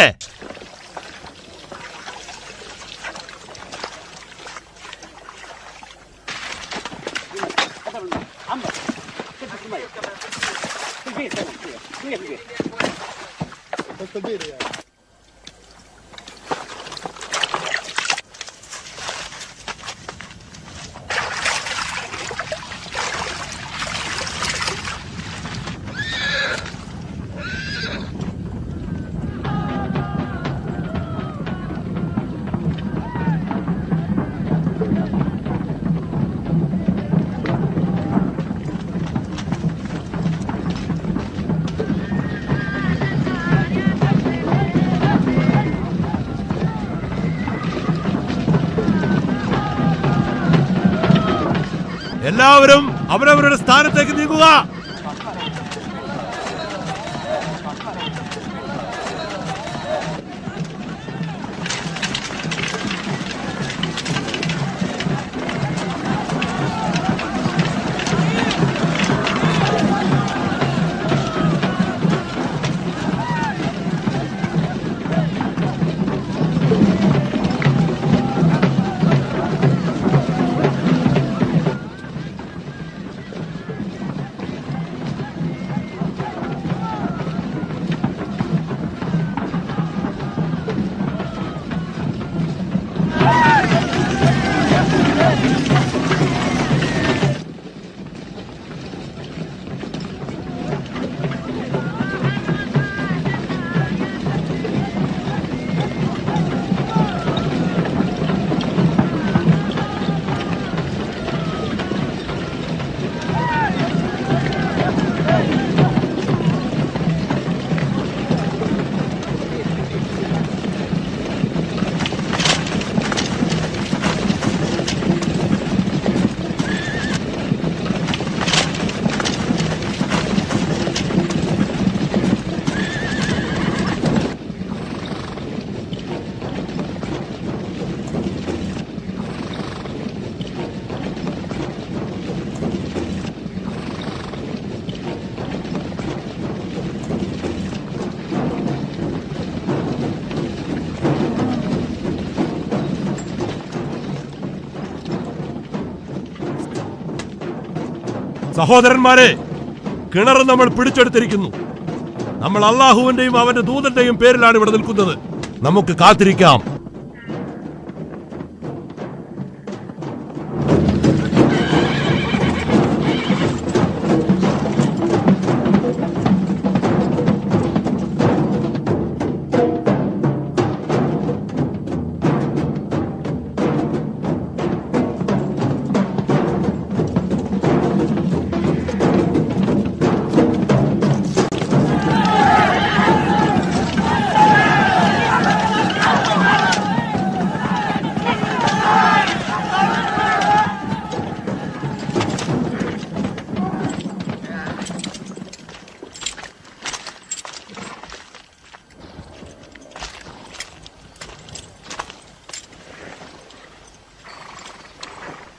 എല്ലാവരും അവരവരുടെ സ്ഥാനത്തേക്ക് നീങ്ങുക സഹോദരന്മാരെ കിണർ നമ്മൾ പിടിച്ചെടുത്തിരിക്കുന്നു നമ്മൾ അള്ളാഹുവിന്റെയും അവന്റെ ദൂതന്റെയും പേരിലാണ് ഇവിടെ നിൽക്കുന്നത് നമുക്ക് കാത്തിരിക്കാം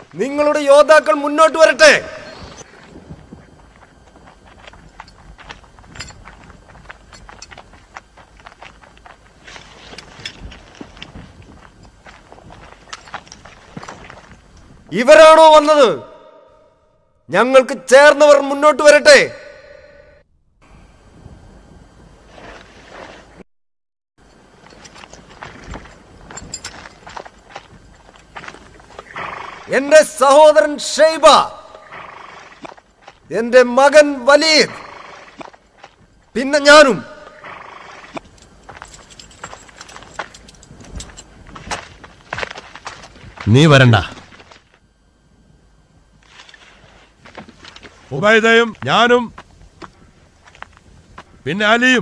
നിങ്ങളുടെ യോദ്ധാക്കൾ മുന്നോട്ട് വരട്ടെ ഇവരാണോ വന്നത് ഞങ്ങൾക്ക് ചേർന്നവർ മുന്നോട്ട് വരട്ടെ എന്റെ സഹോദരൻ ഷൈബ എന്റെ മകൻ വലീദ് പിന്നെ ഞാനും നീ വരണ്ട ഉബൈദയും ഞാനും പിന്നെ അലിയും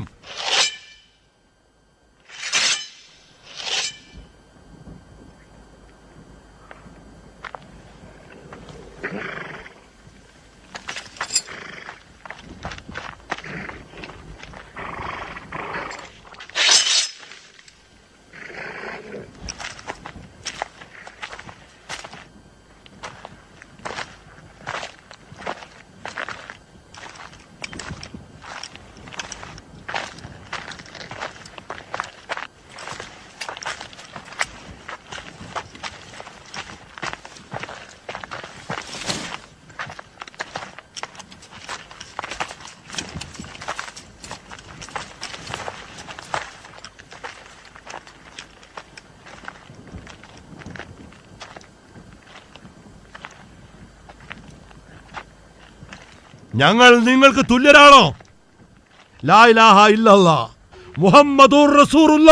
ഞങ്ങൾ നിങ്ങൾക്ക് തുല്യരാണോ ലാ ഇലാഹ ഇല്ലല്ലാ മുഹമ്മദുർ റസൂറുള്ള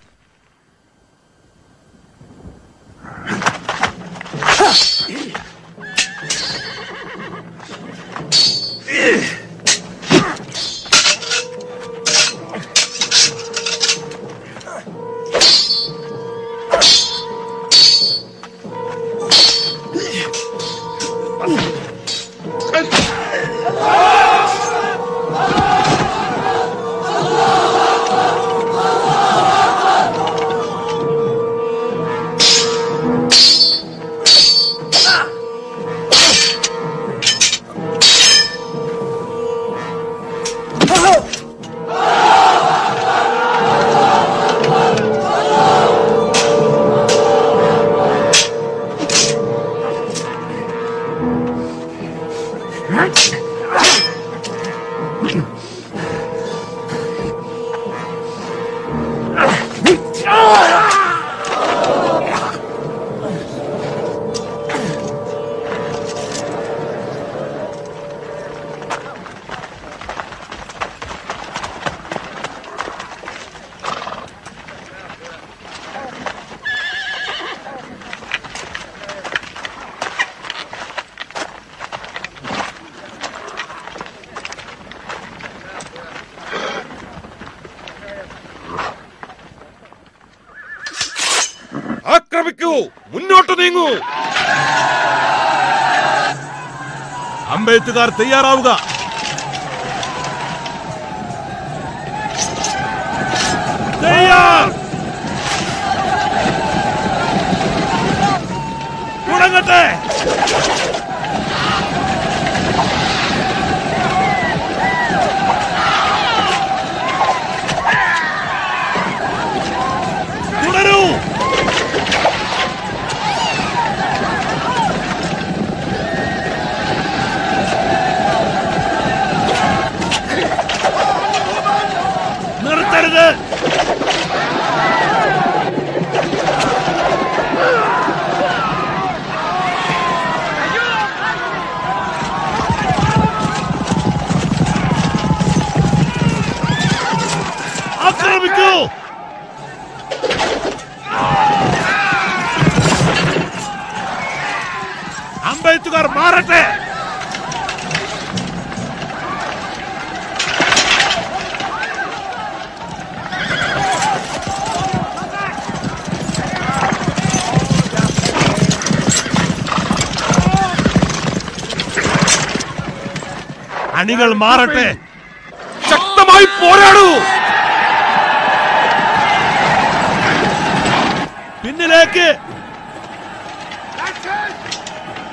ആക്രമിക്കൂ മുന്നോട്ട് നീങ്ങൂ അമ്പെഴുത്തുകാർ തയ്യാറാവുക തയ്യാർ തുടങ്ങട്ടെ തുടരൂ നിർത്തരുത് ആക്രമിക്കൂ അമ്പെഴുത്തുകാർ മാറട്ടെ അണികൾ മാറട്ടെ ശക്തമായി പോരാടൂ പിന്നിലേക്ക്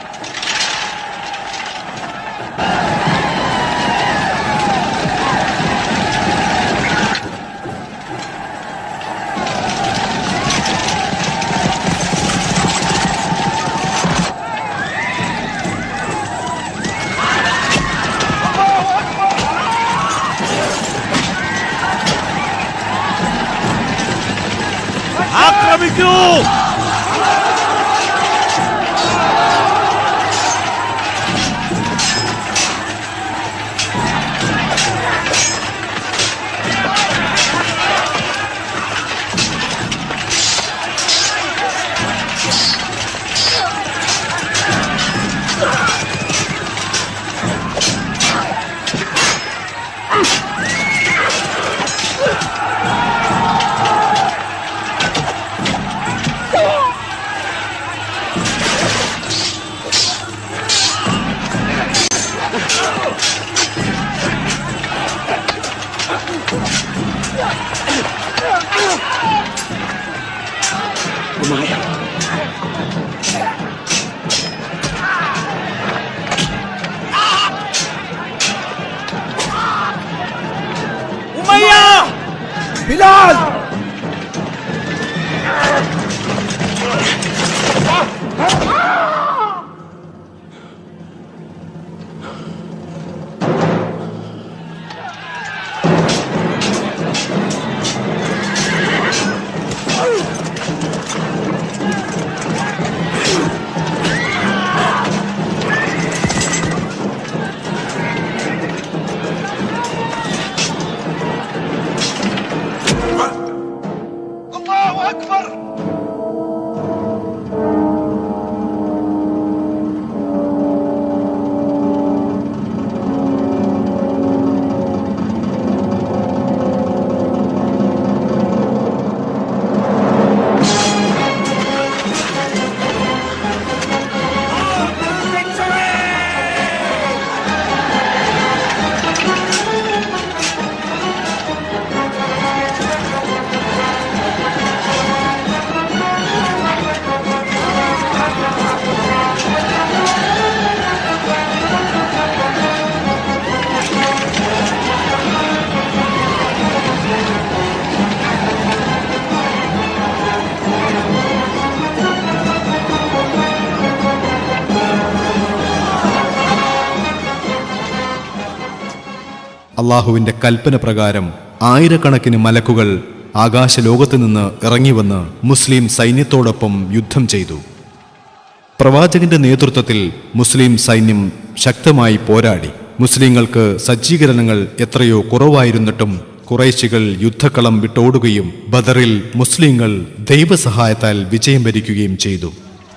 അള്ളാഹുവിന്റെ കൽപ്പന പ്രകാരം ആയിരക്കണക്കിന് മലക്കുകൾ ആകാശലോകത്ത് നിന്ന് ഇറങ്ങിവന്ന് മുസ്ലിം സൈന്യത്തോടൊപ്പം യുദ്ധം ചെയ്തു പ്രവാചകന്റെ നേതൃത്വത്തിൽ മുസ്ലിം സൈന്യം ശക്തമായി പോരാടി മുസ്ലിങ്ങൾക്ക് സജ്ജീകരണങ്ങൾ എത്രയോ കുറവായിരുന്നിട്ടും കുറേശികൾ യുദ്ധക്കളം വിട്ടോടുകയും ബദറിൽ മുസ്ലിങ്ങൾ ദൈവസഹായത്താൽ വിജയം വരിക്കുകയും ചെയ്തു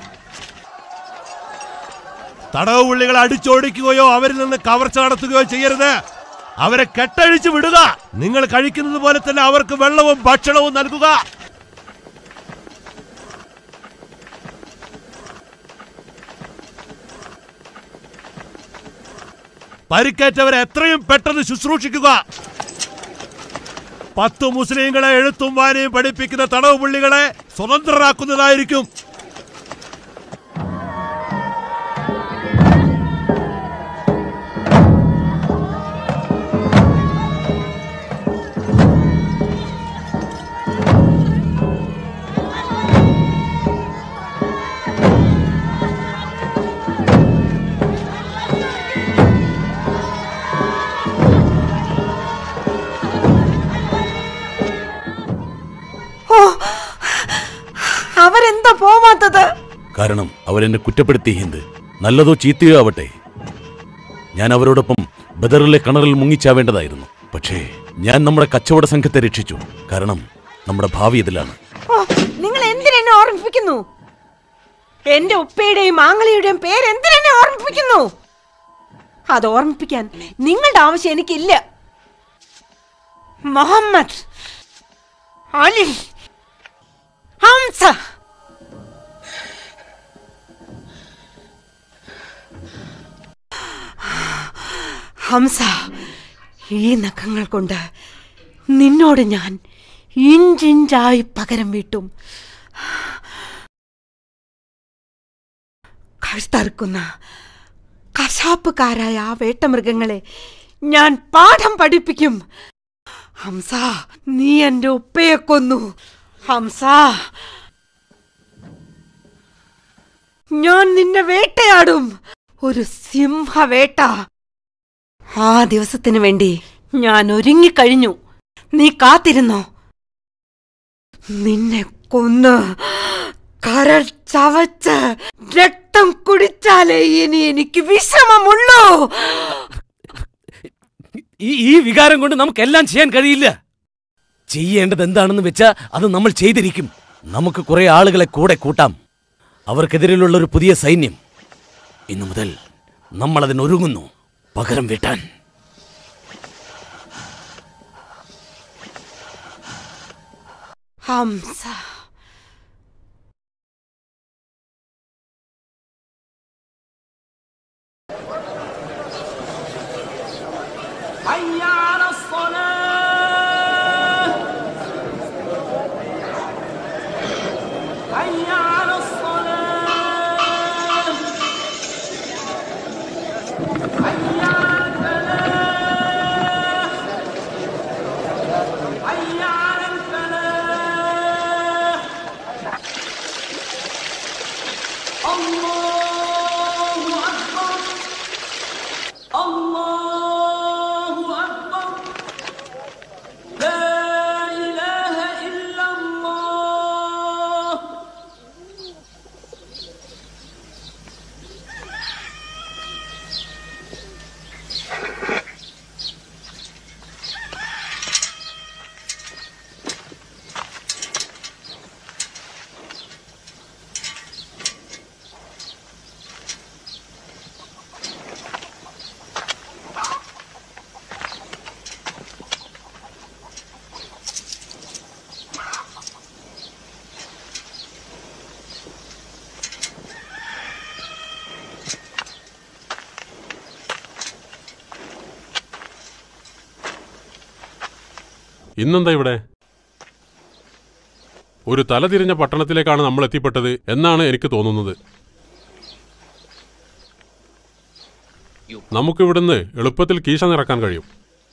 തടവ് പുള്ളികളെ അടിച്ചോടിക്കുകയോ അവരിൽ നിന്ന് കവർച്ച നടത്തുകയോ ചെയ്യരുത് അവരെ കെട്ടഴിച്ചു വിടുക നിങ്ങൾ കഴിക്കുന്നത് പോലെ തന്നെ അവർക്ക് വെള്ളവും ഭക്ഷണവും നൽകുക പരിക്കേറ്റവരെ എത്രയും പെട്ടെന്ന് ശുശ്രൂഷിക്കുക പത്ത് മുസ്ലിങ്ങളെ എഴുത്തും വായനയും പഠിപ്പിക്കുന്ന തടവ് പുള്ളികളെ സ്വതന്ത്രരാക്കുന്നതായിരിക്കും ഓ അവരെന്താ പോവാത്തത് കാരണം അവരെന്നെ കുറ്റപ്പെടുത്തി ഹിന്ദ് നല്ലതോ ചീത്തയോ ആവട്ടെ ഞാൻ അവരോടൊപ്പം ബദറിലെ കിണറിൽ മുങ്ങിച്ചാവേണ്ടതായിരുന്നു പക്ഷേ ഞാൻ നമ്മുടെ കച്ചവട സംഘത്തെ രക്ഷിച്ചു കാരണം നമ്മുടെ ഭാവി ഇതിലാണ് ഓ നിങ്ങൾ എന്തിനെന്നെ ഓർമ്മിപ്പിക്കുന്നു എന്റെ ഉപ്പയുടെയും ആങ്ങളിയുടെയും പേര് എന്തിനെന്നെ ഓർമ്മിപ്പിക്കുന്നു അത് ഓർമ്മിപ്പിക്കാൻ നിങ്ങളുടെ ആവശ്യം എനിക്കില്ല മുഹമ്മദ് അലി ഹംസ ഹംസ ഈ നഖങ്ങൾ കൊണ്ട് നിന്നോട് ഞാൻ ഇഞ്ചിഞ്ചായി പകരം വീട്ടും കഴുത്തറുക്കുന്ന കശാപ്പുകാരായ ആ വേട്ടമൃഗങ്ങളെ ഞാൻ പാഠം പഠിപ്പിക്കും ഹംസ നീ എന്റെ ഉപ്പയെ കൊന്നു ഹംസ ഞാൻ നിന്നെ വേട്ടയാടും ഒരു സിംഹവേട്ട ആ ദിവസത്തിന് വേണ്ടി ഞാൻ ഒരുങ്ങിക്കഴിഞ്ഞു നീ കാത്തിരുന്നോ നിന്നെ കൊന്ന് കരൾ ചവച്ച് രക്തം കുടിച്ചാലേ ഇനി എനിക്ക് വിശ്രമമുള്ളൂ ഈ ഈ വികാരം കൊണ്ട് നമുക്കെല്ലാം ചെയ്യാൻ കഴിയില്ല ചെയ്യേണ്ടത് എന്താണെന്ന് വെച്ചാൽ അത് നമ്മൾ ചെയ്തിരിക്കും നമുക്ക് കുറെ ആളുകളെ കൂടെ കൂട്ടാം അവർക്കെതിരെയുള്ള ഒരു പുതിയ സൈന്യം ഇന്നു മുതൽ നമ്മൾ അതിനൊരുങ്ങുന്നു പകരം വീട്ടാൻ ഹംസ حي على الصلاة حي على الصلاة حي على الفلاح حي على الفلاح الله أكبر الله أكبر لا إله إلا الله ഇന്നെന്താ ഇവിടെ ഒരു തലതിരിഞ്ഞ പട്ടണത്തിലേക്കാണ് നമ്മൾ എത്തിപ്പെട്ടത് എന്നാണ് എനിക്ക് തോന്നുന്നത് നമുക്കിവിടുന്ന് എളുപ്പത്തിൽ കീശ നിറക്കാൻ കഴിയും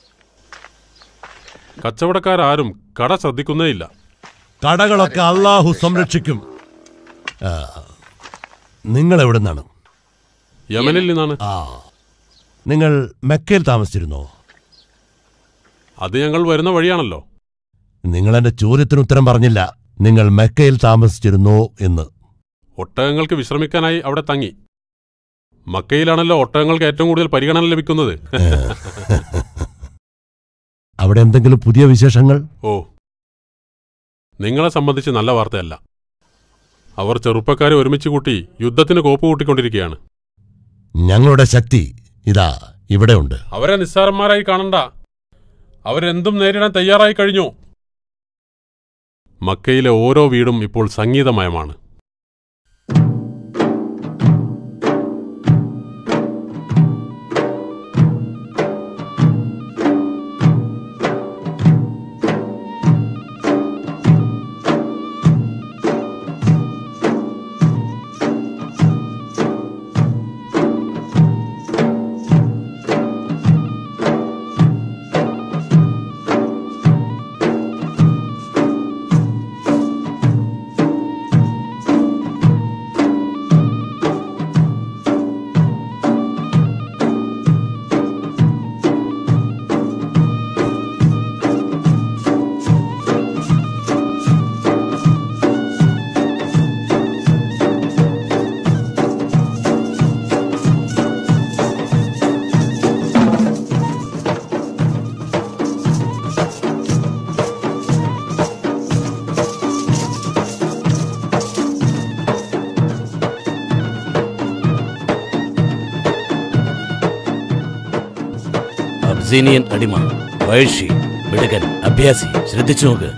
കച്ചവടക്കാരും കട ശ്രദ്ധിക്കുന്നേയില്ല കടകളൊക്കെ അള്ളാഹു സംരക്ഷിക്കും ആ, നിങ്ങൾ എവിടെ നിന്നാണ് യമനിൽ നിന്നാണ് ആ നിങ്ങൾ മെക്കയിൽ താമസിച്ചിരുന്നോ അത് ഞങ്ങൾ വരുന്ന വഴിയാണല്ലോ നിങ്ങൾ എന്റെ ചോദ്യത്തിന് ഉത്തരം പറഞ്ഞില്ല നിങ്ങൾ മെക്കയിൽ താമസിച്ചിരുന്നോ എന്ന് ഒട്ടകങ്ങൾക്ക് വിശ്രമിക്കാനായി അവിടെ തങ്ങി മക്കയിലാണല്ലോ ഒട്ടകങ്ങൾക്ക് ഏറ്റവും കൂടുതൽ പരിഗണന ലഭിക്കുന്നത് അവിടെ എന്തെങ്കിലും പുതിയ വിശേഷങ്ങൾ ഓ നിങ്ങളെ സംബന്ധിച്ച് നല്ല വാർത്തയല്ല അവർ ചെറുപ്പക്കാരെ ഒരുമിച്ച് കൂട്ടി യുദ്ധത്തിന് കോപ്പ് കൂട്ടിക്കൊണ്ടിരിക്കുകയാണ് ഞങ്ങളുടെ ശക്തി ഇതാ ഇവിടെ ഉണ്ട് അവരെ നിസ്സാരന്മാരായി കാണണ്ട അവരെന്തും നേരിടാൻ തയ്യാറായി കഴിഞ്ഞു മക്കയിലെ ഓരോ വീടും ഇപ്പോൾ സംഗീതമയമാണ് അബ്സീനിയൻ അടിമ വയഴ്ഷി മിടുകൻ അഭ്യാസി ശ്രദ്ധിച്ചു നോക്ക്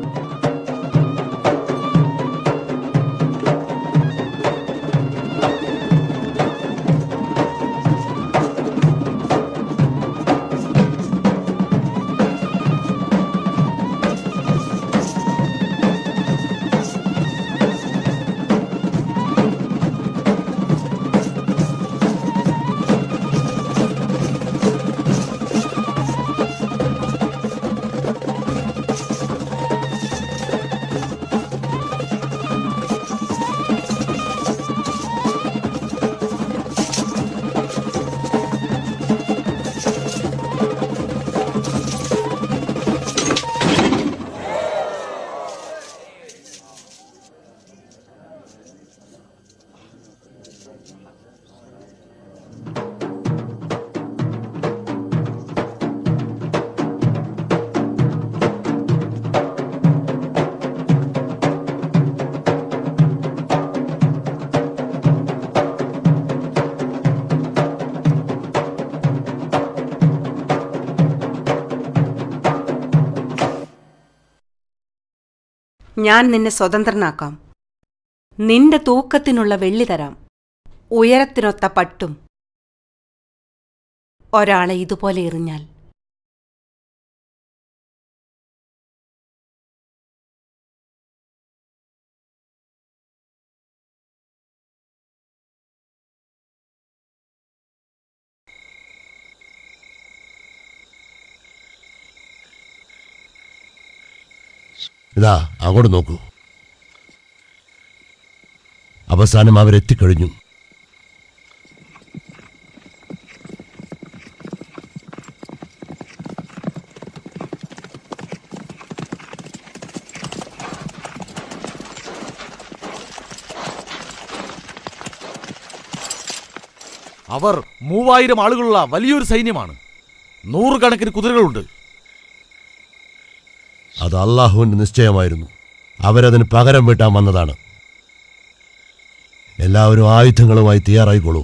ഞാൻ നിന്നെ സ്വതന്ത്രനാക്കാം നിന്റെ തൂക്കത്തിനുള്ള വെള്ളി തരാം ഉയരത്തിനൊത്ത പട്ടും ഒരാളെ ഇതുപോലെ എറിഞ്ഞാൽ ഇതാ അങ്ങോട്ട് നോക്കൂ അവസാനം അവരെത്തിക്കഴിഞ്ഞു അവർ മൂവായിരം ആളുകളുള്ള വലിയൊരു സൈന്യമാണ് നൂറുകണക്കിന് കുതിരകളുണ്ട് അത് അള്ളാഹുവിന്റെ നിശ്ചയമായിരുന്നു അവരതിന് പകരം വീട്ടാൻ വന്നതാണ് എല്ലാവരും ആയുധങ്ങളുമായി തയ്യാറായിക്കോളൂ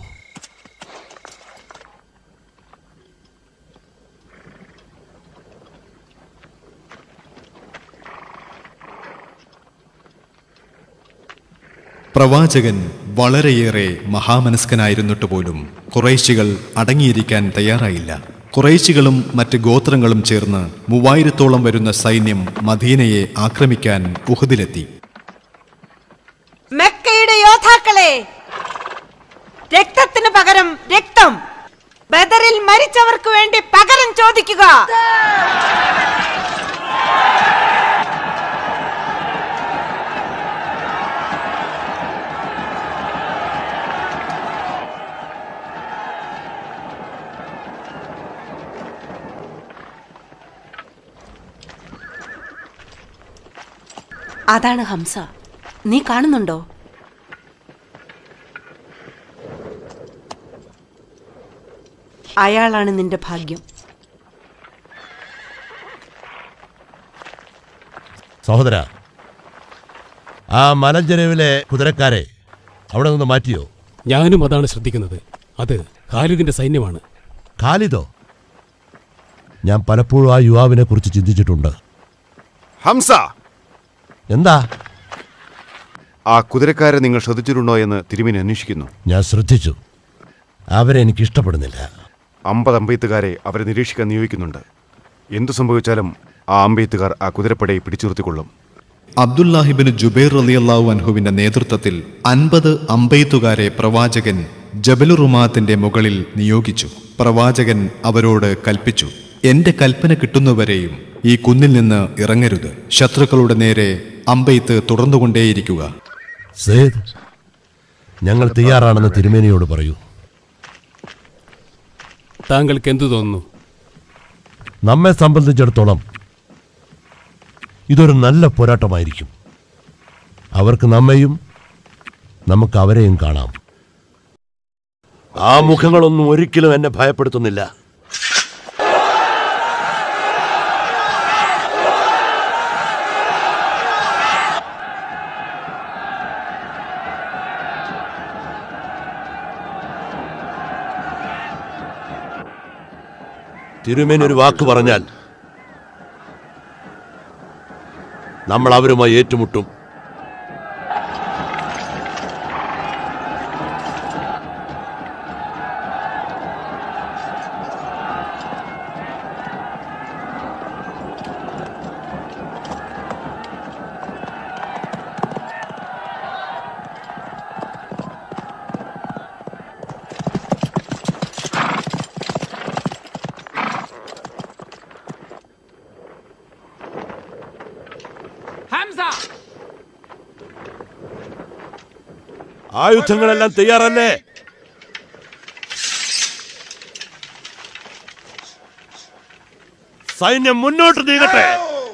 പ്രവാചകൻ വളരെയേറെ മഹാമനസ്കനായിരുന്നിട്ട് പോലും കുറേശികൾ അടങ്ങിയിരിക്കാൻ തയ്യാറായില്ല കുറേശികളും മറ്റ് ഗോത്രങ്ങളും ചേർന്ന് മൂവായിരത്തോളം വരുന്ന സൈന്യം മദീനയെ ആക്രമിക്കാൻ ഉഹദിലെത്തി മെക്കയുടെ യോദ്ധാക്കളെ രക്തത്തിന് പകരം രക്തം ബദറിൽ മരിച്ചവർക്ക് വേണ്ടി പകരം ചോദിക്കുക അതാണ് ഹംസ നീ കാണുന്നുണ്ടോ അയാളാണ് നിന്റെ ഭാഗ്യം സഹോദര ആ മലഞ്ചെരുവിലെ കുതിരക്കാരെ അവിടെ നിന്ന് മാറ്റിയോ ഞാനും അതാണ് ശ്രദ്ധിക്കുന്നത് അത് ഖാലിദിന്റെ സൈന്യമാണ് ഖാലിദോ ഞാൻ പലപ്പോഴും ആ യുവാവിനെ കുറിച്ച് ചിന്തിച്ചിട്ടുണ്ട് ഹംസ എന്താ ആ കുതിരക്കാരെ നിങ്ങൾ ശ്രദ്ധിച്ചിട്ടുണ്ടോ എന്ന് തിരുമേനി അന്വേഷിക്കുന്നു ഞാൻ ശ്രദ്ധിച്ചു അവരെ എനിക്ക് ഇഷ്ടപ്പെടുന്നില്ല അമ്പത് അമ്പെയ്ത്തുകാരെ അവരെ നിരീക്ഷിക്കാൻ നിയോഗിക്കുന്നുണ്ട് എന്തു സംഭവിച്ചാലും ആ അമ്പെയ്ത്തുകാർ ആ കുതിരപ്പടയെ പിടിച്ചു നിർത്തിക്കൊള്ളും അബ്ദുല്ലാഹിബിന് ജുബൈർ റളിയല്ലാഹു അൻഹുവിന്റെ നേതൃത്വത്തിൽ അൻപത് അമ്പെയ്ത്തുകാരെ പ്രവാചകൻ ജബലുറുമാത്തിന്റെ മുകളിൽ നിയോഗിച്ചു പ്രവാചകൻ അവരോട് കൽപ്പിച്ചു എന്റെ കൽപ്പന കിട്ടുന്നവരെയും ഈ കുന്നിൽ നിന്ന് ഇറങ്ങരുത് ശത്രുക്കളുടെ നേരെ അമ്പെയ്ത്ത് തുടർന്നുകൊണ്ടേയിരിക്കുക സേദ് ഞങ്ങൾ തയ്യാറാണെന്ന് തിരുമേനിയോട് പറയൂ താങ്കൾക്ക് എന്തു തോന്നുന്നു നമ്മെ സംബന്ധിച്ചിടത്തോളം ഇതൊരു നല്ല പോരാട്ടമായിരിക്കും അവർക്ക് നമ്മെയും നമുക്ക് അവരെയും കാണാം ആ മുഖങ്ങളൊന്നും ഒരിക്കലും എന്നെ ഭയപ്പെടുത്തുന്നില്ല തിരുമേനി ഒരു വാക്ക് പറഞ്ഞാൽ നമ്മൾ അവരുമായി ഏറ്റുമുട്ടും ഹംസ ആയുധങ്ങളെല്ലാം തയ്യാറല്ലേ സൈന്യം മുന്നോട്ട് നീങ്ങട്ടെ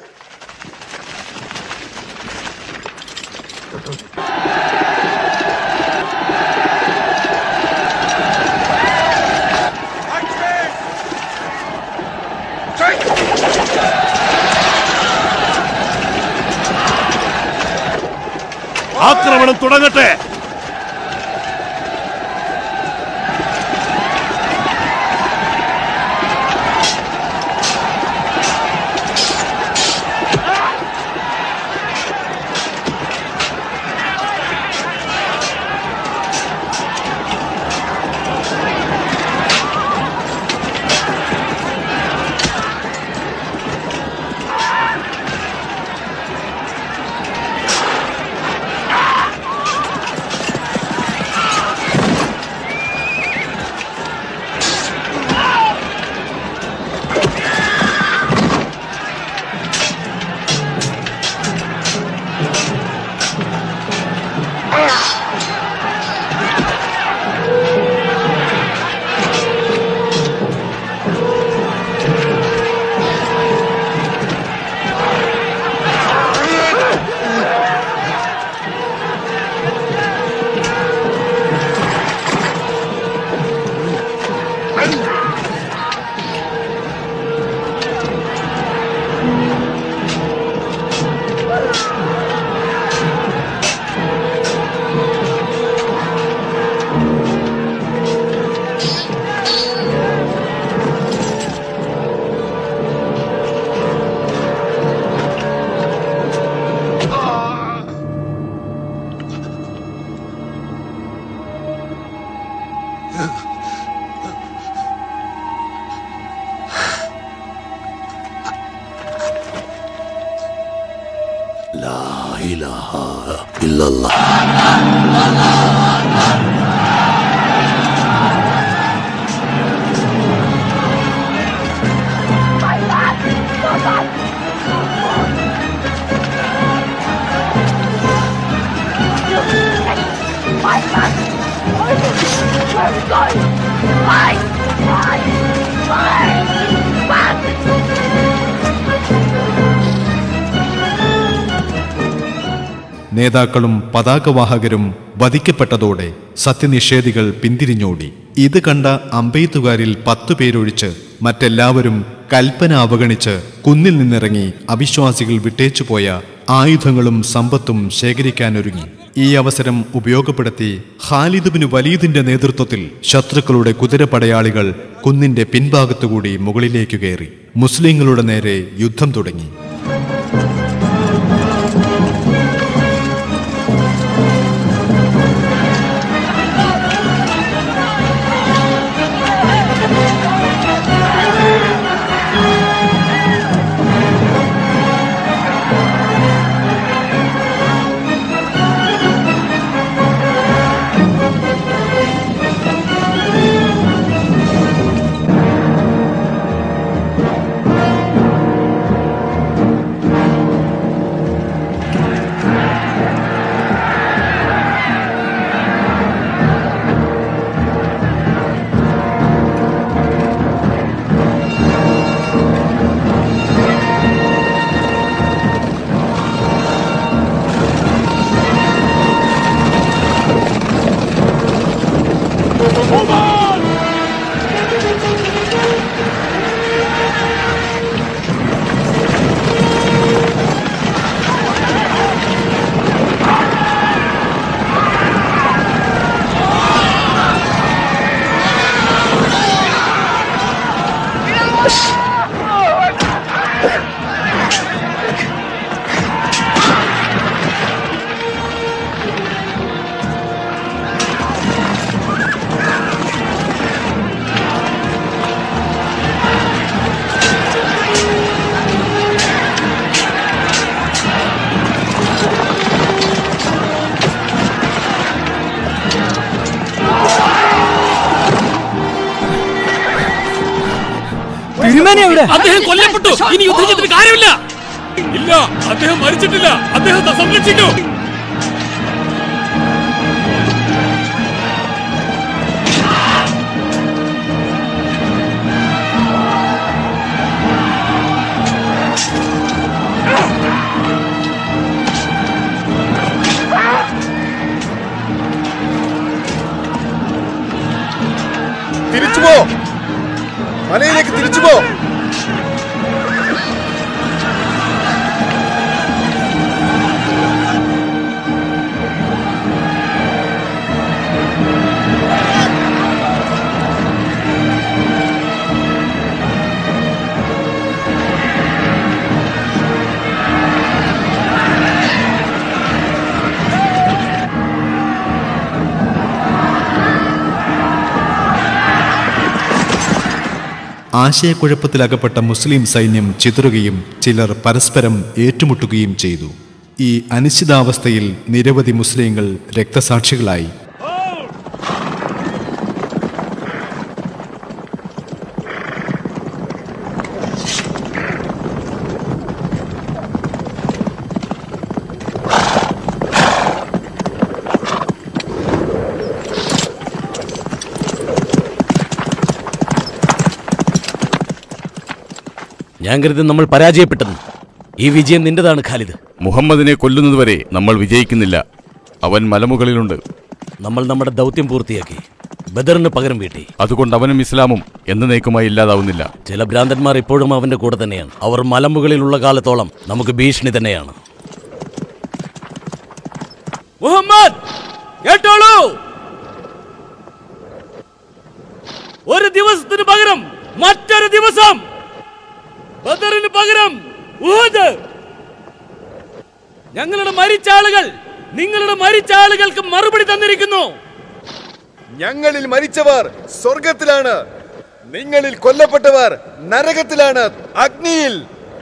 ആക്രമണം തുടങ്ങട്ടെ لا إله إلا الله നേതാക്കളും പതാകവാഹകരും വധിക്കപ്പെട്ടതോടെ സത്യനിഷേധികൾ പിന്തിരിഞ്ഞോടി ഇത് കണ്ട അമ്പെയ്ത്തുകാരിൽ പത്തു പേരൊഴിച്ച് മറ്റെല്ലാവരും കൽപ്പന അവഗണിച്ച് കുന്നിൽ നിന്നിറങ്ങി അവിശ്വാസികൾ വിട്ടേച്ചുപോയ ആയുധങ്ങളും സമ്പത്തും ശേഖരിക്കാനൊരുങ്ങി ഈ അവസരം ഉപയോഗപ്പെടുത്തി ഖാലിദ് ബിൻ വലീദിന്റെ നേതൃത്വത്തിൽ ശത്രുക്കളുടെ കുതിരപ്പടയാളികൾ കുന്നിന്റെ പിൻഭാഗത്തുകൂടി മുകളിലേക്ക് കയറി മുസ്ലിങ്ങളുടെ നേരെ യുദ്ധം തുടങ്ങി തിരുമേനി എവിടെ അദ്ദേഹം കൊല്ലപ്പെട്ടു ഇനി യുദ്ധം ചെയ്തിട്ട് കാര്യമില്ല ഇല്ല അദ്ദേഹം മരിച്ചിട്ടില്ല അദ്ദേഹത്തെ സംരക്ഷിക്കൂ തിരിച്ചു പോ മലയിലേക്ക് തിരിച്ചു പോ ആശയക്കുഴപ്പത്തിലകപ്പെട്ട മുസ്ലിം സൈന്യം ചിതറുകയും ചിലർ പരസ്പരം ഏറ്റുമുട്ടുകയും ചെയ്തു ഈ അനിശ്ചിതാവസ്ഥയിൽ നിരവധി മുസ്ലിങ്ങൾ രക്തസാക്ഷികളായി ഞാൻ കരുതി നമ്മൾ പരാജയപ്പെട്ടെന്ന് ഈ വിജയം നിന്റേതാണ് ഖാലിദ് മുഹമ്മദിനെ കൊല്ലുന്നതുവരെ നമ്മൾ വിജയിക്കുന്നില്ല അവൻ മലമുകളിലുണ്ട് നമ്മൾ നമ്മുടെ ദൗത്യം പൂർത്തിയാക്കി ബദറിന് പകരം വീട്ടി അതുകൊണ്ട് അവനും ഇസ്ലാമും എന്നേക്കുമായി ഇല്ലാതാവുന്നില്ല ചില ഭ്രാന്തന്മാർ ഇപ്പോഴും അവന്റെ കൂടെ തന്നെയാണ് അവർ മലമുകളിലുള്ള കാലത്തോളം നമുക്ക് ഭീഷണി തന്നെയാണ് മുഹമ്മദ് കേട്ടോളൂ ഒരു ദിവസത്തിന് പകരം മറ്റൊരു ദിവസം ബദറിന് പകരം ഉഹദ് ഞങ്ങളുടെ മരിച്ച ആളുകൾ നിങ്ങളുടെ മരിച്ച ആളുകൾക്ക് മറുപടി തന്നിരിക്കുന്നു ഞങ്ങളിൽ മരിച്ചവർ സ്വർഗത്തിലാണ് നിങ്ങളിൽ കൊല്ലപ്പെട്ടവർ നരകത്തിലാണ് അഗ്നിയിൽ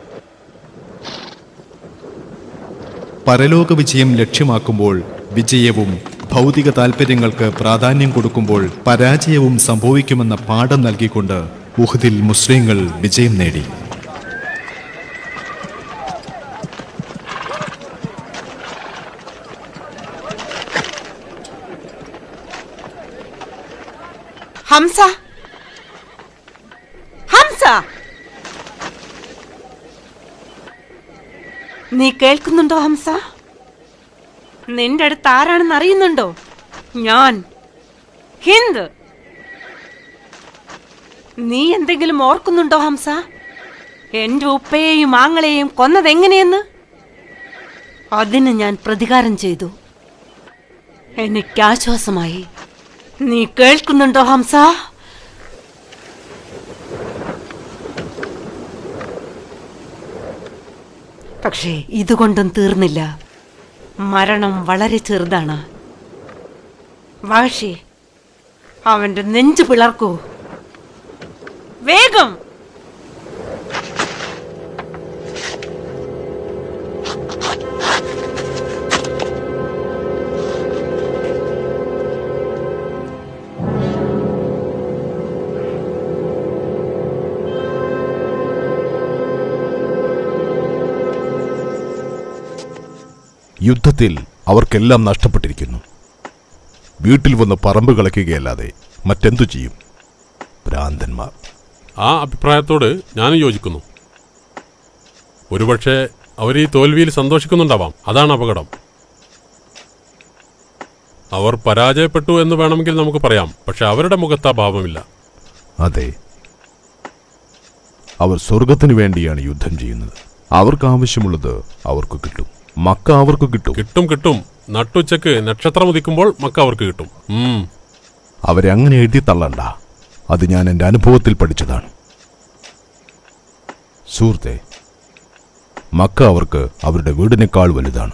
പരലോക വിജയം ലക്ഷ്യമാക്കുമ്പോൾ വിജയവും ഭൗതിക താൽപ്പര്യങ്ങൾക്ക് പ്രാധാന്യം കൊടുക്കുമ്പോൾ പരാജയവും സംഭവിക്കുമെന്ന പാഠം നൽകിക്കൊണ്ട് ഉഹദിൽ മുസ്ലിങ്ങൾ വിജയം നേടി ഹംസ ഹംസ നീ കേൾക്കുന്നുണ്ടോ ഹംസ നിന്റെ അടുത്ത് ആരാണെന്ന് അറിയുന്നുണ്ടോ ഞാൻ ഹിന്ദ് നീ എന്തെങ്കിലും ഓർക്കുന്നുണ്ടോ ഹംസ എന്റെ ഉപ്പയെയും ആങ്ങളെയും കൊന്നതെങ്ങനെയെന്ന് അതിന് ഞാൻ പ്രതികാരം ചെയ്തു എനിക്ക് ആശ്വാസമായി നീ കേൾക്കുന്നുണ്ടോ ഹംസ പക്ഷേ ഇതുകൊണ്ടും തീർന്നില്ല മരണം വളരെ ചെറുതാണ് വാഷി അവന്റെ നെഞ്ചു പിളർക്കൂ വേഗം യുദ്ധത്തിൽ അവർക്കെല്ലാം നഷ്ടപ്പെട്ടിരിക്കുന്നു വീട്ടിൽ വന്ന് പറമ്പ് കളയ്ക്കുകയല്ലാതെ മറ്റെന്തു ചെയ്യും ഭ്രാന്തന്മാർ ആ അഭിപ്രായത്തോട് ഞാനും യോജിക്കുന്നു ഒരുപക്ഷെ അവർ ഈ തോൽവിയിൽ സന്തോഷിക്കുന്നുണ്ടാവാം അതാണ് അപകടം അവർ പരാജയപ്പെട്ടു എന്ന് വേണമെങ്കിൽ നമുക്ക് പറയാം പക്ഷെ അവരുടെ മുഖത്ത് ആ ഭാവമില്ല അതെ അവർ സ്വർഗത്തിനു വേണ്ടിയാണ് യുദ്ധം ചെയ്യുന്നത് അവർക്ക് ആവശ്യമുള്ളത് അവർക്ക് കിട്ടും മക്ക അവർക്ക് കിട്ടും കിട്ടും കിട്ടും നട്ടുച്ചക്ക് നക്ഷത്രം ഉദിക്കുമ്പോൾ മക്ക അവർക്ക് കിട്ടും ഉം. അവരെ അങ്ങനെ എഴുതി തള്ളണ്ട അത് ഞാൻ എൻ്റെ അനുഭവത്തിൽ പഠിച്ചതാണ് സുഹൃത്തെ മക്ക അവർക്ക് അവരുടെ വീടിനേക്കാൾ വലുതാണ്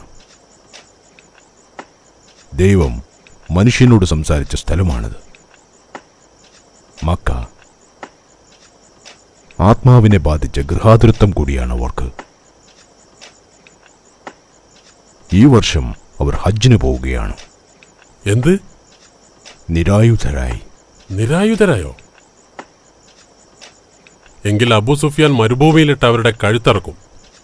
ദൈവം മനുഷ്യനോട് സംസാരിച്ച സ്ഥലമാണിത് മക്ക ആത്മാവിനെ ബാധിച്ച ഗൃഹാതുരത്വം കൂടിയാണ് അവർക്ക് ഈ വർഷം അവർ ഹജ്ജിന് പോവുകയാണ് എന്ത് നിരായുധരായി നിരായുധരായോ എങ്കിൽ അബു സുഫിയാൻ മരുഭൂമിയിലിട്ട് അവരുടെ കഴുത്തറക്കും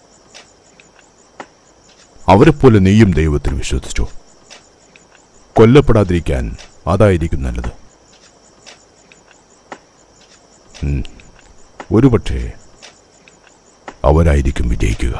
അവരെപ്പോലെ നീയും ദൈവത്തിൽ വിശ്വസിച്ചു കൊല്ലപ്പെടാതിരിക്കാൻ അതായിരിക്കും നല്ലത് ഉം. ഒരുപക്ഷേ അവരായിരിക്കും വിജയിക്കുക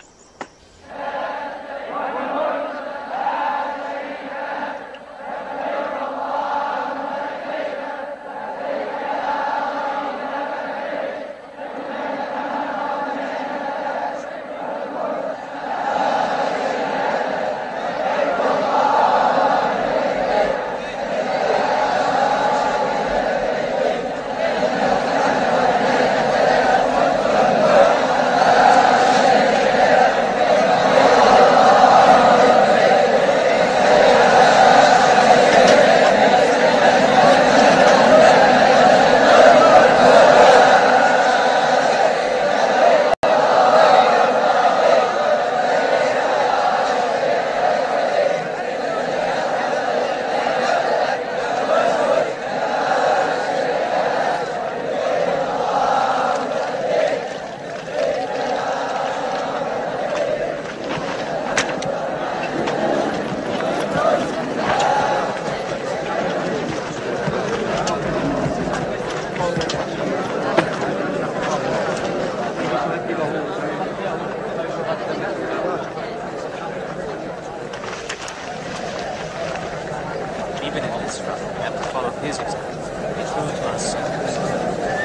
Even in this struggle, we have to follow his example. Be true to us.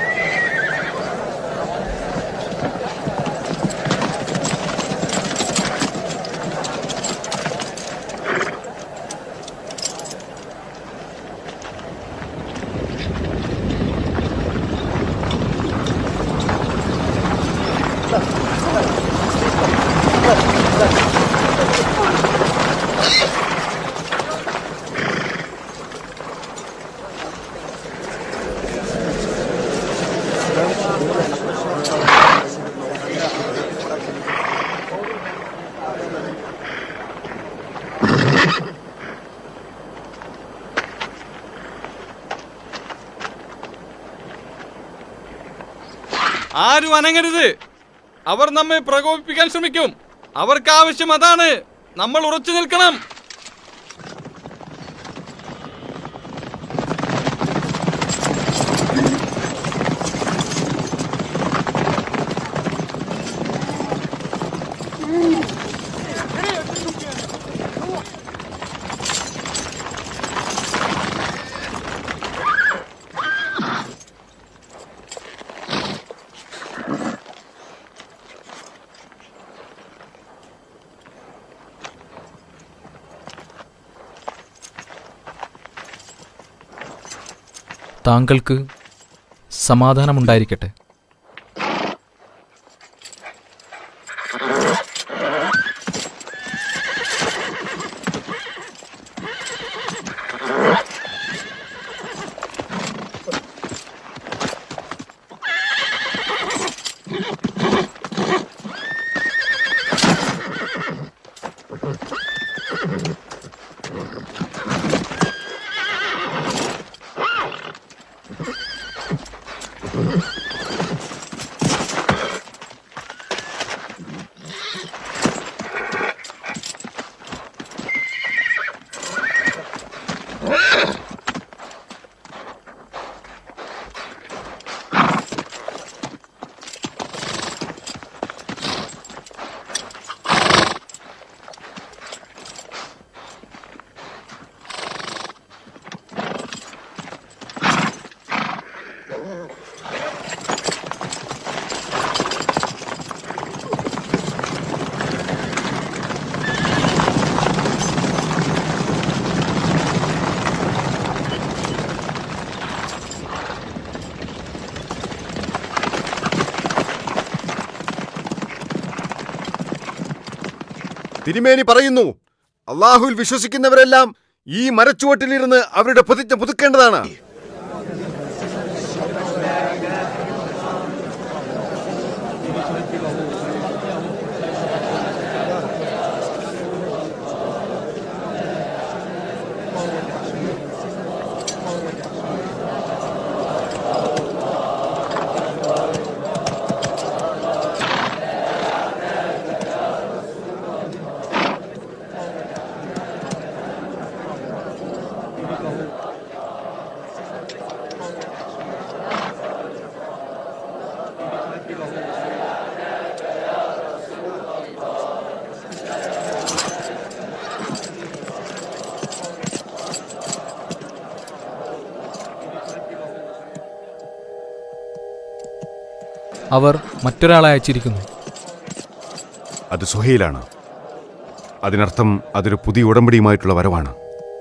ആരും അനങ്ങരുത് അവർ നമ്മെ പ്രകോപിപ്പിക്കാൻ ശ്രമിക്കും അവർക്ക് ആവശ്യം അതാണ് നമ്മൾ ഉറച്ചു നിൽക്കണം താങ്കൾക്ക് സമാധാനമുണ്ടായിരിക്കട്ടെ തിരുമേനി പറയുന്നു അള്ളാഹുവിൽ വിശ്വസിക്കുന്നവരെല്ലാം ഈ മരച്ചുവട്ടിലിരുന്ന് അവരുടെ പ്രതിജ്ഞ പുതുക്കേണ്ടതാണ് അവർ മറ്റൊരാളെ അയച്ചിരിക്കുന്നു അത് സുഹൈലാണ് അതിനർത്ഥം അതൊരു പുതിയ ഉടമ്പടിയുമായിട്ടുള്ള വരവാണ്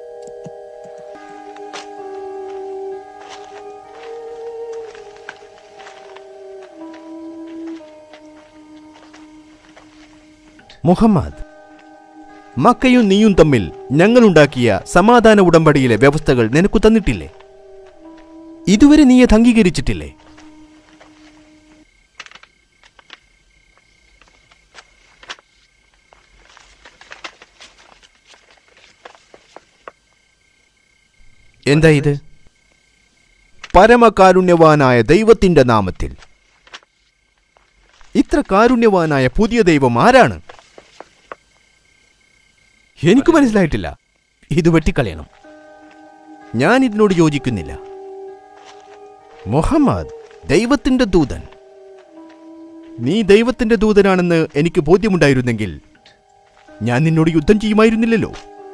മുഹമ്മദ് മക്കയും നീയും തമ്മിൽ ഞങ്ങളുണ്ടാക്കിയ സമാധാന ഉടമ്പടിയിലെ വ്യവസ്ഥകൾ നിനക്കു തന്നിട്ടില്ലേ ഇതുവരെ നീ അത് അംഗീകരിച്ചിട്ടില്ലേ എന്താ ഇത് പരമകാരുണ്യവാനായ ദൈവത്തിന്റെ നാമത്തിൽ ഇത്ര കാരുണ്യവാനായ പുതിയ ദൈവം ആരാണ് എനിക്ക് മനസ്സിലായിട്ടില്ല ഇത് വെട്ടിക്കളയണം ഞാൻ ഇതിനോട് യോജിക്കുന്നില്ല മുഹമ്മദ് ദൈവത്തിന്റെ ദൂതൻ നീ ദൈവത്തിന്റെ ദൂതനാണെന്ന് എനിക്ക് ബോധ്യമുണ്ടായിരുന്നെങ്കിൽ ഞാൻ നിന്നോട് യുദ്ധം ചെയ്യുമായിരുന്നില്ലല്ലോ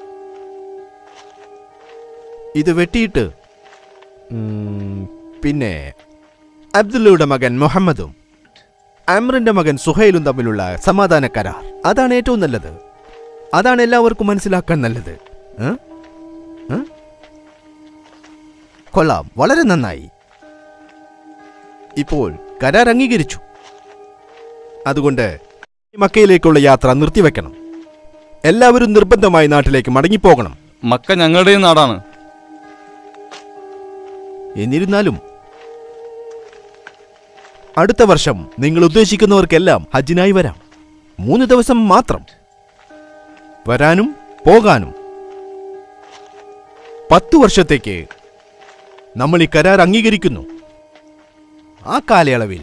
ഇത് വെട്ടിയിട്ട് ഉം, പിന്നെ അബ്ദുള്ളയുടെ മകൻ മുഹമ്മദും അമ്രിന്റെ മകൻ സുഹൈലും തമ്മിലുള്ള സമാധാന കരാർ അതാണ് ഏറ്റവും നല്ലത് അതാണ് എല്ലാവർക്കും മനസ്സിലാക്കാൻ നല്ലത് ഏ? ഏ? കൊള്ളാം വളരെ നന്നായി ഇപ്പോൾ കരാർ അംഗീകരിച്ചു അതുകൊണ്ട് ഈ മക്കയിലേക്കുള്ള യാത്ര നിർത്തിവെക്കണം എല്ലാവരും നിർബന്ധമായി നാട്ടിലേക്ക് മടങ്ങിപ്പോകണം മക്ക ഞങ്ങളുടെയും നാടാണ് എന്നിരുന്നാലും അടുത്ത വർഷം നിങ്ങൾ ഉദ്ദേശിക്കുന്നവർക്കെല്ലാം ഹജ്ജിനായി വരാം മൂന്ന് ദിവസം മാത്രം വരാനും പോകാനും പത്തു വർഷത്തേക്ക് നമ്മൾ ഈ കരാർ അംഗീകരിക്കുന്നു ആ കാലയളവിൽ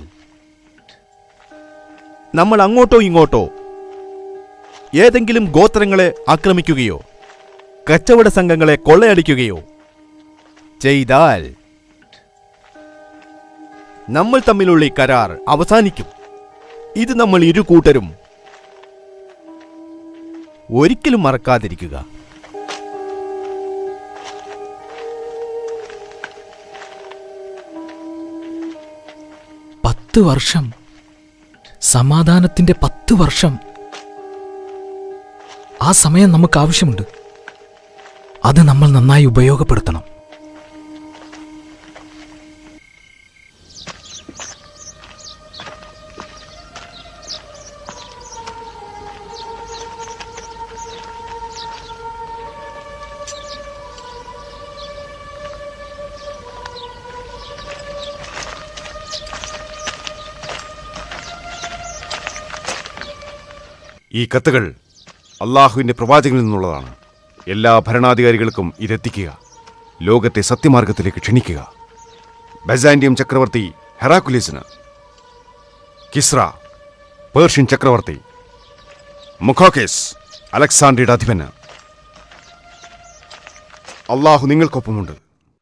നമ്മൾ അങ്ങോട്ടോ ഇങ്ങോട്ടോ ഏതെങ്കിലും ഗോത്രങ്ങളെ ആക്രമിക്കുകയോ കച്ചവട സംഘങ്ങളെ കൊള്ളയടിക്കുകയോ ചെയ്താൽ നമ്മൾ തമ്മിലുള്ള ഈ കരാർ അവസാനിക്കും ഇത് നമ്മൾ ഇരു കൂട്ടരും ഒരിക്കലും മറക്കാതിരിക്കുക പത്ത് വർഷം സമാധാനത്തിന്റെ പത്ത് വർഷം ആ സമയം നമുക്ക് ആവശ്യമുണ്ട് അത് നമ്മൾ നന്നായി ഉപയോഗപ്പെടുത്തണം ഈ കത്തുകൾ അള്ളാഹുവിൻ്റെ പ്രവാചകനിൽ നിന്നുള്ളതാണ് എല്ലാ ഭരണാധികാരികൾക്കും ഇതെത്തിക്കുക ലോകത്തെ സത്യമാർഗത്തിലേക്ക് ക്ഷണിക്കുക ബസാൻഡിയം ചക്രവർത്തി ഹെറാക്കുലീസിന് കിസ്ര പേർഷ്യൻ ചക്രവർത്തി മുഖോക്കേസ് അലക്സാണ്ട്രിയുടെ അധിപന് അള്ളാഹു നിങ്ങൾക്കൊപ്പമുണ്ട്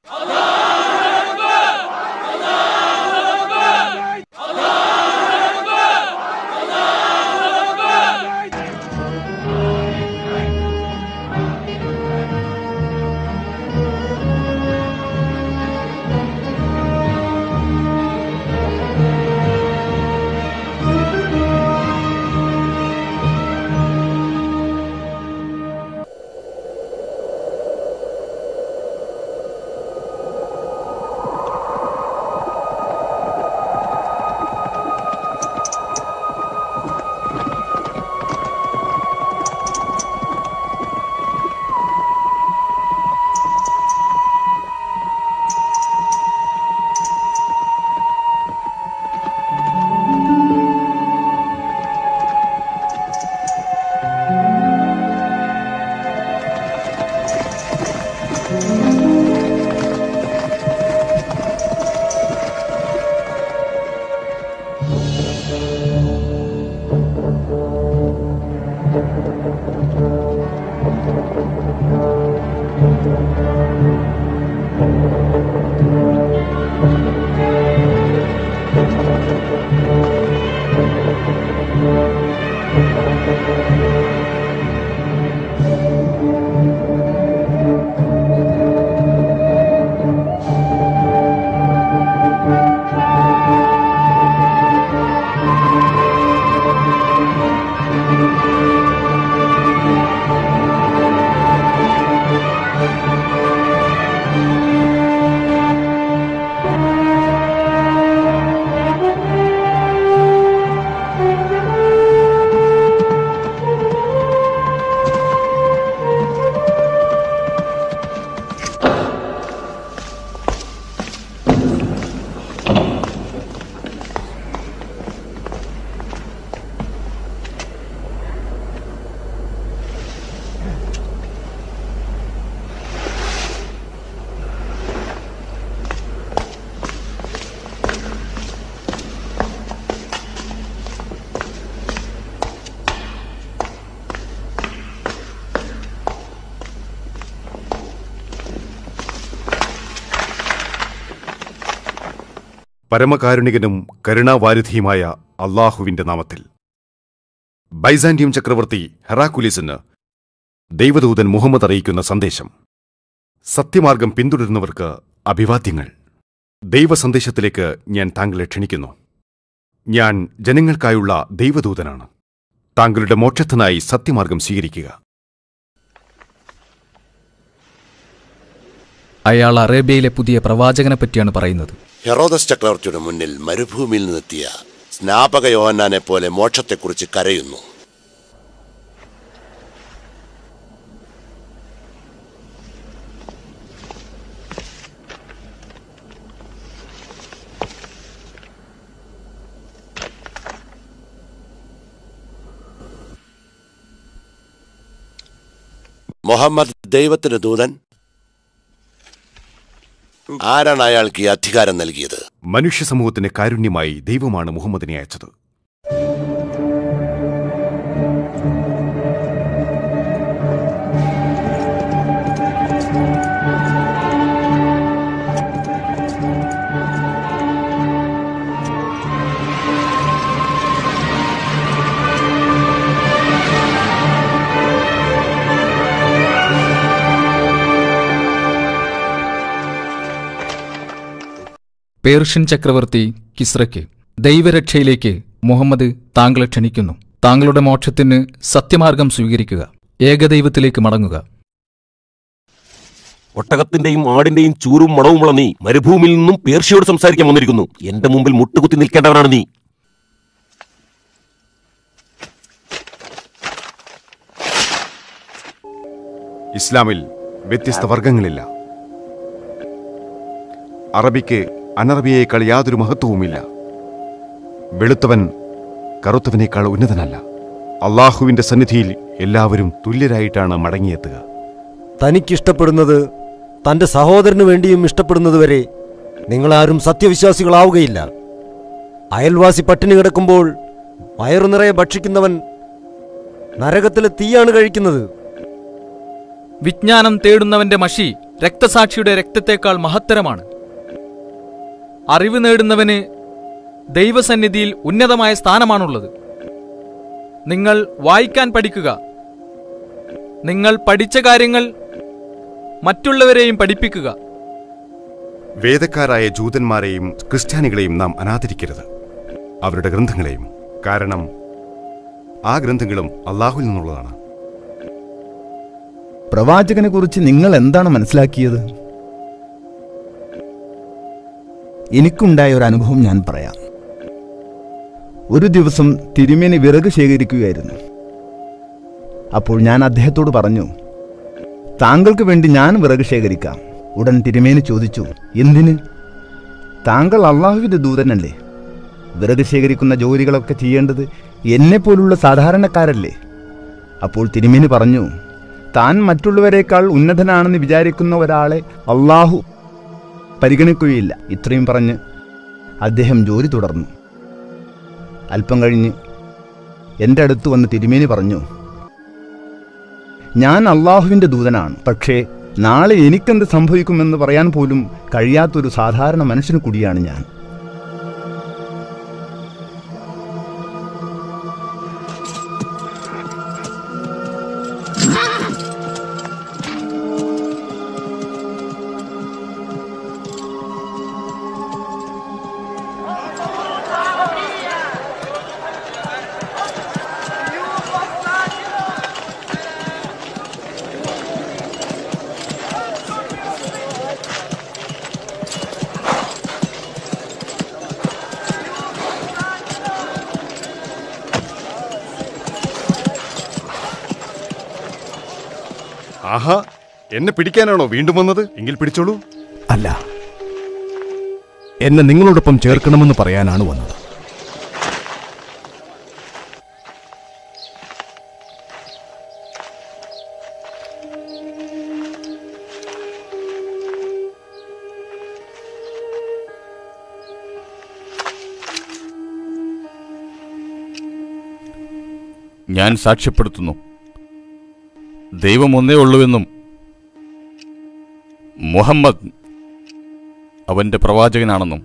പരമകാരുണികനും കരുണാവാരിധിയുമായ അള്ളാഹുവിന്റെ നാമത്തിൽ ബൈസാൻഡിയം ചക്രവർത്തി ഹെറാക്കുലിസിന് ദൈവദൂതൻ മുഹമ്മദ് അറിയിക്കുന്ന സന്ദേശം സത്യമാർഗം പിന്തുടരുന്നവർക്ക് അഭിവാദ്യങ്ങൾ ദൈവസന്ദേശത്തിലേക്ക് ഞാൻ താങ്കളെ ക്ഷണിക്കുന്നു ഞാൻ ജനങ്ങൾക്കായുള്ള ദൈവദൂതനാണ് താങ്കളുടെ മോക്ഷത്തിനായി സത്യമാർഗം സ്വീകരിക്കുക അയാൾ അറേബ്യയിലെ പുതിയ പ്രവാചകനെ പറ്റിയാണ് പറയുന്നത് ഹെറോദസ് ചക്രവർത്തിയുടെ മുന്നിൽ മരുഭൂമിയിൽ നിന്നെത്തിയ സ്നാപക യോഹന്നാനെ പോലെ മോക്ഷത്തെക്കുറിച്ച് കരയുന്നു മുഹമ്മദ് ദൈവത്തിന്റെ ദൂതൻ ആരാണ് അയാൾക്ക് ഈ അധികാരം നൽകിയത് മനുഷ്യ സമൂഹത്തിന് കാരുണ്യമായി ദൈവമാണ് മുഹമ്മദിനെ അയച്ചത് പേർഷ്യൻ ചക്രവർത്തി കിസ്രയ്ക്ക് ദൈവരക്ഷയിലേക്ക് മുഹമ്മദ് താങ്കളെ ക്ഷണിക്കുന്നു താങ്കളുടെ മോക്ഷത്തിന് സത്യമാർഗം സ്വീകരിക്കുക ഏകദൈവത്തിലേക്ക് മടങ്ങുക ഒട്ടകത്തിന്റെയും ആടിന്റെയും ചൂരും മണവുമുള്ള നീ മരുഭൂമിയിൽ നിന്നും പേർഷ്യയോട് സംസാരിക്കാൻ വന്നിരിക്കുന്നു എന്റെ മുമ്പിൽ മുട്ടുകുത്തി നിൽക്കേണ്ടവനാണ് നീ ഇസ്ലാമിൽ വ്യത്യസ്ത വർഗങ്ങളില്ല അറബിക്ക് അനറബിയേക്കാൾ യാതൊരു മഹത്വവുമില്ല വെളുത്തവൻ കറുത്തവനേക്കാൾ ഉന്നതനല്ല അള്ളാഹുവിന്റെ സന്നിധിയിൽ എല്ലാവരും തുല്യരായിട്ടാണ് മടങ്ങിയെത്തുക തനിക്കിഷ്ടപ്പെടുന്നത് തന്റെ സഹോദരന് വേണ്ടിയും ഇഷ്ടപ്പെടുന്നതുവരെ നിങ്ങളാരും സത്യവിശ്വാസികളാവുകയില്ല അയൽവാസി പട്ടിണി കിടക്കുമ്പോൾ വയറു നിറയെ ഭക്ഷിക്കുന്നവൻ നരകത്തിലെ തീയാണ് കഴിക്കുന്നത് വിജ്ഞാനം തേടുന്നവന്റെ മഷി രക്തസാക്ഷിയുടെ രക്തത്തേക്കാൾ മഹത്തരമാണ് അറിവ് നേടുന്നവന് ദൈവസന്നിധിയിൽ ഉന്നതമായ സ്ഥാനമാണുള്ളത് നിങ്ങൾ വായിക്കാൻ പഠിക്കുക നിങ്ങൾ പഠിച്ച കാര്യങ്ങൾ മറ്റുള്ളവരെയും പഠിപ്പിക്കുക വേദക്കാരായ ജൂതന്മാരെയും ക്രിസ്ത്യാനികളെയും നാം അനാദരിക്കരുത് അവരുടെ ഗ്രന്ഥങ്ങളെയും കാരണം ആ ഗ്രന്ഥങ്ങളും അള്ളാഹുവിൽ നിന്നുള്ളതാണ് പ്രവാചകനെ കുറിച്ച് നിങ്ങൾ എന്താണ് മനസ്സിലാക്കിയത് എനിക്കുണ്ടായ ഒരു അനുഭവം ഞാൻ പറയാം ഒരു ദിവസം തിരുമേനി വിറക് ശേഖരിക്കുകയായിരുന്നു അപ്പോൾ ഞാൻ അദ്ദേഹത്തോട് പറഞ്ഞു താങ്കൾക്ക് വേണ്ടി ഞാൻ വിറക് ശേഖരിക്കാം ഉടൻ തിരുമേനി ചോദിച്ചു എന്തിന് താങ്കൾ അള്ളാഹുവിന്റെ ദൂതനല്ലേ വിറക് ശേഖരിക്കുന്ന ജോലികളൊക്കെ ചെയ്യേണ്ടത് എന്നെപ്പോലുള്ള സാധാരണക്കാരല്ലേ അപ്പോൾ തിരുമേനി പറഞ്ഞു താൻ മറ്റുള്ളവരെക്കാൾ ഉന്നതനാണെന്ന് വിചാരിക്കുന്ന ഒരാളെ അള്ളാഹു പരിഗണിക്കുകയില്ല ഇത്രയും പറഞ്ഞ് അദ്ദേഹം ജോലി തുടർന്നു അല്പം കഴിഞ്ഞ് എൻ്റെ അടുത്ത് വന്ന് തിരുമേനി പറഞ്ഞു ഞാൻ അള്ളാഹുവിൻ്റെ ദൂതനാണ് പക്ഷേ നാളെ എനിക്കെന്ത് സംഭവിക്കുമെന്ന് പറയാൻ പോലും കഴിയാത്തൊരു സാധാരണ മനുഷ്യന് കൂടിയാണ് ഞാൻ ആഹാ എന്നെ പിടിക്കാനാണോ വീണ്ടും വന്നത് എങ്കിൽ പിടിച്ചോളൂ അല്ല എന്നെ നിങ്ങളോടൊപ്പം ചേർക്കണമെന്ന് പറയാനാണ് വന്നത് ഞാൻ സാക്ഷ്യപ്പെടുത്തുന്നു ദൈവം ഒന്നേ ഉള്ളുവെന്നും മുഹമ്മദ് അവന്റെ പ്രവാചകനാണെന്നും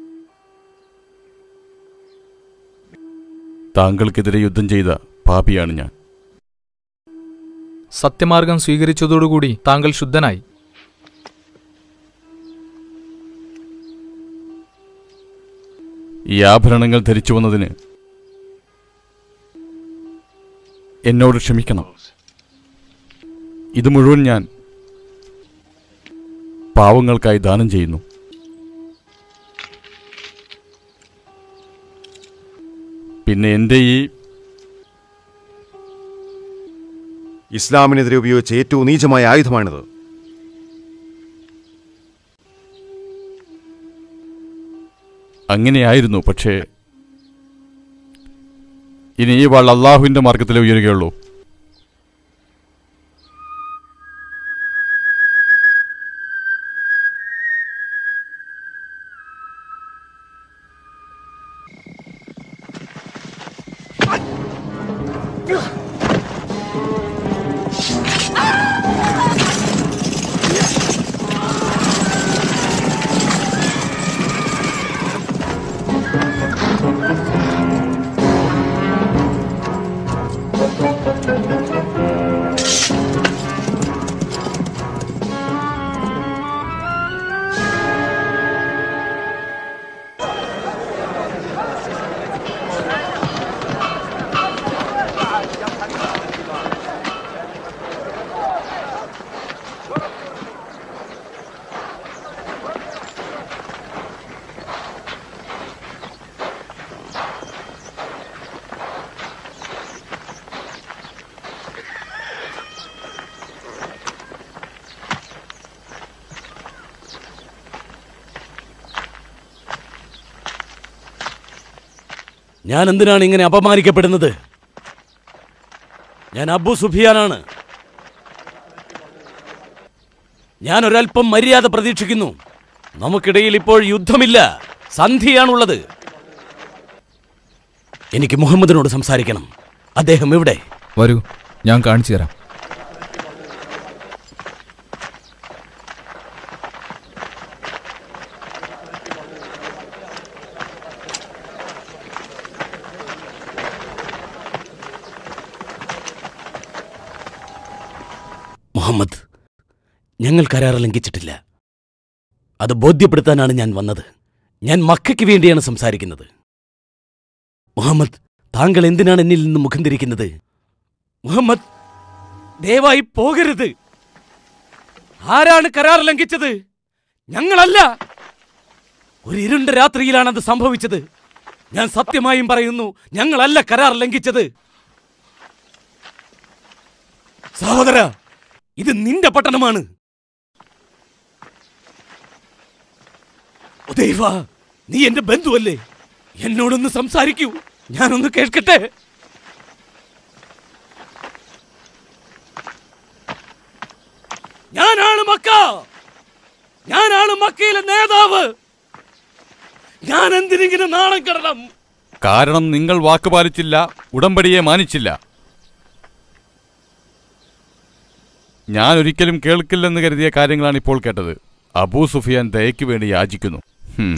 താങ്കൾക്കെതിരെ യുദ്ധം ചെയ്ത പാപിയാണ് ഞാൻ സത്യമാർഗം സ്വീകരിച്ചതോടുകൂടി താങ്കൾ ശുദ്ധനായി ഈ ആഭരണങ്ങൾ ധരിച്ചു വന്നതിന് എന്നോട് ക്ഷമിക്കണം ഇത് മുഴുവൻ ഞാൻ പാവങ്ങൾക്കായി ദാനം ചെയ്യുന്നു പിന്നെ എൻ്റെ ഈ ഇസ്ലാമിനെതിരെ ഉപയോഗിച്ച ഏറ്റവും നീചമായ ആയുധമാണിത് അങ്ങനെയായിരുന്നു പക്ഷേ ഇനി ഈ വാൾ അള്ളാഹുവിൻ്റെ മാർഗത്തിലേ ഉയരുകയുള്ളൂ ഞാൻ എന്തിനാണ് ഇങ്ങനെ അപമാനിക്കപ്പെടുന്നത് ഞാൻ അബു സുഫിയാനാണ് ഞാൻ ഒരല്പം മര്യാദ പ്രതീക്ഷിക്കുന്നു നമുക്കിടയിൽ ഇപ്പോൾ യുദ്ധമില്ല സന്ധിയാണുള്ളത് എനിക്ക് മുഹമ്മദിനോട് സംസാരിക്കണം അദ്ദേഹം എവിടെ വരൂ ഞാൻ കാണിച്ചു തരാം മുഹമ്മദ് ഞങ്ങൾ കരാർ ലംഘിച്ചിട്ടില്ല അത് ബോധ്യപ്പെടുത്താനാണ് ഞാൻ വന്നത് ഞാൻ മക്കയ്ക്ക് വേണ്ടിയാണ് സംസാരിക്കുന്നത് മുഹമ്മദ് താങ്കൾ എന്തിനാണ് എന്നിൽ നിന്ന് മുഖം തിരിക്കുന്നത് മുഹമ്മദ് ദയവായി പോകരുത് ആരാണ് കരാർ ലംഘിച്ചത് ഞങ്ങളല്ല ഒരു ഇരുണ്ട രാത്രിയിലാണ് അത് സംഭവിച്ചത് ഞാൻ സത്യമായും പറയുന്നു ഞങ്ങളല്ല കരാർ ലംഘിച്ചത് സഹോദര ഇത് നിന്റെ പട്ടണമാണ് ഉദൈവ നീ എന്റെ ബന്ധുവല്ലേ എന്നോടൊന്ന് സംസാരിക്കൂ ഞാനൊന്ന് കേൾക്കട്ടെ ഞാനാണ് മക്ക ഞാനാണ് മക്കയിലെ നേതാവ് ഞാൻ എന്തിനിങ്ങനെ നാണം കടണം കാരണം നിങ്ങൾ വാക്ക് പാലിച്ചില്ല ഉടമ്പടിയെ മാനിച്ചില്ല ഞാൻ ഒരിക്കലും കേൾക്കില്ലെന്ന് കരുതിയ കാര്യങ്ങളാണ് ഇപ്പോൾ കേട്ടത് അബൂ സുഫിയാൻ ദയയ്ക്ക് വേണ്ടി യാചിക്കുന്നു ഹും.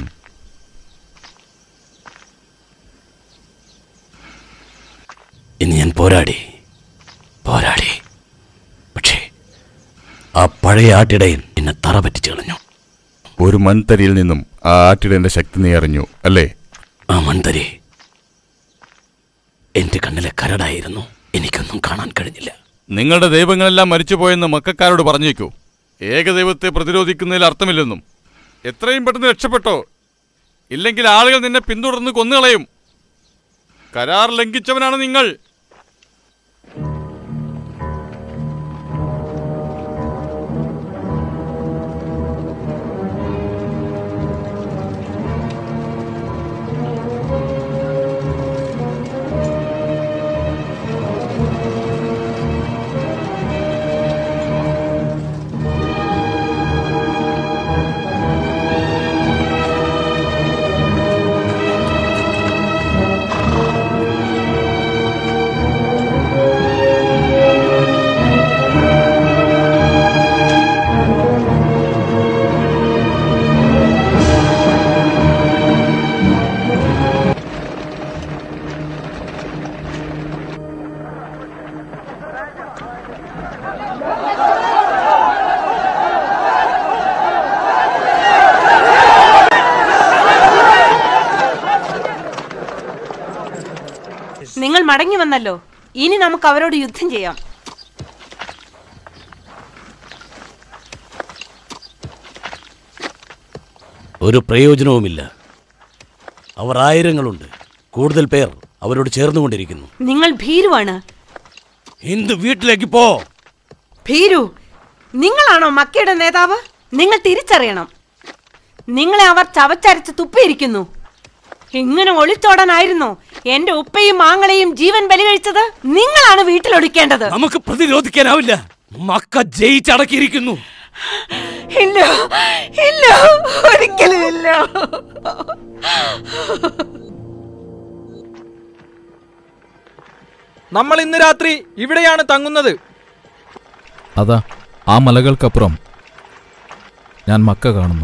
ഇന്ന് ഞാൻ പോരാടി പോരാടി പക്ഷേ ആ പഴയ ആട്ടിടയൻ എന്നെ തറ പറ്റിച്ചു കളഞ്ഞു ഒരു മൺതരിയിൽ നിന്നും ആ ആട്ടിടേന്റെ ശക്തി നീ അറിഞ്ഞു അല്ലേ ആ മൺതരി എന്റെ കണ്ണിലെ കരടായിരുന്നു എനിക്കൊന്നും കാണാൻ കഴിഞ്ഞില്ല നിങ്ങളുടെ ദൈവങ്ങളെല്ലാം മരിച്ചുപോയെന്ന് മക്കാരോട് പറഞ്ഞേക്കൂ ഏകദൈവത്തെ പ്രതിരോധിക്കുന്നതിൽ അർത്ഥമില്ലെന്നും എത്രയും പെട്ടെന്ന് രക്ഷപ്പെട്ടോ ഇല്ലെങ്കിൽ ആളുകൾ നിന്നെ പിന്തുടർന്ന് കൊന്നുകളയും കരാർ ലംഘിച്ചവനാണ് നിങ്ങൾ നിങ്ങൾ മടങ്ങി വന്നല്ലോ ഇനി നമുക്ക് അവരോട് യുദ്ധം ചെയ്യാം ഒരു പ്രയോജനവുമില്ല അവർ ആയിരങ്ങളുണ്ട് കൂടുതൽ പേർ അവരോട് ചേർന്നുകൊണ്ടിരിക്കുന്നു നിങ്ങൾ ഭീരുവാണ് ഹിന്ദു വീട്ടിലേക്ക് പോ ഭീരു നിങ്ങളാണോ മക്കയുടെ നേതാവ് നിങ്ങൾ തിരിച്ചറിയണം നിങ്ങളെ അവർ ചവച്ചരച്ച് തുപ്പിയിരിക്കുന്നു ഇങ്ങനെ ഒളിച്ചോടാനായിരുന്നോ എന്റെ ഉപ്പയും മാങ്ങളെയും ജീവൻ ബലി കഴിച്ചത് നിങ്ങളാണ് വീട്ടിലൊളിക്കേണ്ടത് നമുക്ക് പ്രതിരോധിക്കാനാവില്ല മക്ക ജയിച്ചടക്കിയിരിക്കുന്നു ഇല്ല ഇല്ല ഒരിക്കലും ഇല്ല നമ്മൾ ഇന്ന് രാത്രി ഇവിടെയാണ് തങ്ങുന്നത് അതാ ആ മലകൾക്കപ്പുറം ഞാൻ മക്ക കാണുന്നു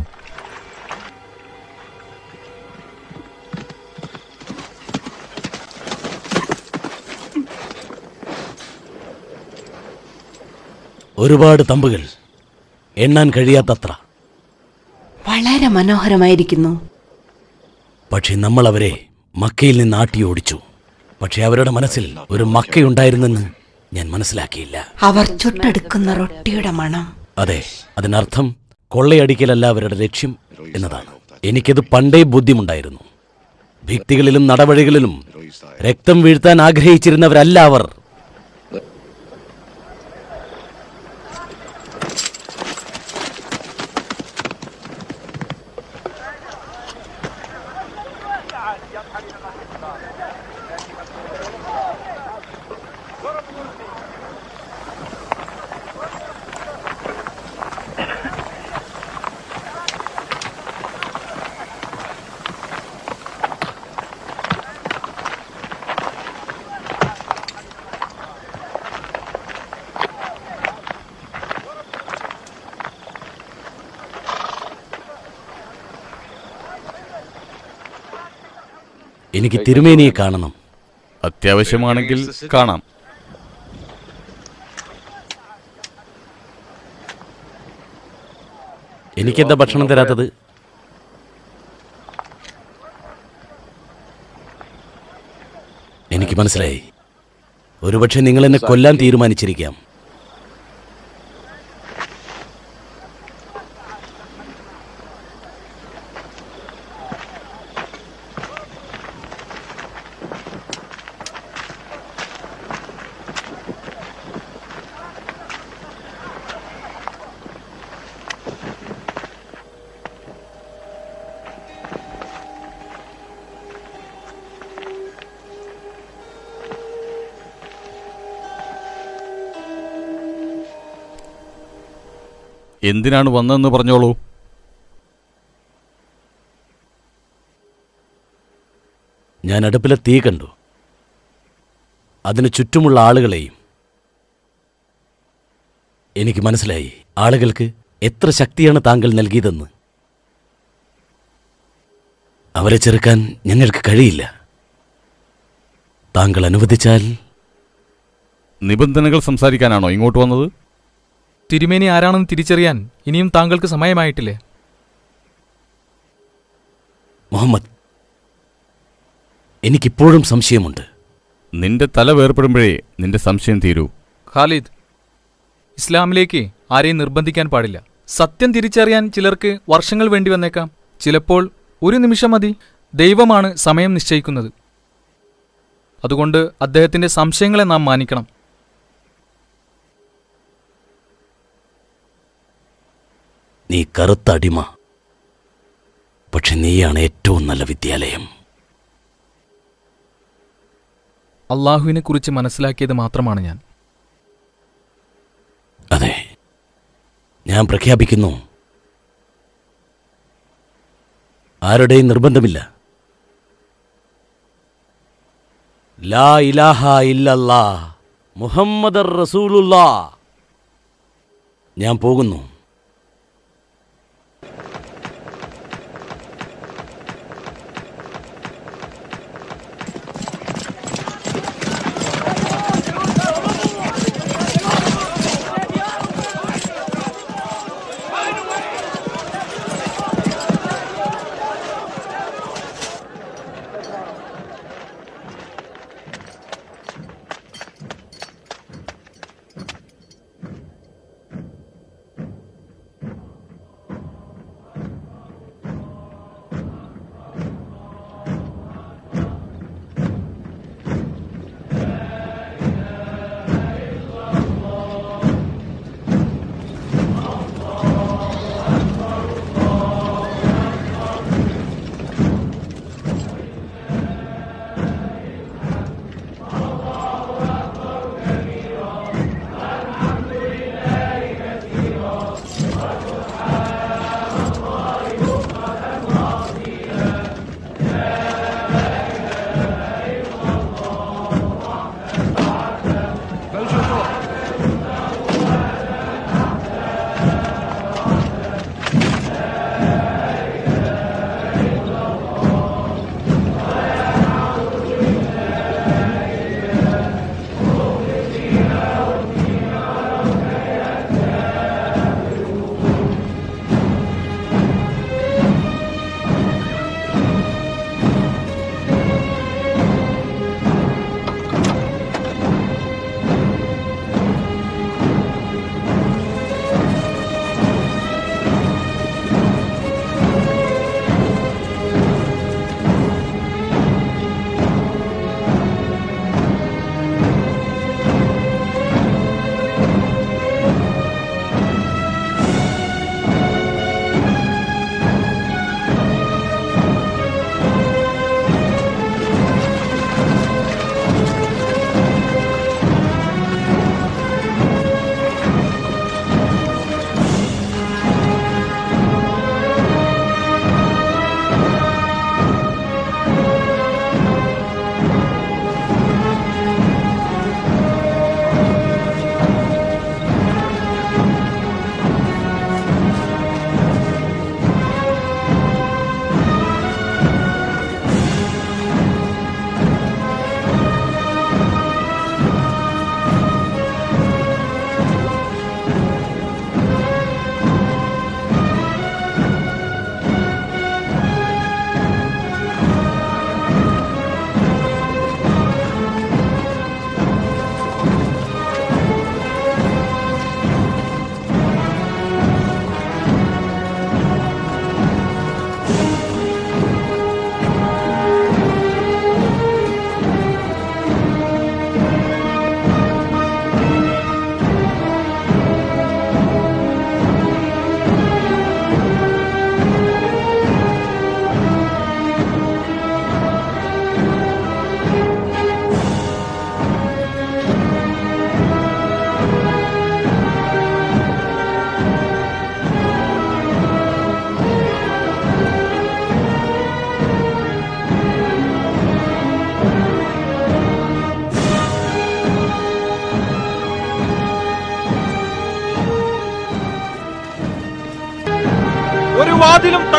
ഒരുപാട് തമ്പുകൾ എണ്ണാൻ കഴിയാത്തത്ര വളരെ മനോഹരമായിരിക്കുന്നു പക്ഷേ നമ്മൾ അവരെ മക്കയിൽ നിന്ന് ആട്ടി ഓടിച്ചു പക്ഷെ അവരുടെ മനസ്സിൽ ഒരു മക്കയുണ്ടായിരുന്നെന്ന് ഞാൻ മനസ്സിലാക്കിയില്ല അവർ ചുട്ടെടുക്കുന്ന റൊട്ടിയുടെ മണം അതെ അതിനർത്ഥം കൊള്ളയടിക്കലല്ല അവരുടെ ലക്ഷ്യം എന്നതാണ് എനിക്കത് പണ്ടേ ബോധ്യമുണ്ടായിരുന്നു ഭിത്തികളിലും നടവഴികളിലും രക്തം വീഴ്ത്താൻ ആഗ്രഹിച്ചിരുന്നവരല്ല അവർ എനിക്ക് തിരുമേനിയെ കാണണം അത്യാവശ്യമാണെങ്കിൽ കാണാം എനിക്കെന്താ ഭക്ഷണം തരാത്തത് എനിക്ക് മനസ്സിലായി ഒരുപക്ഷെ നിങ്ങൾ എന്നെ കൊല്ലാൻ തീരുമാനിച്ചിരിക്കാം എന്തിനാണ് വന്നതെന്ന് പറഞ്ഞോളൂ ഞാൻ അടുപ്പിലെ തീ കണ്ടു അതിന് ചുറ്റുമുള്ള ആളുകളെയും എനിക്ക് മനസ്സിലായി ആളുകൾക്ക് എത്ര ശക്തിയാണ് താങ്കൾ നൽകിയതെന്ന് അവരെ ചെറുക്കാൻ ഞങ്ങൾക്ക് കഴിയില്ല താങ്കൾ അനുവദിച്ചാൽ നിബന്ധനകൾ സംസാരിക്കാനാണോ ഇങ്ങോട്ട് വന്നത് തിരുമേനി ആരാണെന്ന് തിരിച്ചറിയാൻ ഇനിയും താങ്കൾക്ക് സമയമായിട്ടില്ലേ മുഹമ്മദ് എനിക്കിപ്പോഴും സംശയമുണ്ട് നിന്റെ തല വേർപ്പെടുമ്പോഴേ നിന്റെ സംശയം തീരൂ ഖാലിദ് ഇസ്ലാമിലേക്ക് ആരെയും നിർബന്ധിക്കാൻ പാടില്ല സത്യം തിരിച്ചറിയാൻ ചിലർക്ക് വർഷങ്ങൾ വേണ്ടി വന്നേക്കാം ചിലപ്പോൾ ഒരു നിമിഷം മതി ദൈവമാണ് സമയം നിശ്ചയിക്കുന്നത് അതുകൊണ്ട് അദ്ദേഹത്തിന്റെ സംശയങ്ങളെ നാം മാനിക്കണം നീ കറുത്ത അടിമ പക്ഷെ നീയാണ് ഏറ്റവും നല്ല വിദ്യാലയം അള്ളാഹുവിനെ കുറിച്ച് മനസ്സിലാക്കിയത് മാത്രമാണ് ഞാൻ അതെ ഞാൻ പ്രഖ്യാപിക്കുന്നു ആരുടെയും നിർബന്ധമില്ല ലാ ഇലാഹ ഇല്ലല്ലാ മുഹമ്മദ് റസൂലുള്ളാ ഞാൻ പോകുന്നു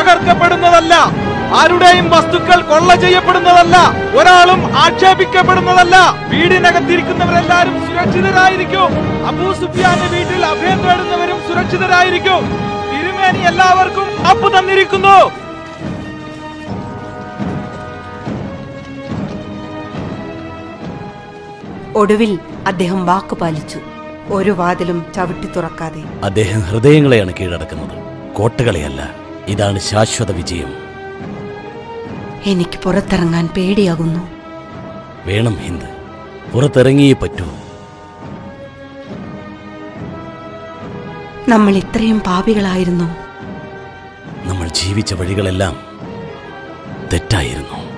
തകർക്കപ്പെടുന്നതല്ല ആരുടെയും വസ്തുക്കൾ കൊള്ള ചെയ്യപ്പെടുന്നതല്ല ഒരാളും ആക്ഷേപിക്കപ്പെടുന്നതല്ല വീടിനകത്തിരിക്കുന്നവരെല്ലാരും സുരക്ഷിതരായിരിക്കും അബൂ സുഫിയാന്റെ വീട്ടിൽ അഭയം തേടുന്നവരും സുരക്ഷിതരായിരിക്കും തിരുമേനി എല്ലാവർക്കും അപ്പ് തന്നിരിക്കുന്നു ഒടുവിൽ അദ്ദേഹം വാക്കു പാലിച്ചു ഒരു വാതിലും ചവിട്ടി തുറക്കാതെ അദ്ദേഹം ഹൃദയങ്ങളെയാണ് കീഴടക്കുന്നത് കോട്ടകളെയല്ല ഇതാണ് ശാശ്വത വിജയം എനിക്ക് പുറത്തിറങ്ങാൻ പേടിയാകുന്നു വേണം ഹിന്ദ് പുറത്തിറങ്ങിയേ പറ്റൂ നമ്മൾ ഇത്രയും പാപികളായിരുന്നു നമ്മൾ ജീവിച്ച വഴികളെല്ലാം തെറ്റായിരുന്നു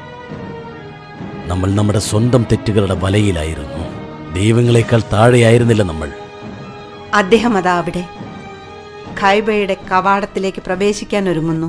നമ്മൾ നമ്മുടെ സ്വന്തം തെറ്റുകളുടെ വലയിലായിരുന്നു ദൈവങ്ങളെക്കാൾ താഴെയായിരുന്നില്ല നമ്മൾ അദ്ദേഹം അതാ അവിടെ ഖൈബയുടെ കവാടത്തിലേക്ക് പ്രവേശിക്കാൻ ഒരുങ്ങുന്നു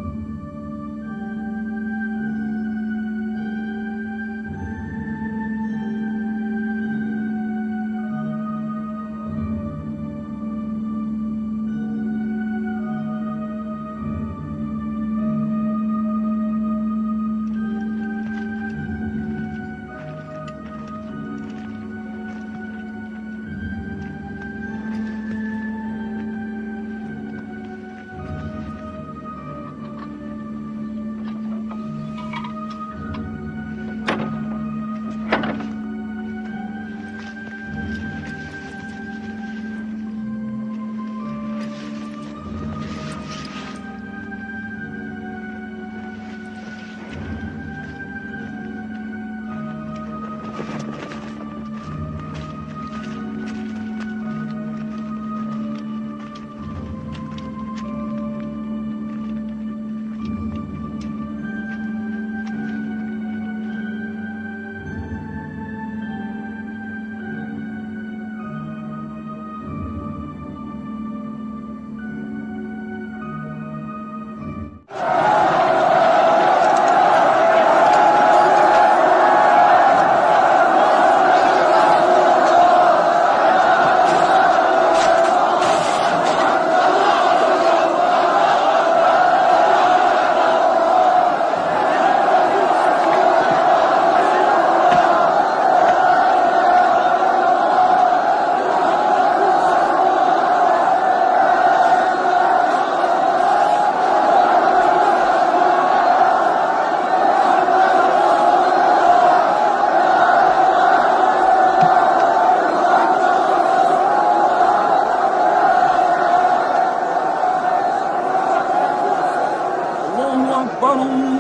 الله أكبر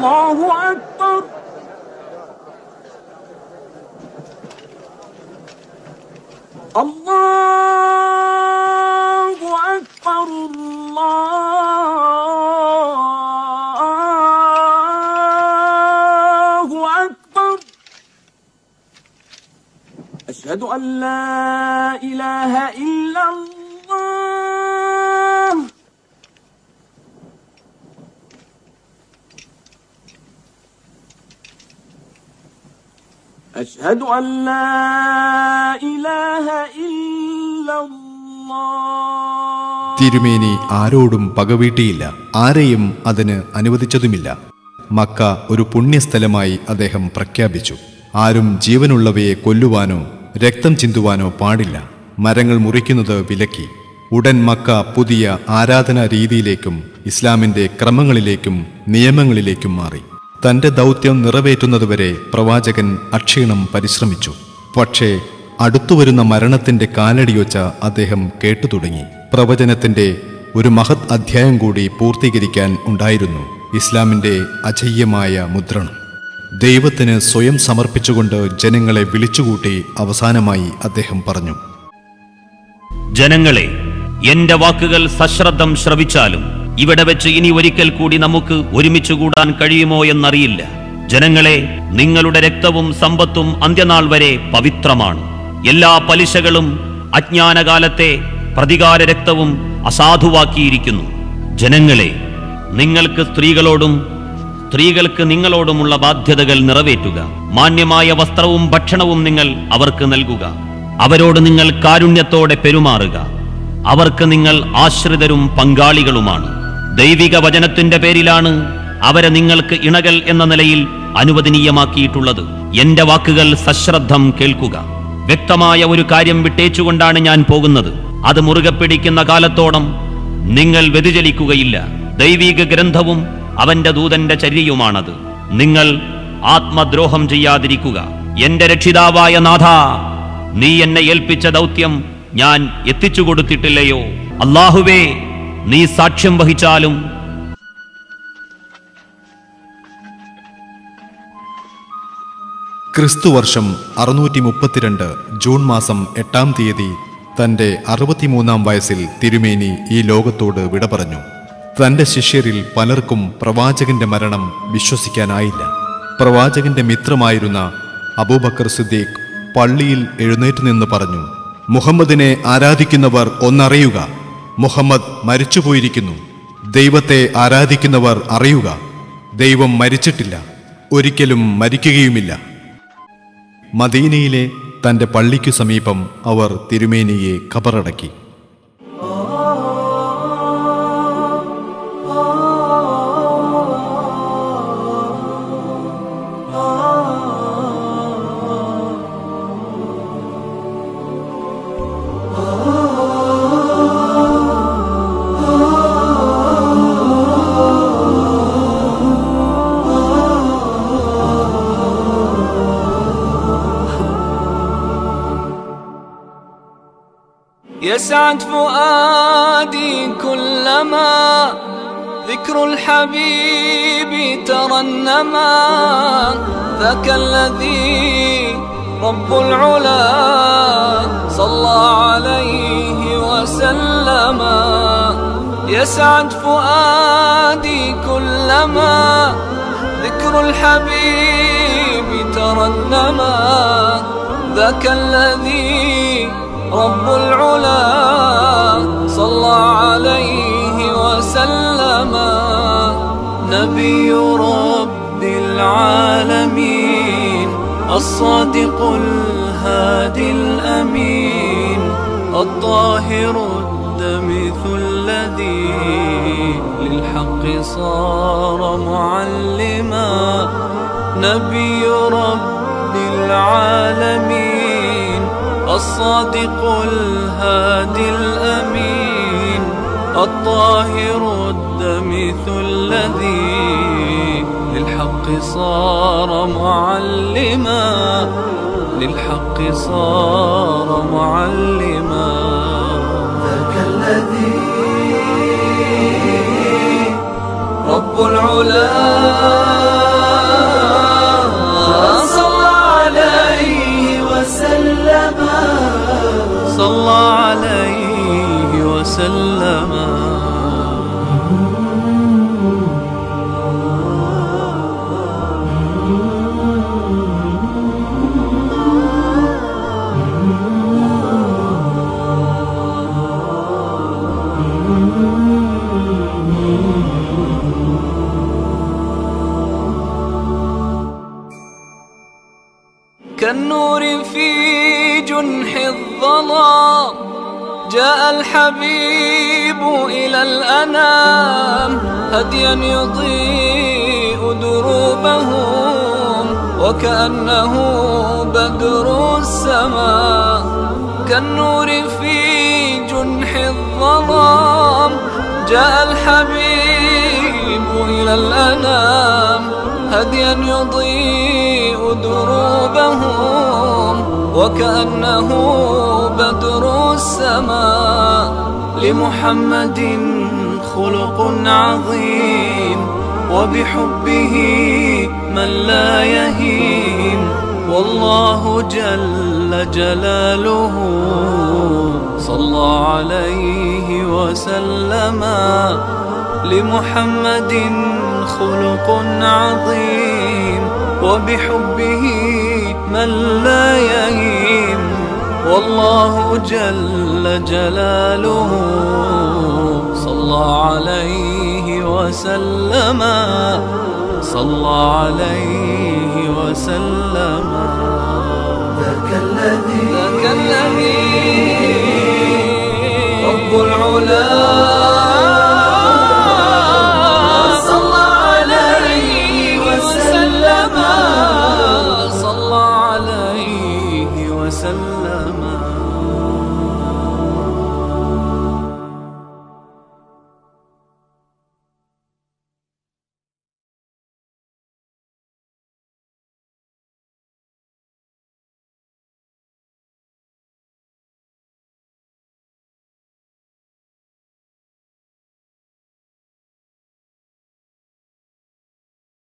الله أكبر الله أكبر الله أكبر أشهد أن لا إله إلا الله أشهد أن لا إله إلا الله തിരുമേനി ആരോടും പകവീട്ടിയില്ല ആരെയും അതിന് അനുവദിച്ചതുമില്ല മക്ക ഒരു പുണ്യസ്ഥലമായി അദ്ദേഹം പ്രഖ്യാപിച്ചു ആരും ജീവനുള്ളവയെ കൊല്ലുവാനോ രക്തം ചിന്തുവാനോ പാടില്ല മരങ്ങൾ മുറിക്കുന്നത് വിലക്കി ഉടൻ മക്ക പുതിയ ആരാധനാ രീതിയിലേക്കും ഇസ്ലാമിന്റെ ക്രമങ്ങളിലേക്കും നിയമങ്ങളിലേക്കും മാറി തന്റെ ദൗത്യം നിറവേറ്റുന്നതുവരെ പ്രവാചകൻ അക്ഷീണം പരിശ്രമിച്ചു പക്ഷേ അടുത്തുവരുന്ന മരണത്തിന്റെ കാലടിയൊച്ച അദ്ദേഹം കേട്ടു തുടങ്ങി പ്രവചനത്തിന്റെ ഒരു മഹത് അധ്യായം കൂടി പൂർത്തീകരിക്കാൻ ഉണ്ടായിരുന്നു ഇസ്ലാമിന്റെ അജയ്യമായ മുദ്രണം ദൈവത്തിന് സ്വയം സമർപ്പിച്ചുകൊണ്ട് ജനങ്ങളെ വിളിച്ചുകൂട്ടി അവസാനമായി അദ്ദേഹം പറഞ്ഞു ജനങ്ങളെ എന്റെ വാക്കുകൾ സശ്രദ്ധം ശ്രവിച്ചാലും ഇവിടെ വെച്ച് ഇനി ഒരിക്കൽ കൂടി നമുക്ക് ഒരുമിച്ച് കൂടാൻ കഴിയുമോ എന്നറിയില്ല ജനങ്ങളെ നിങ്ങളുടെ രക്തവും സമ്പത്തും അന്ത്യനാൾ വരെ പവിത്രമാണ് എല്ലാ പലിശകളും അജ്ഞാനകാലത്തെ പ്രതികാര രക്തവും അസാധുവാക്കിയിരിക്കുന്നു ജനങ്ങളെ നിങ്ങൾക്ക് സ്ത്രീകളോടും സ്ത്രീകൾക്ക് നിങ്ങളോടുമുള്ള ബാധ്യതകൾ നിറവേറ്റുക മാന്യമായ വസ്ത്രവും ഭക്ഷണവും നിങ്ങൾ അവർക്ക് നൽകുക അവരോട് നിങ്ങൾ കാരുണ്യത്തോടെ പെരുമാറുക അവർക്ക് നിങ്ങൾ ആശ്രിതരും പങ്കാളികളുമാണ് ദൈവിക വചനത്തിന്റെ പേരിലാണ് അവരെ നിങ്ങൾക്ക് ഇണകൾ എന്ന നിലയിൽ അനുവദനീയമാക്കിയിട്ടുള്ളത് എന്റെ വാക്കുകൾ സശ്രദ്ധം കേൾക്കുക വ്യക്തമായ ഒരു കാര്യം വിട്ടേച്ചുകൊണ്ടാണ് ഞാൻ പോകുന്നത് അത് മുറുകെ പിടിക്കുന്ന കാലത്തോളം നിങ്ങൾ വ്യതിചലിക്കുകയില്ല ദൈവിക ഗ്രന്ഥവും അവന്റെ ദൂതന്റെ ചര്യയുമാണത് നിങ്ങൾ ആത്മദ്രോഹം ചെയ്യാതിരിക്കുക എന്റെ രക്ഷിതാവായ നാഥ നീ എന്നെ ഏൽപ്പിച്ച ദൗത്യം ഞാൻ എത്തിച്ചു കൊടുത്തിട്ടില്ലയോ അള്ളാഹുവേ നീ സാക്ഷ്യം വഹിച്ചാലും ക്രിസ്തുവർഷം അറുന്നൂറ്റി മുപ്പത്തിരണ്ട് ജൂൺ മാസം എട്ടാം തീയതി തന്റെ അറുപത്തിമൂന്നാം വയസ്സിൽ തിരുമേനി ഈ ലോകത്തോട് വിട പറഞ്ഞു തന്റെ ശിഷ്യരിൽ പലർക്കും പ്രവാചകന്റെ മരണം വിശ്വസിക്കാനായില്ല പ്രവാചകന്റെ മിത്രമായിരുന്ന അബൂബക്കർ സിദ്ദീഖ് പള്ളിയിൽ എഴുന്നേറ്റ് നിന്ന് പറഞ്ഞു മുഹമ്മദിനെ ആരാധിക്കുന്നവർ ഒന്നറിയുക മുഹമ്മദ് മരിച്ചുപോയിരിക്കുന്നു ദൈവത്തെ ആരാധിക്കുന്നവർ അറിയുക ദൈവം മരിച്ചിട്ടില്ല ഒരിക്കലും മരിക്കുകയുമില്ല മദീനയിലെ തന്റെ പള്ളിക്കു സമീപം അവർ തിരുമേനിയെ ഖബറടക്കി يسعد فؤادي كلما ذكر الحبيب ترنما ذاك الذي رب العلا صلى عليه وسلم يسعد فؤادي كلما ذكر الحبيب ترنما ذاك الذي رب العلا صلى عليه وسلم نبي رب العالمين الصادق الهادي الأمين الطاهر الدمث الذي للحق صار معلما نبي رب العالمين الصادق الهادي الأمين الطاهر الدمث الذي للحق صار معلما للحق صار معلما ذاك الذي رب العلا صلى عليه وسلم صلى عليه وسلم كالنور في جنح الظلام جاء الحبيب إلى الأنام هديا يضيء دروبهم وكأنه بدر السماء كالنور في جنح الظلام جاء الحبيب إلى الأنام هديا يضيء دروبهم وكأنه بدر السماء لمحمد خلق عظيم وبحبه من لا يهيم والله جل جلاله صلى عليه وسلم لمحمد خلق عظيم وبحبه من لا يهيم والله جل جلاله صلى عليه وسلم صلى عليه وسلم ذاك الذي ذاك الذي رب العلا